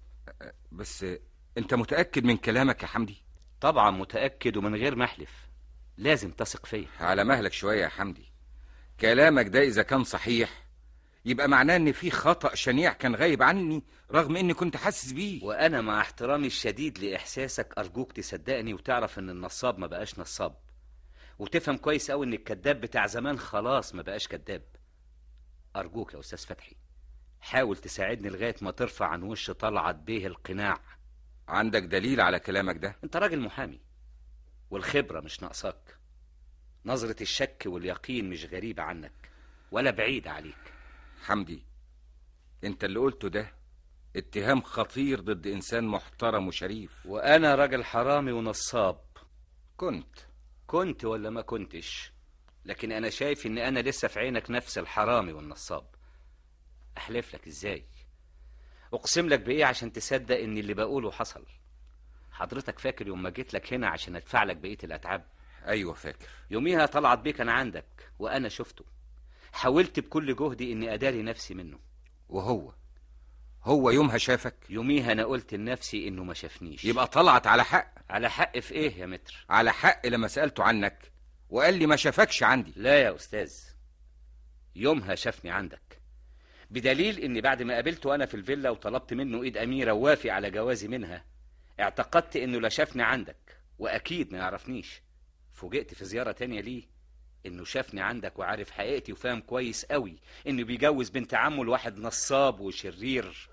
بس انت متاكد من كلامك يا حمدي
طبعا متاكد ومن غير ما احلف لازم تثق فيا
على مهلك شويه يا حمدي كلامك ده اذا كان صحيح يبقى معناه ان في خطا شنيع كان غايب عني رغم اني كنت حاسس بيه
وانا مع احترامي الشديد لاحساسك ارجوك تصدقني وتعرف ان النصاب ما بقاش نصاب وتفهم كويس قوي ان الكذاب بتاع زمان خلاص ما بقاش كذاب ارجوك يا استاذ فتحي حاول تساعدني لغايه ما ترفع عن وش طلعت بيه القناع
عندك دليل على كلامك ده
انت راجل محامي والخبره مش ناقصاك نظره الشك واليقين مش غريبه عنك ولا بعيده عليك
حمدي انت اللي قلته ده اتهام خطير ضد انسان محترم وشريف
وانا راجل حرامي ونصاب
كنت
كنت ولا ما كنتش لكن انا شايف ان انا لسه في عينك نفس الحرامي والنصاب احلف لك ازاي اقسم لك بايه عشان تصدق ان اللي بقوله حصل حضرتك فاكر يوم ما جيت لك هنا عشان ادفع لك بقيه الاتعاب
ايوه فاكر
يوميها طلعت بيه كان عندك وانا شفته حاولت بكل جهدي اني اداري نفسي منه
وهو هو يومها شافك
يوميها انا قلت لنفسي انه ما شافنيش
يبقى طلعت على حق
على حق في ايه يا متر
على حق لما سالته عنك وقال لي ما شافكش عندي
لا يا استاذ يومها شافني عندك بدليل اني بعد ما قابلته انا في الفيلا وطلبت منه ايد اميره ووافق على جوازي منها اعتقدت انه لا شافني عندك واكيد ما يعرفنيش فوجئت في زياره تانية ليه انه شافني عندك وعارف حقيقتي وفاهم كويس قوي انه بيجوز بنت عمه لواحد نصاب وشرير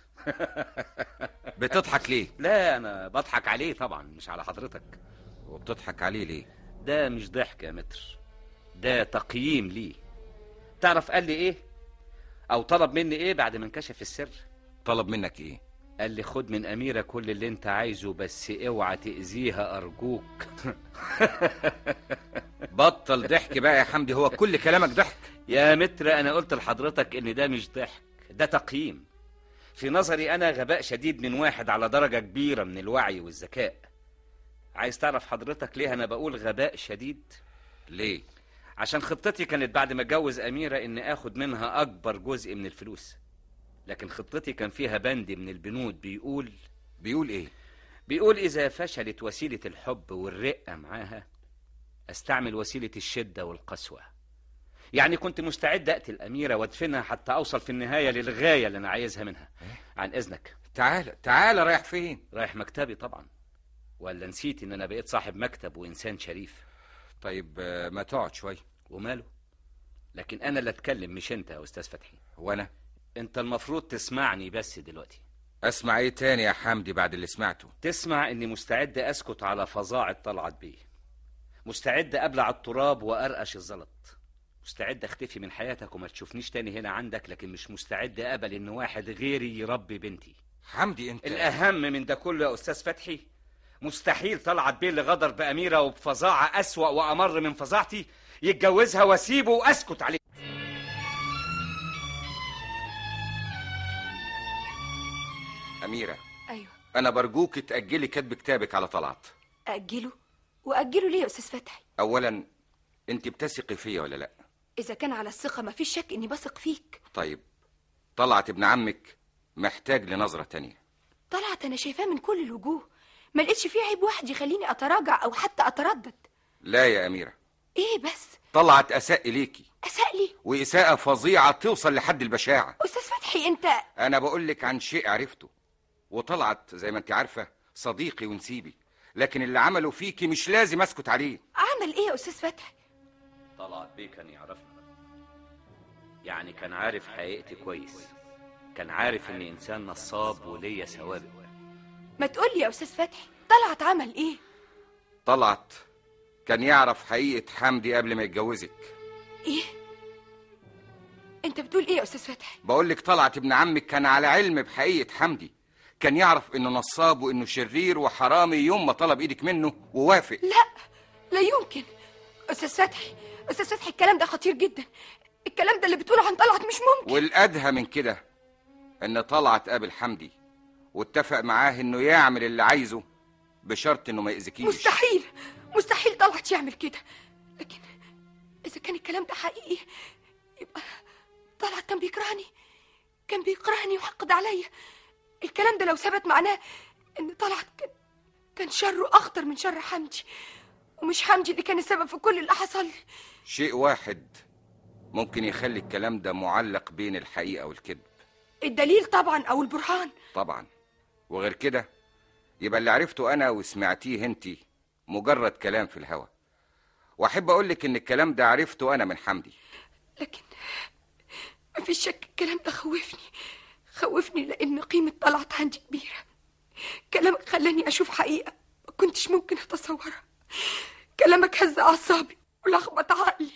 بتضحك ليه
لا انا بضحك عليه طبعا مش على حضرتك
وبتضحك عليه ليه
ده مش ضحك يا متر ده تقييم ليه تعرف قال لي ايه او طلب مني ايه بعد ما انكشف السر
طلب منك ايه
قال لي خد من اميره كل اللي انت عايزه بس اوعى تاذيها ارجوك
بطل ضحك بقى يا حمدي هو كل كلامك ضحك
يا متر انا قلت لحضرتك ان ده مش ضحك ده تقييم في نظري انا غباء شديد من واحد على درجه كبيره من الوعي والذكاء عايز تعرف حضرتك ليه انا بقول غباء شديد
ليه
عشان خطتي كانت بعد ما اتجوز اميره ان اخد منها اكبر جزء من الفلوس لكن خطتي كان فيها بند من البنود بيقول
بيقول ايه
بيقول اذا فشلت وسيله الحب والرقه معاها استعمل وسيله الشده والقسوه يعني كنت مستعد اقتل اميره وادفنها حتى اوصل في النهايه للغايه اللي انا عايزها منها عن اذنك
تعال تعال رايح فين
رايح مكتبي طبعا ولا نسيت ان انا بقيت صاحب مكتب وانسان شريف
طيب ما تقعد شويه
وماله لكن انا اللي اتكلم مش انت يا استاذ فتحي
وانا
انت المفروض تسمعني بس دلوقتي
اسمع ايه تاني يا حمدي بعد اللي سمعته
تسمع اني مستعد اسكت على فظاعه طلعت بيه مستعد ابلع التراب وارقش الزلط مستعد اختفي من حياتك وما تشوفنيش تاني هنا عندك لكن مش مستعد اقبل ان واحد غيري يربي بنتي
حمدي انت
الاهم من ده كله يا استاذ فتحي مستحيل طلعت بيه اللي غدر باميره وبفظاعه اسوا وامر من فظاعتي يتجوزها واسيبه واسكت عليه
اميره
ايوه
انا برجوك تاجلي كتب كتابك على طلعت
اجله واجله ليه يا استاذ فتحي
اولا انت بتثقي فيا ولا لا
اذا كان على الثقه مفيش شك اني بثق فيك
طيب طلعت ابن عمك محتاج لنظره تانية
طلعت انا شايفاه من كل الوجوه ما لقيتش فيه عيب واحد يخليني اتراجع او حتى اتردد
لا يا اميره
ايه بس
طلعت اساء اليكي
اساء لي
واساءه فظيعه توصل لحد البشاعه
استاذ فتحي انت
انا بقول لك عن شيء عرفته وطلعت زي ما انت عارفه صديقي ونسيبي لكن اللي عمله فيكي مش لازم اسكت عليه
عمل ايه يا استاذ فتحي
طلعت بيه كان يعرفني يعني كان عارف حقيقتي كويس كان عارف اني انسان نصاب وليا سوابق
ما تقول لي يا استاذ فتحي طلعت عمل ايه
طلعت كان يعرف حقيقه حمدي قبل ما يتجوزك
ايه انت بتقول ايه يا استاذ فتحي
بقول لك طلعت ابن عمك كان على علم بحقيقه حمدي كان يعرف انه نصاب وانه شرير وحرامي يوم ما طلب ايدك منه ووافق
لا لا يمكن استاذ فتحي استاذ فتحي الكلام ده خطير جدا الكلام ده اللي بتقوله عن طلعت مش ممكن
والأدهى من كده إن طلعت قابل حمدي واتفق معاه إنه يعمل اللي عايزه بشرط إنه ما يأذيكيش
مستحيل مستحيل طلعت يعمل كده لكن اذا كان الكلام ده حقيقي يبقى طلعت كان بيكرهني كان بيكرهني وحقد عليا الكلام ده لو ثبت معناه ان طلعت كان كان شره اخطر من شر حمدي ومش حمدي اللي كان السبب في كل اللي حصل لي
شيء واحد ممكن يخلي الكلام ده معلق بين الحقيقة والكذب
الدليل طبعا او البرهان
طبعا وغير كده يبقى اللي عرفته أنا وسمعتيه انتي مجرد كلام في الهوا وأحب أقولك إن الكلام ده عرفته أنا من حمدي
لكن مفيش شك الكلام ده خوفني خوفني لان قيمه طلعت عندي كبيره كلامك خلاني اشوف حقيقه ما كنتش ممكن اتصورها كلامك هز اعصابي ولخبط عقلي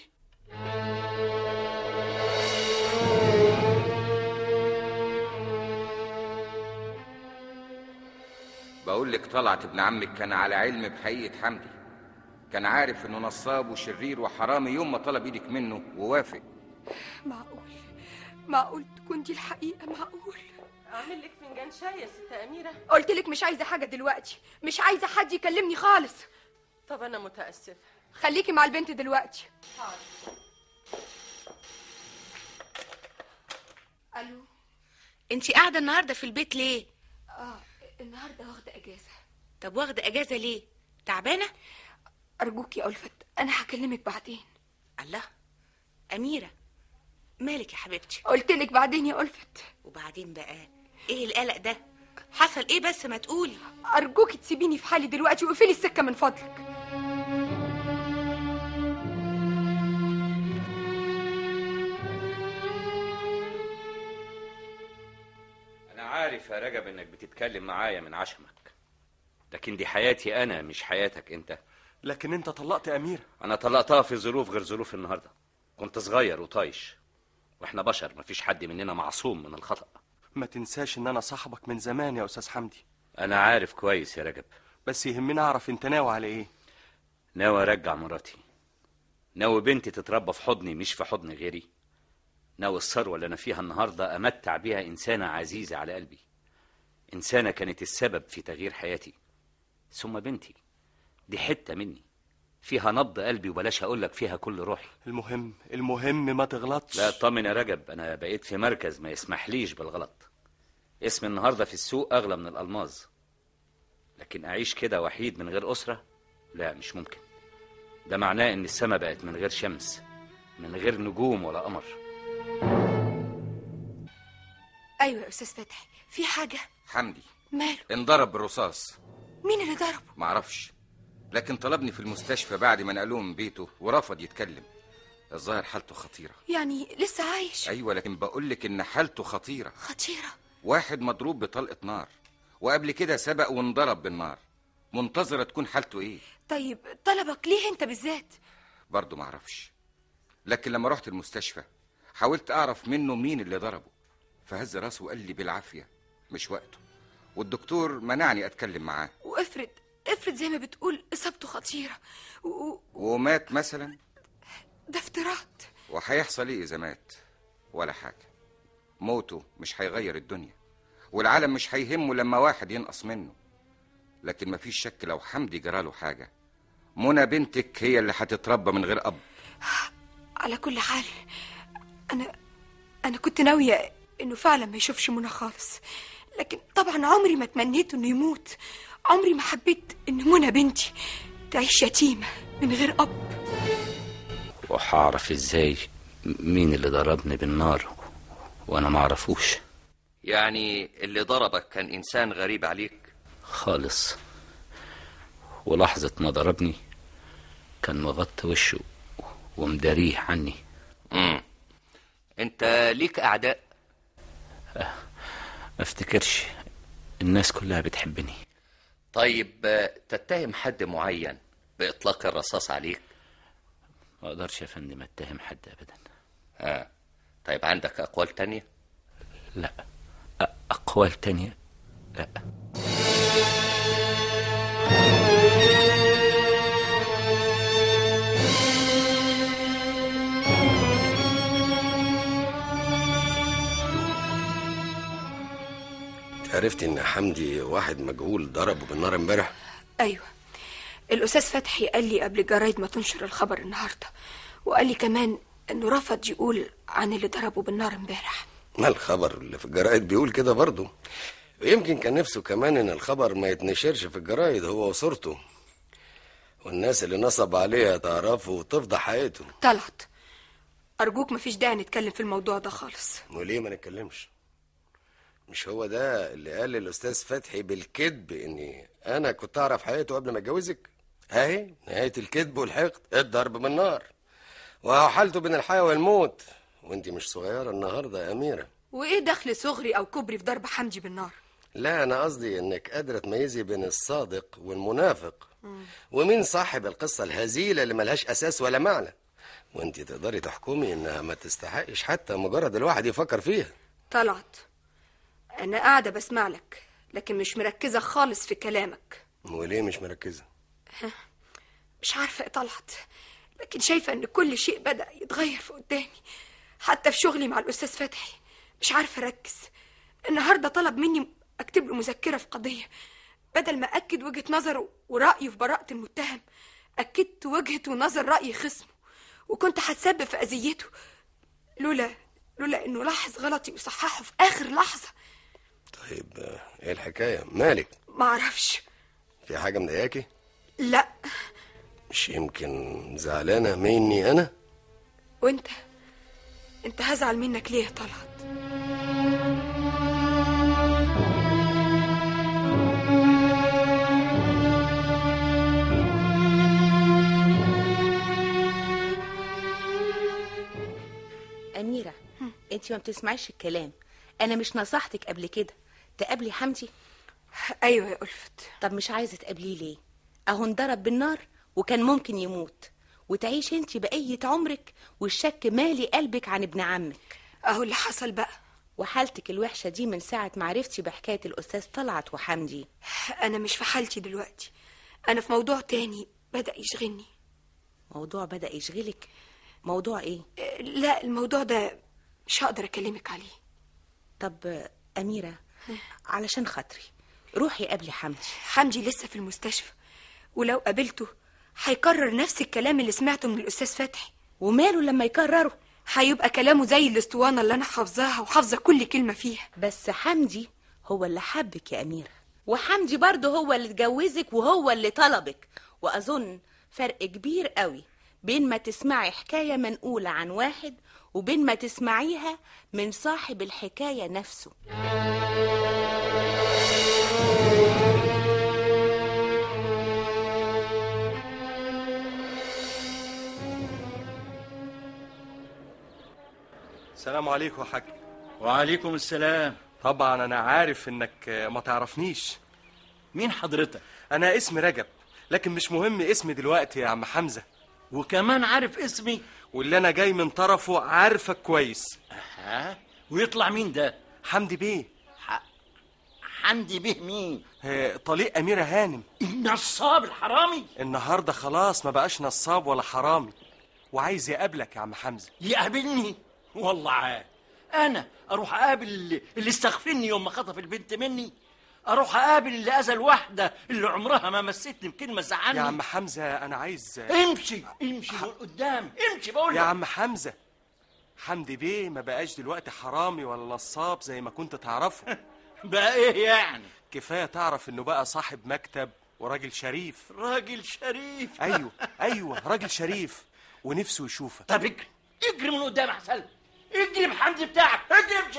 بقول لك طلعت ابن عمك كان على علم بحقيقة حمدي كان عارف انه نصاب وشرير وحرامي يوم ما طلب ايدك منه ووافق
معقول معقول تكون دي الحقيقه معقول
اعمل لك فنجان شاي يا ست اميره
قلت لك مش عايزه حاجه دلوقتي مش عايزه حد يكلمني خالص
طب انا متاسفه
خليكي مع البنت دلوقتي الو
انت قاعده النهارده في البيت ليه
اه النهارده واخده اجازه
طب واخده اجازه ليه تعبانه
ارجوك يا الفت انا هكلمك بعدين
الله اميره مالك يا حبيبتي
قلت لك بعدين يا الفت
وبعدين بقى ايه القلق ده حصل ايه بس ما تقولي
ارجوك تسيبيني في حالي دلوقتي واقفلي السكه من فضلك
أنا عارف يا رجب إنك بتتكلم معايا من عشمك لكن دي حياتي أنا مش حياتك أنت
لكن انت طلقت اميره
أنا طلقتها في ظروف غير ظروف النهاردة كنت صغير وطايش وإحنا بشر مفيش حد مننا معصوم من الخطأ
ما تنساش ان انا صاحبك من زمان يا استاذ حمدي
أنا عارف كويس يا رجب
بس يهمني اعرف انت ناوي على ايه
ناوي أرجع مراتي ناوي بنتي تتربى في حضني مش في حضن غيري ناوي الثروة اللي أنا فيها النهاردة أمتع بيها إنسانة عزيزة على قلبي إنسانة كانت السبب في تغيير حياتي ثم بنتي دي حتة مني فيها نبض قلبي وبلاش أقولك فيها كل روحي
المهم المهم ما تغلطش
لا اطمن يا رجب أنا بقيت في مركز ما يسمحليش بالغلط اسمي النهاردة في السوق أغلى من الألماظ لكن أعيش كده وحيد من غير أسرة لا مش ممكن ده معناه إن السما بقت من غير شمس من غير نجوم ولا قمر
ايوه يا استاذ فتحي في حاجه
حمدي
ماله
انضرب بالرصاص
مين اللي ضربه
معرفش لكن طلبني في المستشفى بعد ما نقلوه من بيته ورفض يتكلم الظاهر حالته خطيرة
يعني لسه عايش
أيوة لكن بقولك إن حالته خطيرة
خطيره
واحد مضروب بطلقة نار وقبل كده سبق وانضرب بالنار منتظرة تكون حالته إيه
طيب طلبك ليه انت بالذات
برضه معرفش لكن لما رحت المستشفى حاولت أعرف منه مين اللي ضربه فهز راسه وقال لي بالعافية مش وقته والدكتور منعني أتكلم معاه
وافرض افرض زي ما بتقول اصابته خطيره و... و-
ومات مثلا
ده افتراض
وهيحصل ايه اذا مات ولا حاجه موته مش هيغير الدنيا والعالم مش هيهمه لما واحد ينقص منه لكن مفيش شك لو حمدي جراله حاجه منى بنتك هي اللي هتتربى من غير اب
على كل حال انا انا كنت ناويه انه فعلا ما يشوفش منى خالص لكن طبعا عمري ما تمنيت انه يموت عمري ما حبيت ان منى بنتي تعيش يتيمه من غير اب
وهعرف ازاي مين اللي ضربني بالنار وانا معرفوش
يعني اللي ضربك كان إنسان غريب عليك
خالص ولحظة ما ضربني كان مغطي وشه ومداريه عني
مم. أنت ليك أعداء
ما افتكرش الناس كلها بتحبني
طيب آه، تتهم حد معين بإطلاق الرصاص عليك
ما اقدرش يا فندم اتهم حد ابدا
آه. طيب عندك أقوال تانية
لا أ- اقوال تانية لا
عرفت ان حمدي واحد مجهول ضربه بالنار امبارح
ايوه الاستاذ فتحي قال لي قبل الجرايد ما تنشر الخبر النهارده وقال لي كمان انه رفض يقول عن اللي ضربه بالنار امبارح
ما الخبر اللي في الجرايد بيقول كده برضه ويمكن كان نفسه كمان ان الخبر ما يتنشرش في الجرايد هو وصورته والناس اللي نصب عليها تعرفه وتفضح حقيقته
طلعت ارجوك مفيش داعي نتكلم في الموضوع ده خالص
وليه ما نتكلمش مش هو ده اللي قال للاستاذ فتحي بالكذب اني انا كنت اعرف حقيقته قبل ما اتجوزك اهي نهايه الكذب والحقد الضرب بالنار وهو حالته بين الحياه والموت وانت مش صغيره النهارده يا اميره
وايه دخل صغري او كبري في ضرب حمدي بالنار
لا انا قصدي انك قادره تميزي بين الصادق والمنافق ومين صاحب القصه الهزيله اللي ملهاش اساس ولا معنى وانت تقدري تحكمي انها ما تستحقش حتى مجرد الواحد يفكر فيها
طلعت انا قاعده بسمع لك لكن مش مركزه خالص في كلامك
وليه مش مركزه
مش عارفه ايه طلعت لكن شايفه ان كل شيء بدا يتغير في قدامي حتى في شغلي مع الاستاذ فتحي مش عارفه اركز النهارده طلب مني اكتب له مذكره في قضيه بدل ما اكد وجهه نظره ورايه في براءه المتهم اكدت وجهه ونظر راي خصمه وكنت هتسبب في اذيته لولا لولا انه لاحظ غلطي وصححه في اخر لحظه
طيب آه، ايه الحكايه مالك
معرفش
في حاجه مضايقاكي
لا
مش يمكن زعلانه مني انا
وانت انت هزعل منك ليه يا طلعت
أميرة أنت ما بتسمعيش الكلام أنا مش نصحتك قبل كده تقابلي حمدي
أيوة يا ألفت
طب مش عايزة تقابليه ليه أهو انضرب بالنار وكان ممكن يموت وتعيش أنت بقية عمرك والشك مالي قلبك عن ابن عمك
أهو اللي حصل بقى
وحالتك الوحشة دي من ساعة ما عرفتي بحكاية الأستاذ طلعت وحمدي
أنا مش في حالتي دلوقتي أنا في موضوع تاني بدأ يشغلني
موضوع بدأ يشغلك موضوع إيه؟
لا الموضوع ده مش هقدر أكلمك عليه
طب أميرة علشان خاطري روحي قبلي حمدي
حمدي لسه في المستشفى ولو قابلته هيكرر نفس الكلام اللي سمعته من الأستاذ فتحي
وماله لما يكرره
هيبقى كلامه زي الاسطوانة اللي أنا حافظاها وحافظة كل كلمة فيها
بس حمدي هو اللي حبك يا أميرة وحمدي برضه هو اللي اتجوزك وهو اللي طلبك وأظن فرق كبير قوي بين ما تسمعي حكاية منقولة عن واحد وبين ما تسمعيها من صاحب الحكاية نفسه
السلام عليكم يا حاج
وعليكم السلام
طبعا انا عارف انك ما تعرفنيش
مين حضرتك
انا اسمي رجب لكن مش مهم اسمي دلوقتي يا عم حمزه
وكمان عارف اسمي
واللي انا جاي من طرفه عارفك كويس
ها ويطلع مين ده
حمدي بيه
حمدي بيه مين
آه، طليق اميره هانم
النصاب الحرامي
النهارده خلاص ما بقاش نصاب ولا حرامي وعايز يقابلك يا عم حمزه
يقابلني والله عاد انا اروح اقابل اللي, اللي استغفرني يوم ما خطف البنت مني اروح اقابل اللي اذى الواحده اللي عمرها ما مستني بكلمه زعلني
يا عم حمزه انا عايز
امشي امشي من قدام امشي بقول
يا
لك.
عم حمزه حمدي بيه ما بقاش دلوقتي حرامي ولا نصاب زي ما كنت تعرفه
بقى ايه يعني
كفايه تعرف انه بقى صاحب مكتب وراجل شريف
راجل شريف
ايوه ايوه راجل شريف ونفسه يشوفك
طب اجري اجري من قدام احسن اجري بحمدي بتاعك اجري امشي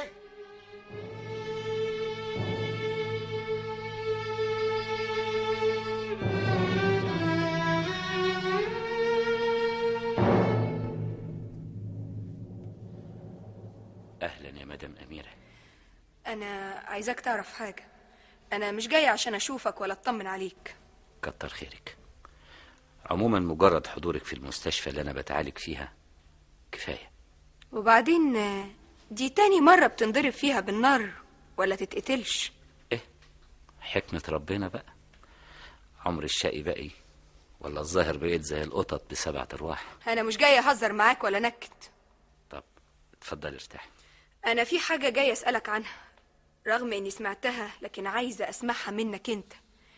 أهلا يا مدام أميرة
أنا عايزاك تعرف حاجة أنا مش جاية عشان أشوفك ولا أطمن عليك
كتر خيرك عموما مجرد حضورك في المستشفى اللي أنا بتعالج فيها كفاية
وبعدين آه، دي تاني مرة بتنضرب فيها بالنار ولا تتقتلش
حكمة ربنا بقى عمر الشقي باقي ولا الظاهر بقيت زي القطط بسبعة أرواح
أنا مش جاية أهزر معاك ولا نكت
اتفضل ارتاح
أنا في حاجة جاية أسألك عنها رغم اني سمعتها لكن عايزة اسمعها منك انت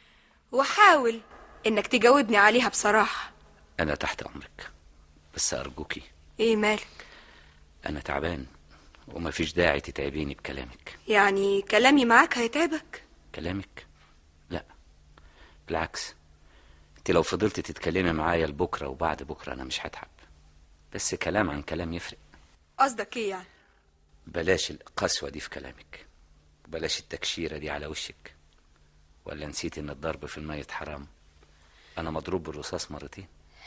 وحاول انك تجاوبني عليها بصراحة
أنا تحت أمرك بس أرجوكي
ايه مالك
أنا تعبان ومفيش داعي تتعبيني بكلامك
يعني كلامي معاك هيتعبك
كلامك لا بالعكس انت لو فضلت تتكلمي معايا لبكره وبعد بكره انا مش هتعب بس كلام عن كلام يفرق
قصدك ايه يعني
بلاش القسوه دي في كلامك بلاش التكشيره دي على وشك ولا نسيت ان الضرب في الميت حرام انا مضروب بالرصاص مرتين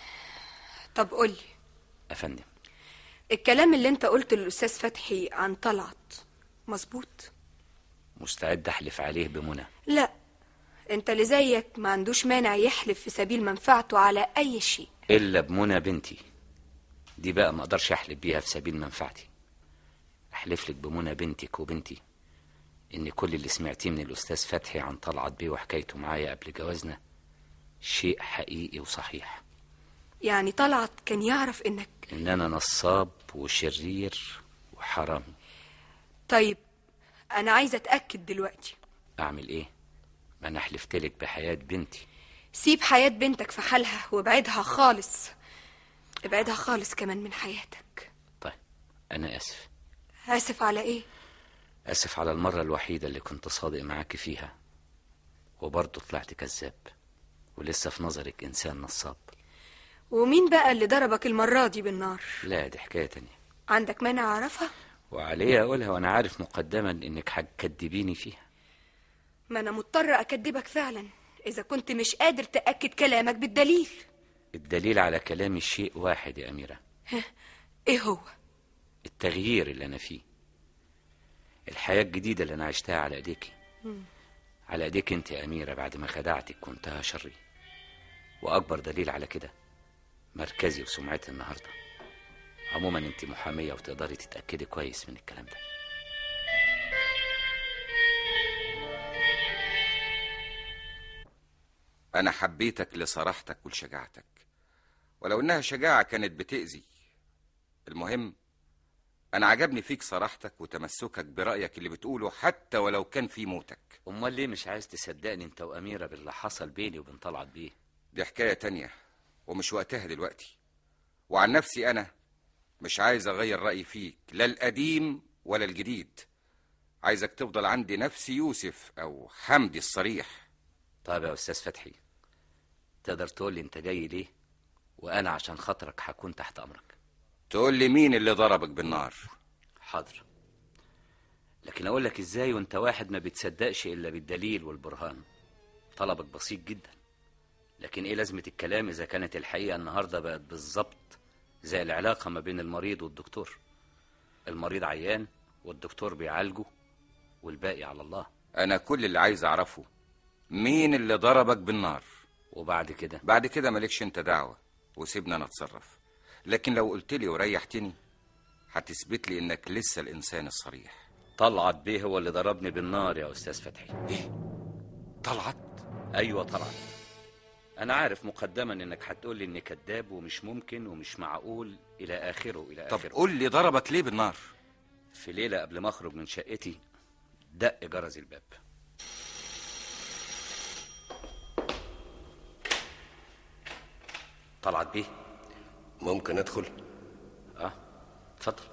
طب قولي
افندم
الكلام اللي انت قلته للاستاذ فتحي عن طلعت مظبوط
مستعد احلف عليه بمنى
لا انت اللي زيك ما عندوش مانع يحلف في سبيل منفعته على اي شيء
الا بمنى بنتي دي بقى ما اقدرش احلف بيها في سبيل منفعتي احلف لك بمنى بنتك وبنتي ان كل اللي سمعتيه من الاستاذ فتحي عن طلعت بيه وحكايته معايا قبل جوازنا شيء حقيقي وصحيح
يعني طلعت كان يعرف انك
ان انا نصاب وشرير وحرامي
طيب انا عايزه اتاكد دلوقتي
اعمل ايه ما انا حلفت لك بحياه بنتي
سيب حياه بنتك في حالها وابعدها خالص ابعدها خالص كمان من حياتك
انا اسف
اسف على ايه
اسف على المره الوحيده اللي كنت صادق معاكي فيها وبرضه طلعت كذاب ولسه في نظرك انسان نصاب
ومين بقى اللي ضربك المره دي بالنار
لا دي حكايه تانية
عندك مانع اعرفها
وعليه اقولها وانا عارف مقدما انك هتكدبيني فيها
ما انا مضطره اكدبك فعلا اذا كنت مش قادر تاكد كلامك بالدليل
الدليل على كلامي شيء واحد يا اميره
ايه هو
التغيير اللي انا فيه الحياه الجديده اللي انا عشتها على ايديكي على ايديك انت يا اميره بعد ما خدعتك وانتهى شري واكبر دليل على كده مركزي وسمعتي النهارده عموما انت محاميه وتقدري تتاكدي كويس من الكلام ده
أنا حبيتك لصراحتك ولشجاعتك ولو إنها شجاعة كانت بتأذي المهم أنا عجبني فيك صراحتك وتمسكك برأيك اللي بتقوله حتى ولو كان في موتك
امال ليه مش عايز تصدقني انت واميره باللي حصل بيني وبين طلعت بيه
دي حكاية تانية ومش وقتها دلوقتي وعن نفسي أنا مش عايز أغير رأيي فيك لا القديم ولا الجديد عايزك تفضل عندي نفس يوسف أو حمدي الصريح
طيب يا استاذ فتحي تقدر تقول لي انت جاي ليه وانا عشان خاطرك هكون تحت امرك
تقول لي مين اللي ضربك بالنار
حاضر لكن اقول لك ازاي وانت واحد ما بتصدقش الا بالدليل والبرهان طلبك بسيط جدا لكن ايه لازمه الكلام اذا كانت الحقيقه النهارده بقت بالظبط زي العلاقه ما بين المريض والدكتور المريض عيان والدكتور بيعالجه والباقي على الله
أنا كل اللي عايز أعرفه مين اللي ضربك بالنار
وبعد كده
بعد كده مالكش انت دعوة وسيبنا انا اتصرف لكن لو قلت لي وريحتني هتثبت لي انك لسه الانسان الصريح
طلعت بيه هو اللي ضربني بالنار يا استاذ فتحي
ايه طلعت
ايوه طلعت انا عارف مقدما انك هتقول لي اني كذاب ومش ممكن ومش معقول الى اخره الى
طب
اخره
قول لي ضربك ليه بالنار
في ليله قبل ما اخرج من شقتي دق جرس الباب طلعت بيه
ممكن ادخل
اه اتفضل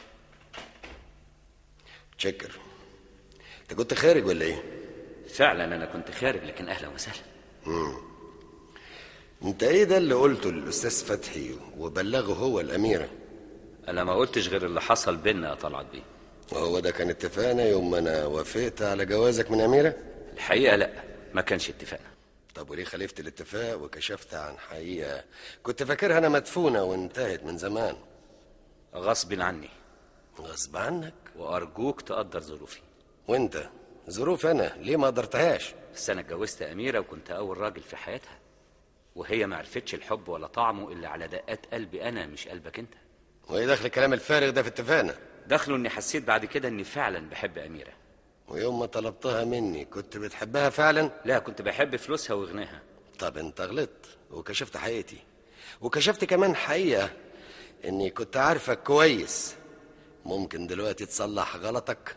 تشكر انت كنت خارج ولا ايه
فعلا انا كنت خارج لكن اهلا وسهلا
مم. انت ايه ده اللي قلته للاستاذ فتحي وبلغه هو الاميره
انا ما قلتش غير اللي حصل بينا يا طلعت بيه
وهو ده كان اتفاقنا يوم ما انا وافقت على جوازك من اميره
الحقيقه لا ما كانش اتفاقنا
طب وليه خالفت الاتفاق وكشفت عن حقيقه كنت فاكرها انا مدفونه وانتهت من زمان
غصب عني
غصب عنك
وارجوك تقدر ظروفي
وانت ظروف انا ليه ما قدرتهاش
بس انا اتجوزت اميره وكنت اول راجل في حياتها وهي ما عرفتش الحب ولا طعمه الا على دقات قلبي انا مش قلبك انت
وايه دخل الكلام الفارغ ده في اتفاقنا
دخلوا اني حسيت بعد كده اني فعلا بحب اميره
ويوم ما طلبتها مني كنت بتحبها فعلا
لا كنت بحب فلوسها وغناها
طب انت غلطت وكشفت حقيقتي وكشفت كمان حقيقه اني كنت عارفك كويس ممكن دلوقتي تصلح غلطك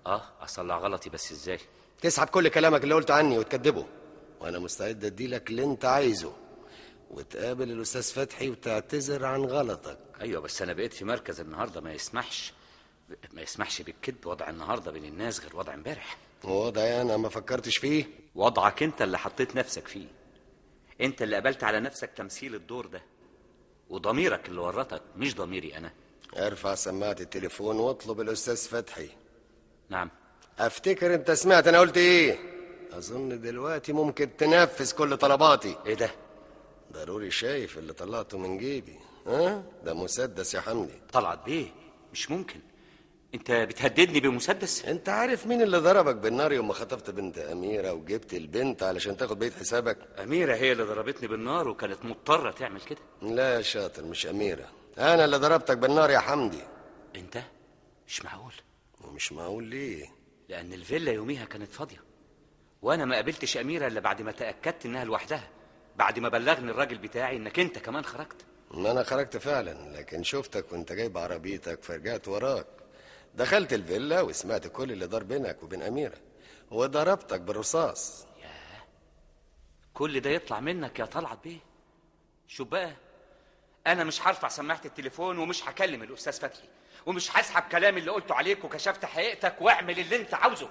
اه اصلح غلطي بس ازاي
تسحب كل كلامك اللي قلته عني وتكذبه وانا مستعد اديلك اللي انت عايزه وتقابل الاستاذ فتحي وتعتذر عن غلطك
ايوه بس انا بقيت في مركز النهارده ما يسمحش ما يسمحش بالكذب وضع النهارده بين الناس غير وضع امبارح
وضعي انا ما فكرتش فيه
وضعك انت اللي حطيت نفسك فيه انت اللي قبلت على نفسك تمثيل الدور ده وضميرك اللي ورطك مش ضميري انا
ارفع سماعة التليفون واطلب الاستاذ فتحي
نعم
افتكر انت سمعت انا قلت ايه اظن دلوقتي ممكن تنفذ كل طلباتي
ايه ده
ضروري شايف اللي طلعته من جيبي ها ده مسدس يا حمدي
طلعت بيه مش ممكن انت بتهددني بمسدس
انت عارف مين اللي ضربك بالنار يوم ما خطفت بنت اميره وجبت البنت علشان تاخد بيت حسابك
اميره هي اللي ضربتني بالنار وكانت مضطره تعمل كده
لا يا شاطر مش اميره انا اللي ضربتك بالنار يا حمدي
انت مش معقول
ومش معقول ليه
لان الفيلا يوميها كانت فاضيه وانا ما قابلتش اميره الا بعد ما تاكدت انها لوحدها بعد ما بلغني الراجل بتاعي انك انت كمان خرجت
ما انا خرجت فعلا لكن شفتك وانت جايب عربيتك فرجعت وراك دخلت الفيلا وسمعت كل اللي دار بينك وبين اميره وضربتك بالرصاص
كل ده يطلع منك يا طلعت بيه شوف بقى انا مش هرفع سماعه التليفون ومش هكلم الاستاذ فتحي ومش هسحب كلامي اللي قلته عليك وكشفت حقيقتك واعمل اللي انت عاوزه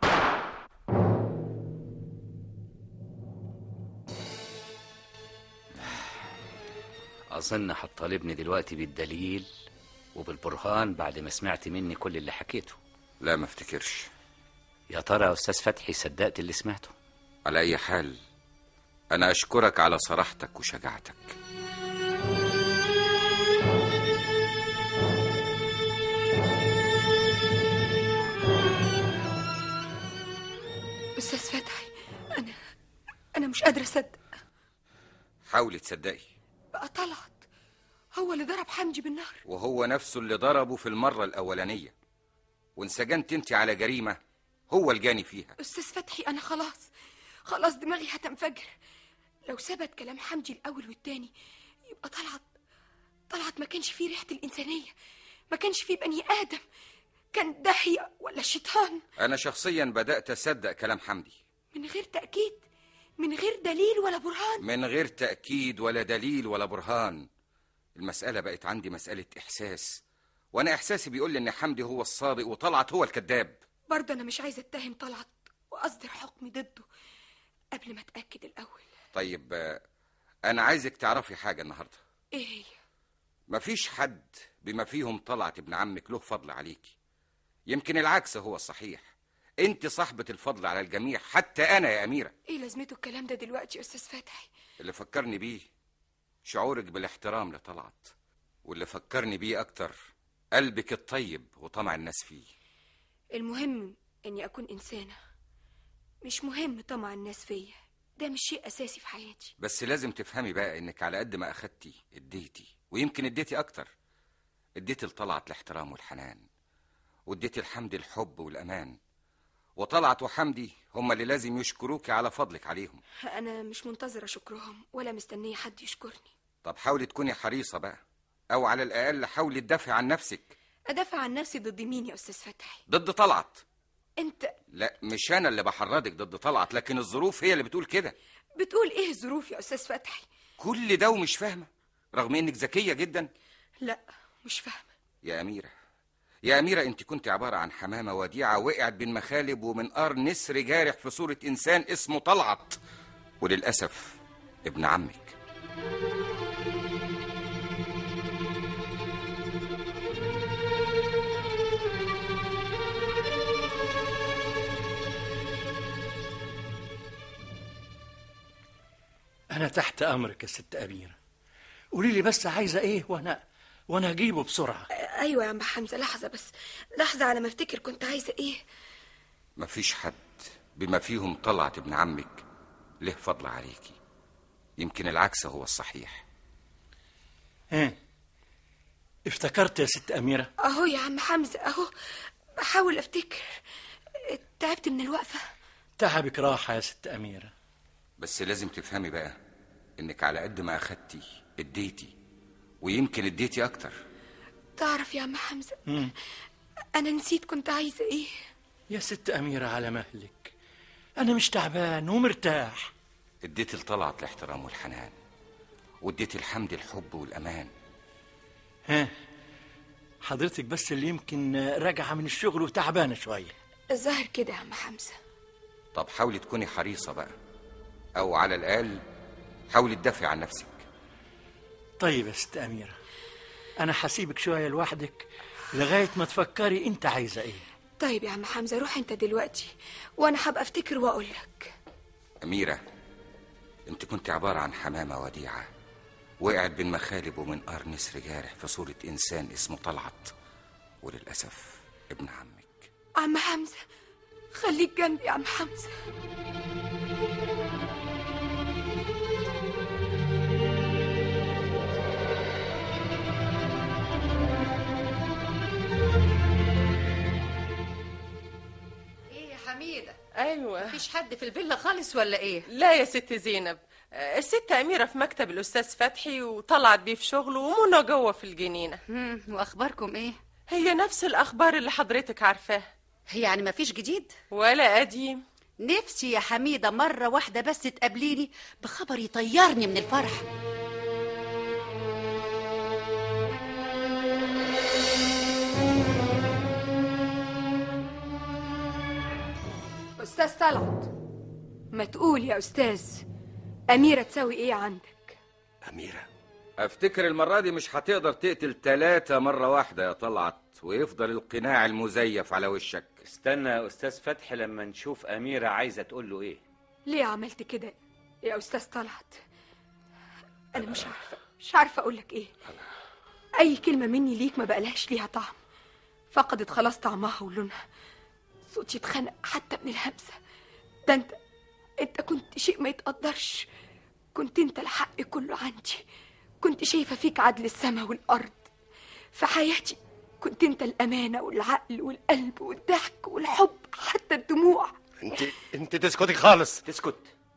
اظن هتطالبني دلوقتي بالدليل وبالبرهان بعد ما سمعت مني كل اللي حكيته
لا ما افتكرش
يا ترى يا استاذ فتحي صدقت اللي سمعته
على اي حال انا اشكرك على صراحتك وشجاعتك
استاذ فتحي انا انا مش قادره اصدق
حاولي تصدقي
بقى طلعت هو اللي ضرب حمدي بالنار
وهو نفسه اللي ضربه في المرة الأولانية وانسجنت انت على جريمة هو الجاني فيها
استاذ فتحي انا خلاص خلاص دماغي هتنفجر لو ثبت كلام حمدي الاول والتاني يبقى طلعت طلعت ما كانش فيه ريحه الانسانيه ما كانش فيه بني ادم كان داهيه ولا شيطان
أنا شخصيا بدأت أصدق كلام حمدي
من غير تاكيد من غير دليل ولا برهان
من غير تأكيد ولا دليل ولا برهان المسألة بقت عندي مسألة إحساس وأنا إحساسي بيقول لي إن حمدي هو الصادق وطلعت هو الكذاب
برضه انا مش عايزه اتهم طلعت واصدر حكمي ضده قبل ما اتاكد الاول
طيب آه، أنا عايزك تعرفي حاجة النهاردة
ايه هي
مفيش حد بما فيهم طلعت ابن عمك له فضل عليكي يمكن العكس هو الصحيح انت صاحبة الفضل على الجميع حتى أنا يا أميرة
ايه لازمته الكلام ده دلوقتي يا استاذ فتحي
اللي فكرني بيه شعورك بالاحترام لطلعت واللي فكرني بيه أكتر قلبك الطيب وطمع الناس فيه
المهم اني اكون انسانه مش مهم طمع الناس فيا ده مش شيء اساسي في حياتي
بس لازم تفهمي بقى انك على قد ما اخدتي اديتي ويمكن اديتي اكتر اديتي لطلعت الاحترام والحنان واديتي الحمد الحب والامان وطلعت وحمدي هما اللي لازم يشكروك على فضلك عليهم
انا مش منتظره شكرهم ولا مستنيه حد يشكرني
طب حاولي تكوني حريصة بقى او على الاقل حاولي تدافعي عن نفسك
ادافع عن نفسي ضد مين يا استاذ فتحي
ضد طلعت
انت
لا مش انا اللي بحرضك ضد طلعت لكن الظروف هي اللي بتقول كده
بتقول ايه الظروف يا استاذ فتحي
كل ده ومش فاهمة رغم انك ذكية جدا
لا مش فاهمه
يا أميرة يا أميرة أنت كنت عبارة عن حمامة وديعة وقعت بين مخالب ومنقار نسر جارح في صورة إنسان اسمه طلعت وللأسف ابن عمك
أنا تحت أمرك يا ست أميرة قولي لي بس عايزة إيه وأنا وأنا هجيبه بسرعة
ايوه يا عم حمزه لحظه بس لحظه على ما افتكر كنت عايزه ايه
مفيش حد بما فيهم طلعت ابن عمك له فضل عليكي يمكن العكس هو الصحيح
ها افتكرت يا ست أميرة
اهو يا عم حمزه اهو بحاول افتكر تعبت من الوقفه
تعبك راحة يا ست أميرة
بس لازم تفهمي بقى إنك على قد ما أخدتي اديتي ويمكن اديتي أكتر
تعرف يا عم حمزه
مم.
انا نسيت كنت عايزه ايه
يا ست أميرة على مهلك أنا مش تعبان ومرتاح
اديت لطلعت الاحترام والحنان واديت الحمد الحب والأمان
ها حضرتك بس اللي يمكن راجعة من الشغل وتعبانة شوية
الظاهر كده يا عم حمزة
طب حاولي تكوني حريصة بقى أو على الأقل حاولي تدافعي عن نفسك
طيب يا ست أميرة أنا هسيبك شوية لوحدك لغاية ما تفكري أنت عايزة إيه
طيب يا عم حمزة روح انت دلوقتي وانا هبقى افتكر واقول لك
أميرة أنت كنت عبارة عن حمامة وديعة وقعت بين مخالب ومنقار نسر جارح في صورة إنسان اسمه طلعت وللأسف ابن عمك
عم حمزة خليك جنبي يا عم حمزة
ايه يا حميده
ايوه
مفيش حد في الفيلا خالص ولا ايه
لا يا ست زينب آه، الست أميرة في مكتب الأستاذ فتحي وطلعت بيه في شغله ومنى جوه في الجنينة
وأخباركم إيه؟
هي نفس الأخبار اللي حضرتك عارفاها
يعني مفيش جديد؟
ولا قديم
نفسي يا حميدة مرة واحدة بس تقابليني بخبر يطيرني من الفرح
أستاذ طلعت ما تقول يا أستاذ أميرة تساوي إيه عندك
أميرة
أفتكر المرة دي مش هتقدر تقتل تلاتة مرة واحدة يا طلعت ويفضل القناع المزيف على وشك
استنى يا أستاذ فتحي لما نشوف أميرة عايزة تقول له إيه
ليه عملت كده يا أستاذ طلعت أنا مش عارفة مش عارفة أقول لك إيه أي كلمة مني ليك ما بقالهاش ليها طعم فقدت خلاص طعمها ولونها صوتي اتخنق حتى من الهمسة ده أنت أنت كنت شيء ما يتقدرش كنت أنت الحق كله عندي كنت شايفة فيك عدل السماء والأرض في حياتي كنت أنت الأمانة والعقل والقلب والضحك والحب حتى الدموع
انت انت تسكتي خالص
تسكت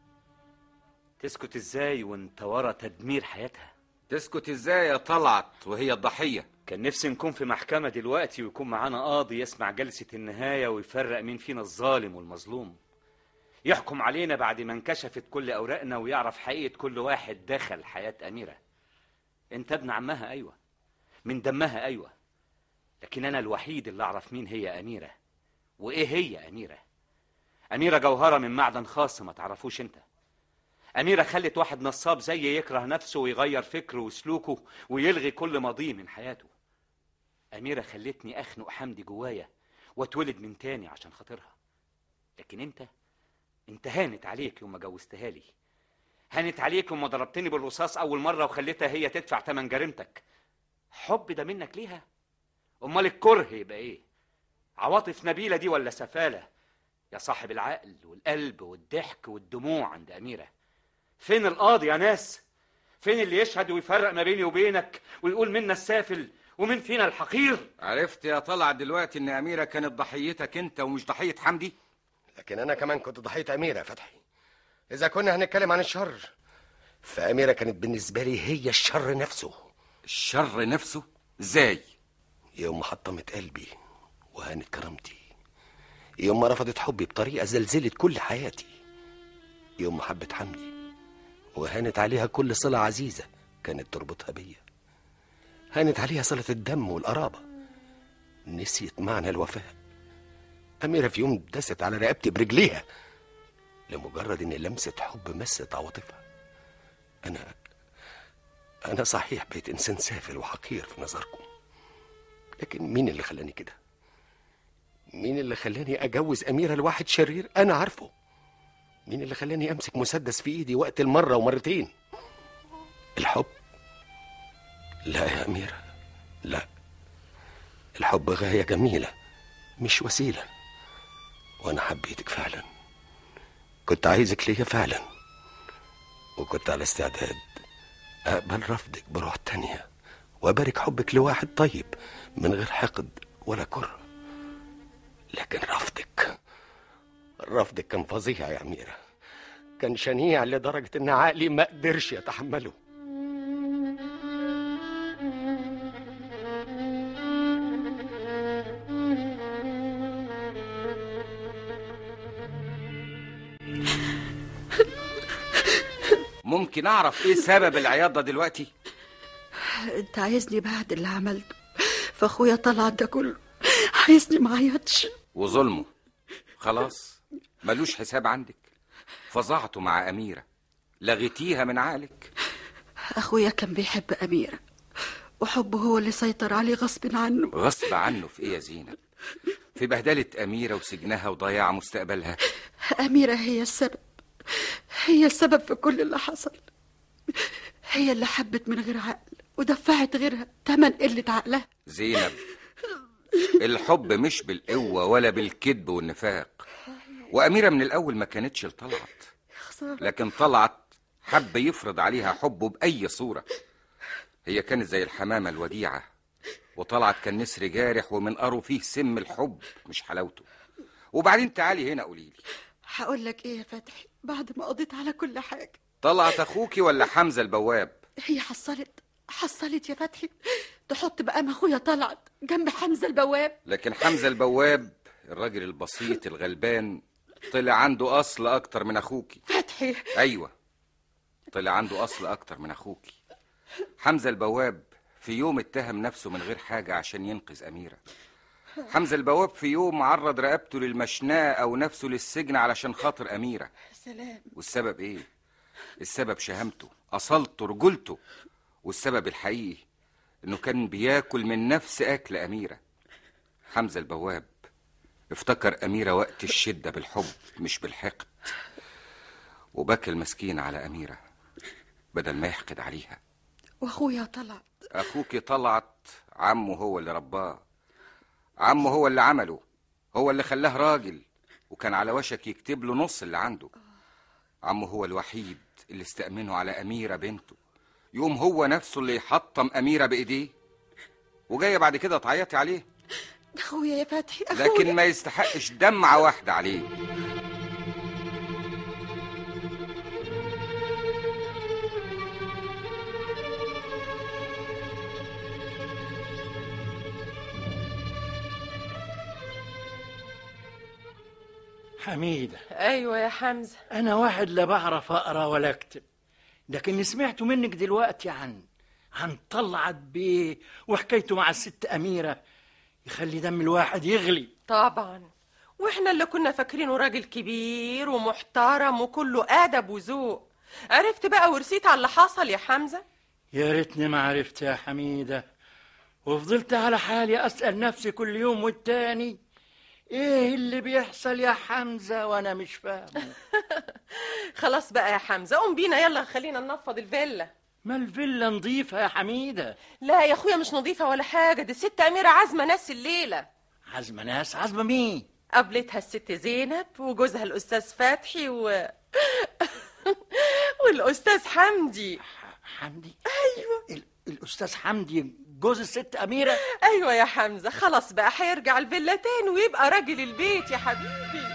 تسكت ازاي وانت ورا تدمير حياتها
تسكت ازاي يا طلعت وهي الضحية
كان نفسي نكون في محكمة دلوقتي ويكون معانا قاضي يسمع جلسة النهاية ويفرق مين فينا الظالم والمظلوم يحكم علينا بعد ما انكشفت كل أوراقنا ويعرف حقيقة كل واحد دخل حياة أميرة انت ابن عمها أيوة من دمها أيوة لكن أنا الوحيد اللي أعرف مين هي أميرة وإيه هي أميرة أميرة جوهرة من معدن خاص ما تعرفوش أنت أميرة خلت واحد نصاب زي يكره نفسه ويغير فكره وسلوكه ويلغي كل ماضيه من حياته أميرة خلتني أخنق حمدي جوايا واتولد من تاني عشان خاطرها لكن أنت أنت هانت عليك يوم ما جوزتها لي هانت عليك يوم ما ضربتني بالرصاص أول مرة وخليتها هي تدفع تمن جريمتك حب ده منك ليها أمال الكره يبقى إيه عواطف نبيلة دي ولا سفالة يا صاحب العقل والقلب والضحك والدموع عند أميرة فين القاضي يا ناس فين اللي يشهد ويفرق ما بيني وبينك ويقول منا السافل ومن فينا الحقير
عرفت يا طلعت دلوقتي ان أميرة كانت ضحيتك انت ومش ضحية حمدي
لكن انا كمان كنت ضحيه اميره يا فتحي اذا كنا هنتكلم عن الشر فاميره كانت بالنسبه لي هي الشر نفسه
الشر نفسه ازاي
يوم ما حطمت قلبي وهانت كرامتي يوم ما رفضت حبي بطريقه زلزلت كل حياتي يوم ما حبت حمدي وهانت عليها كل صله عزيزه كانت تربطها بيا هانت عليها صله الدم والقرابه نسيت معنى الوفاء أميرة في يوم دست على رقبتي برجليها لمجرد إن لمسة حب مست عواطفها أنا أنا صحيح بقيت إنسان سافل وحقير في نظركم لكن مين اللي خلاني كده؟ مين اللي خلاني أجوز أميرة لواحد شرير أنا عارفه؟ مين اللي خلاني أمسك مسدس في إيدي وقت المرة ومرتين؟ الحب لا يا أميرة لا الحب غاية جميلة مش وسيلة وأنا حبيتك فعلا كنت عايزك ليا فعلا وكنت على استعداد أقبل رفضك بروح تانية وأبارك حبك لواحد طيب من غير حقد ولا كره لكن رفضك رفضك كان فظيع يا أميرة كان شنيع لدرجة إن عقلي ما قدرش يتحمله
ممكن اعرف ايه سبب العياط ده دلوقتي
انت عايزني بعد اللي عملته فاخويا طلعت ده كله عايزني ما عيطش
وظلمه خلاص ملوش حساب عندك فظعته مع أميرة لغيتيها من عقلك
اخويا كان بيحب اميره وحبه هو اللي سيطر عليه غصب عنه
غصب عنه في ايه يا زينب في بهدلة أميرة وسجنها وضياع مستقبلها
اميره هي السبب هي السبب في كل اللي حصل هي اللي حبت من غير عقل ودفعت غيرها تمن قله عقلها
زينب الحب مش بالقوة ولا بالكذب والنفاق وأميرة من الأول ما كانتش لطلعت لكن طلعت حب يفرض عليها حبه بأي صورة هي كانت زي الحمامة الوديعة وطلعت كان نسر جارح ومنقره فيه سم الحب مش حلاوته وبعدين تعالي هنا قوليلي
هقول لك ايه يا فتحي بعد ما قضيت على كل حاجه
طلعت أخوكي ولا حمزة البواب
هي حصلت حصلت يا فتحي تحط بقى اخويا طلعت جنب حمزه البواب
لكن حمزة البواب الراجل البسيط الغلبان طلع عنده أصل أكتر من أخوكي
فتحي
أيوة طلع عنده أصل أكتر من أخوكي حمزة البواب في يوم اتهم نفسه من غير حاجة عشان ينقذ أميرة حمزة البواب في يوم عرض رقبته للمشناة أو نفسه للسجن علشان خاطر أميرة
سلام
والسبب إيه؟ السبب شهامته أصلته رجولته والسبب الحقيقي إنه كان بياكل من نفس أكل أميرة حمزة البواب افتكر أميرة وقت الشدة بالحب مش بالحقد وبكى المسكين على أميرة بدل ما يحقد عليها
واخويا طلعت
أخوك طلعت عمه هو اللي رباه عمه هو اللي عمله هو اللي خلاه راجل وكان على وشك يكتب له نص اللي عنده عمه هو الوحيد اللي استأمنه على أميرة بنته يقوم هو نفسه اللي يحطم أميرة بإيديه وجاية بعد كده تعيطي عليه
ده اخويا يا فتحي اخويا
لكن ما يستحقش دمعة واحدة عليه
حميدة
ايوه يا حمزه
أنا واحد لا بعرف أقرأ ولا أكتب لكن سمعته منك دلوقتي عن عن طلعت بيه وحكايته مع الست أميرة يخلي دم الواحد يغلي
طبعا واحنا اللي كنا فاكرينه راجل كبير ومحترم وكله ادب وذوق عرفت بقى ورسيت على اللي حصل يا حمزه
يا ريتني ما عرفت يا حميدة وفضلت على حالي أسأل نفسي كل يوم والتاني إيه اللي بيحصل يا حمزة وأنا مش فاهم
خلاص بقى يا حمزه قوم بينا يلا خلينا ننفض الفيلا
ما الفيلا نظيفة يا حميدة
لا يا اخويا مش نظيفه ولا حاجه دي الست اميره عازمه ناس الليله
عزمة ناس عزمة مين
قابلتها الست زينب وجوزها الاستاذ فتحي و والاستاذ حمدي
حمدي
ايوه
ال- الأستاذ حمدي جوز الست أميرة
ايوه يا حمزه خلاص بقى هيرجع الفيلا تاني ويبقى راجل البيت يا حبيبي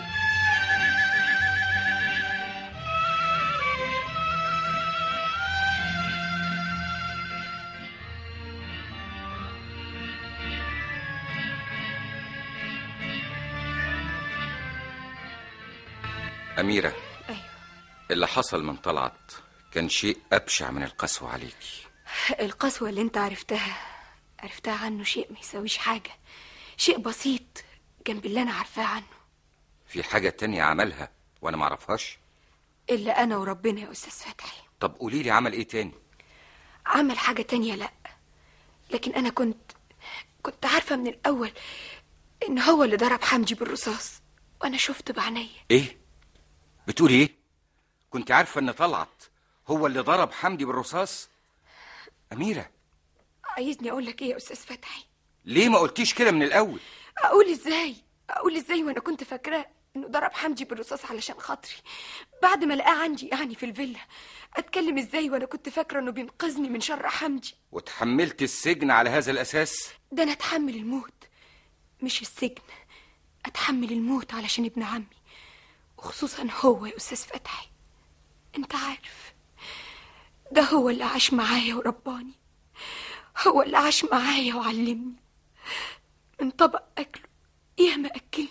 أميرة
أيوة.
اللي حصل من طلعت كان شيء أبشع من القسوة عليكي
القسوة اللي انت عرفتها عرفتها عنه شيء ما يساويش حاجة شيء بسيط جنب اللي انا عارفاه عنه
في حاجة تانية عملها وأنا معرفهاش
الا انا وربنا يا استاذ فتحي
طب قوليلي عمل إيه تاني
عمل حاجة تانية لا لكن انا كنت كنت عارفة من الاول ان هو اللي ضرب حمدي بالرصاص وانا شفت بعينيا
إيه بتقولي إيه كنت عارفة إن طلعت هو اللي ضرب حمدي بالرصاص أميرة
عايزني اقول لك ايه يا استاذ فتحي
ليه ما قلتيش كده من الأول
اقول ازاي اقول ازاي وانا كنت فاكراه انه ضرب حمدي بالرصاص علشان خاطري بعد ما لقاه عندي يعني في الفيلا اتكلم ازاي وانا كنت فاكره انه بينقذني من شر حمدي
وتحملت السجن على هذا الأساس
ده انا اتحمل الموت مش السجن اتحمل الموت علشان ابن عمي وخصوصا هو يا استاذ فتحي انت عارف ده هو اللي عاش معايا ورباني هو اللي عاش معايا وعلمني من طبق اكله ياما اكلني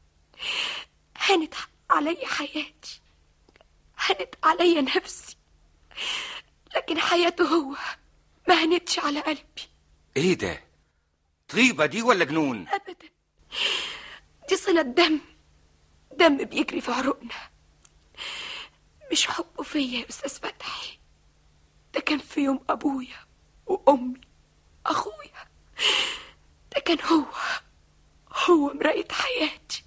هانت عليا حياتي هانت عليا نفسي لكن حياته هو ما هنتش على قلبي
ايه ده طيبة دي ولا جنون
أبدا دي صلة دم دم بيجري في عروقنا مش حبه فيا يا أستاذ فتحي ده كان في يوم أبويا وأمي أخويا ده كان هو هو مراية حياتي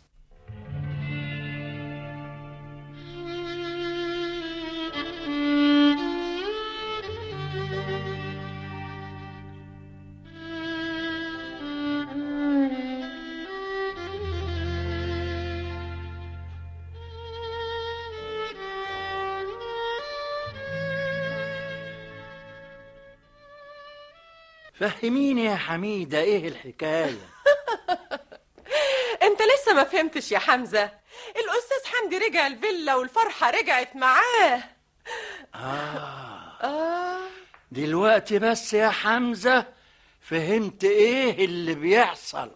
فهميني يا حميدة ايه الحكاية
انت لسه ما فهمتش يا حمزة الأستاذ حمدي رجع الفيلا والفرحة رجعت معاه
آه
آه
دلوقتي بس يا حمزة فهمت ايه اللي بيحصل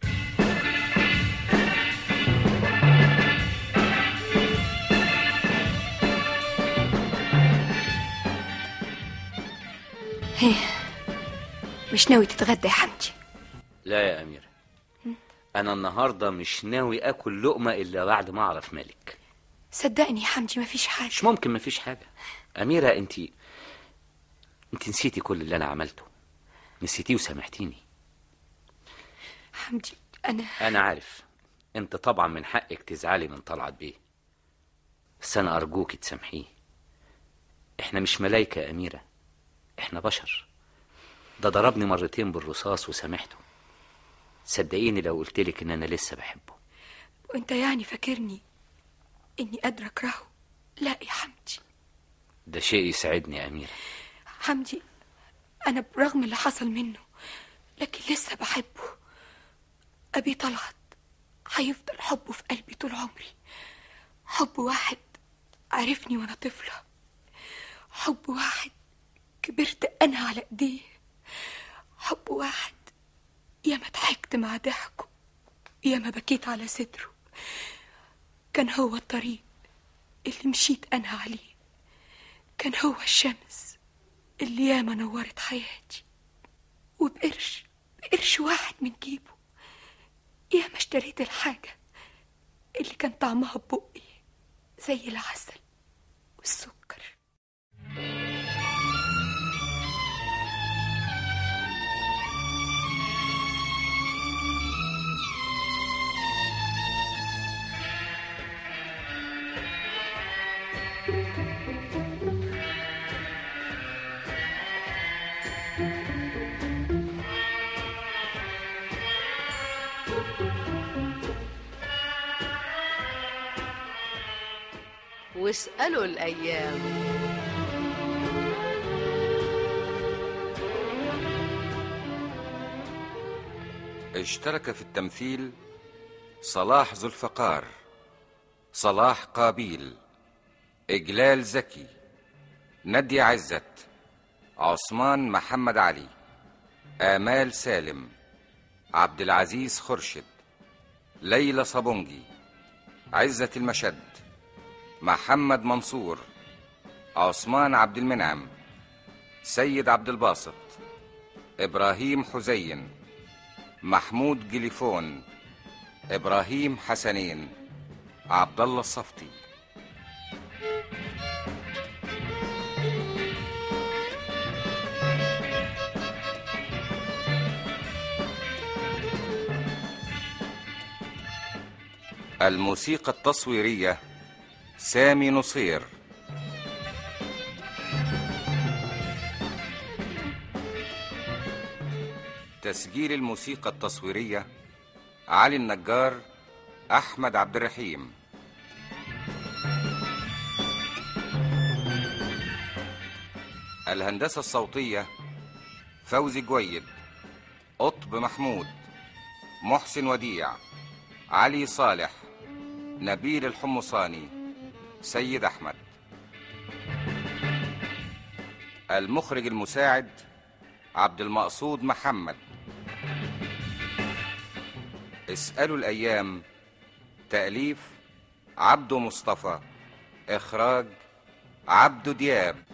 هيه مش ناوي تتغدى يا حمدي
لا يا أميرة أنا النهاردة مش ناوي آكل لقمة إلا بعد ما أعرف مالك
صدقني يا حمدي مفيش حاجة
مش ممكن مفيش حاجة أميرة أنت أنت نسيتي كل اللي أنا عملته نسيتيه وسامحتيني
حمدي أنا
أنا عارف أنت طبعا من حقك تزعلي من طلعت بيه بس أنا أرجوك تسامحيه إحنا مش ملايكة يا أميرة إحنا بشر ده ضربني مرتين بالرصاص وسامحته صدقيني لو قلتلك إن أنا لسه بحبه
وأنت يعني فاكرني إني قادرة أكرهه لا يا حمدي
ده شيء يسعدني يا أميرة
حمدي أنا برغم اللي حصل منه لكن لسه بحبه أبي طلعت هيفضل حبه في قلبي طول عمري حب واحد عرفني وأنا طفلة حب واحد كبرت أنا على إيديه حب واحد ياما ضحكت مع ضحكه ياما بكيت على صدره كان هو الطريق اللي مشيت أنا عليه كان هو الشمس اللي ياما نورت حياتي وبقرش بقرش واحد من جيبه ياما اشتريت الحاجة اللي كان طعمها ببقي زي العسل والسكر
واسألوا الأيام
اشترك في التمثيل صلاح ذو الفقار صلاح قابيل إجلال زكي نادية عزت عثمان محمد علي آمال سالم عبد العزيز خرشد ليلى صابونجي عزة المشد محمد منصور عثمان عبد المنعم سيد عبد الباسط إبراهيم حزين محمود جليفون إبراهيم حسنين عبد الله الصفتي الموسيقى التصويرية سامي نصير تسجيل الموسيقى التصويرية علي النجار أحمد عبد الرحيم الهندسة الصوتية فوزي جويد قطب محمود محسن وديع علي صالح نبيل الحمصاني سيد أحمد المخرج المساعد عبد المقصود محمد اسألوا الأيام تأليف عبده مصطفى إخراج عبده دياب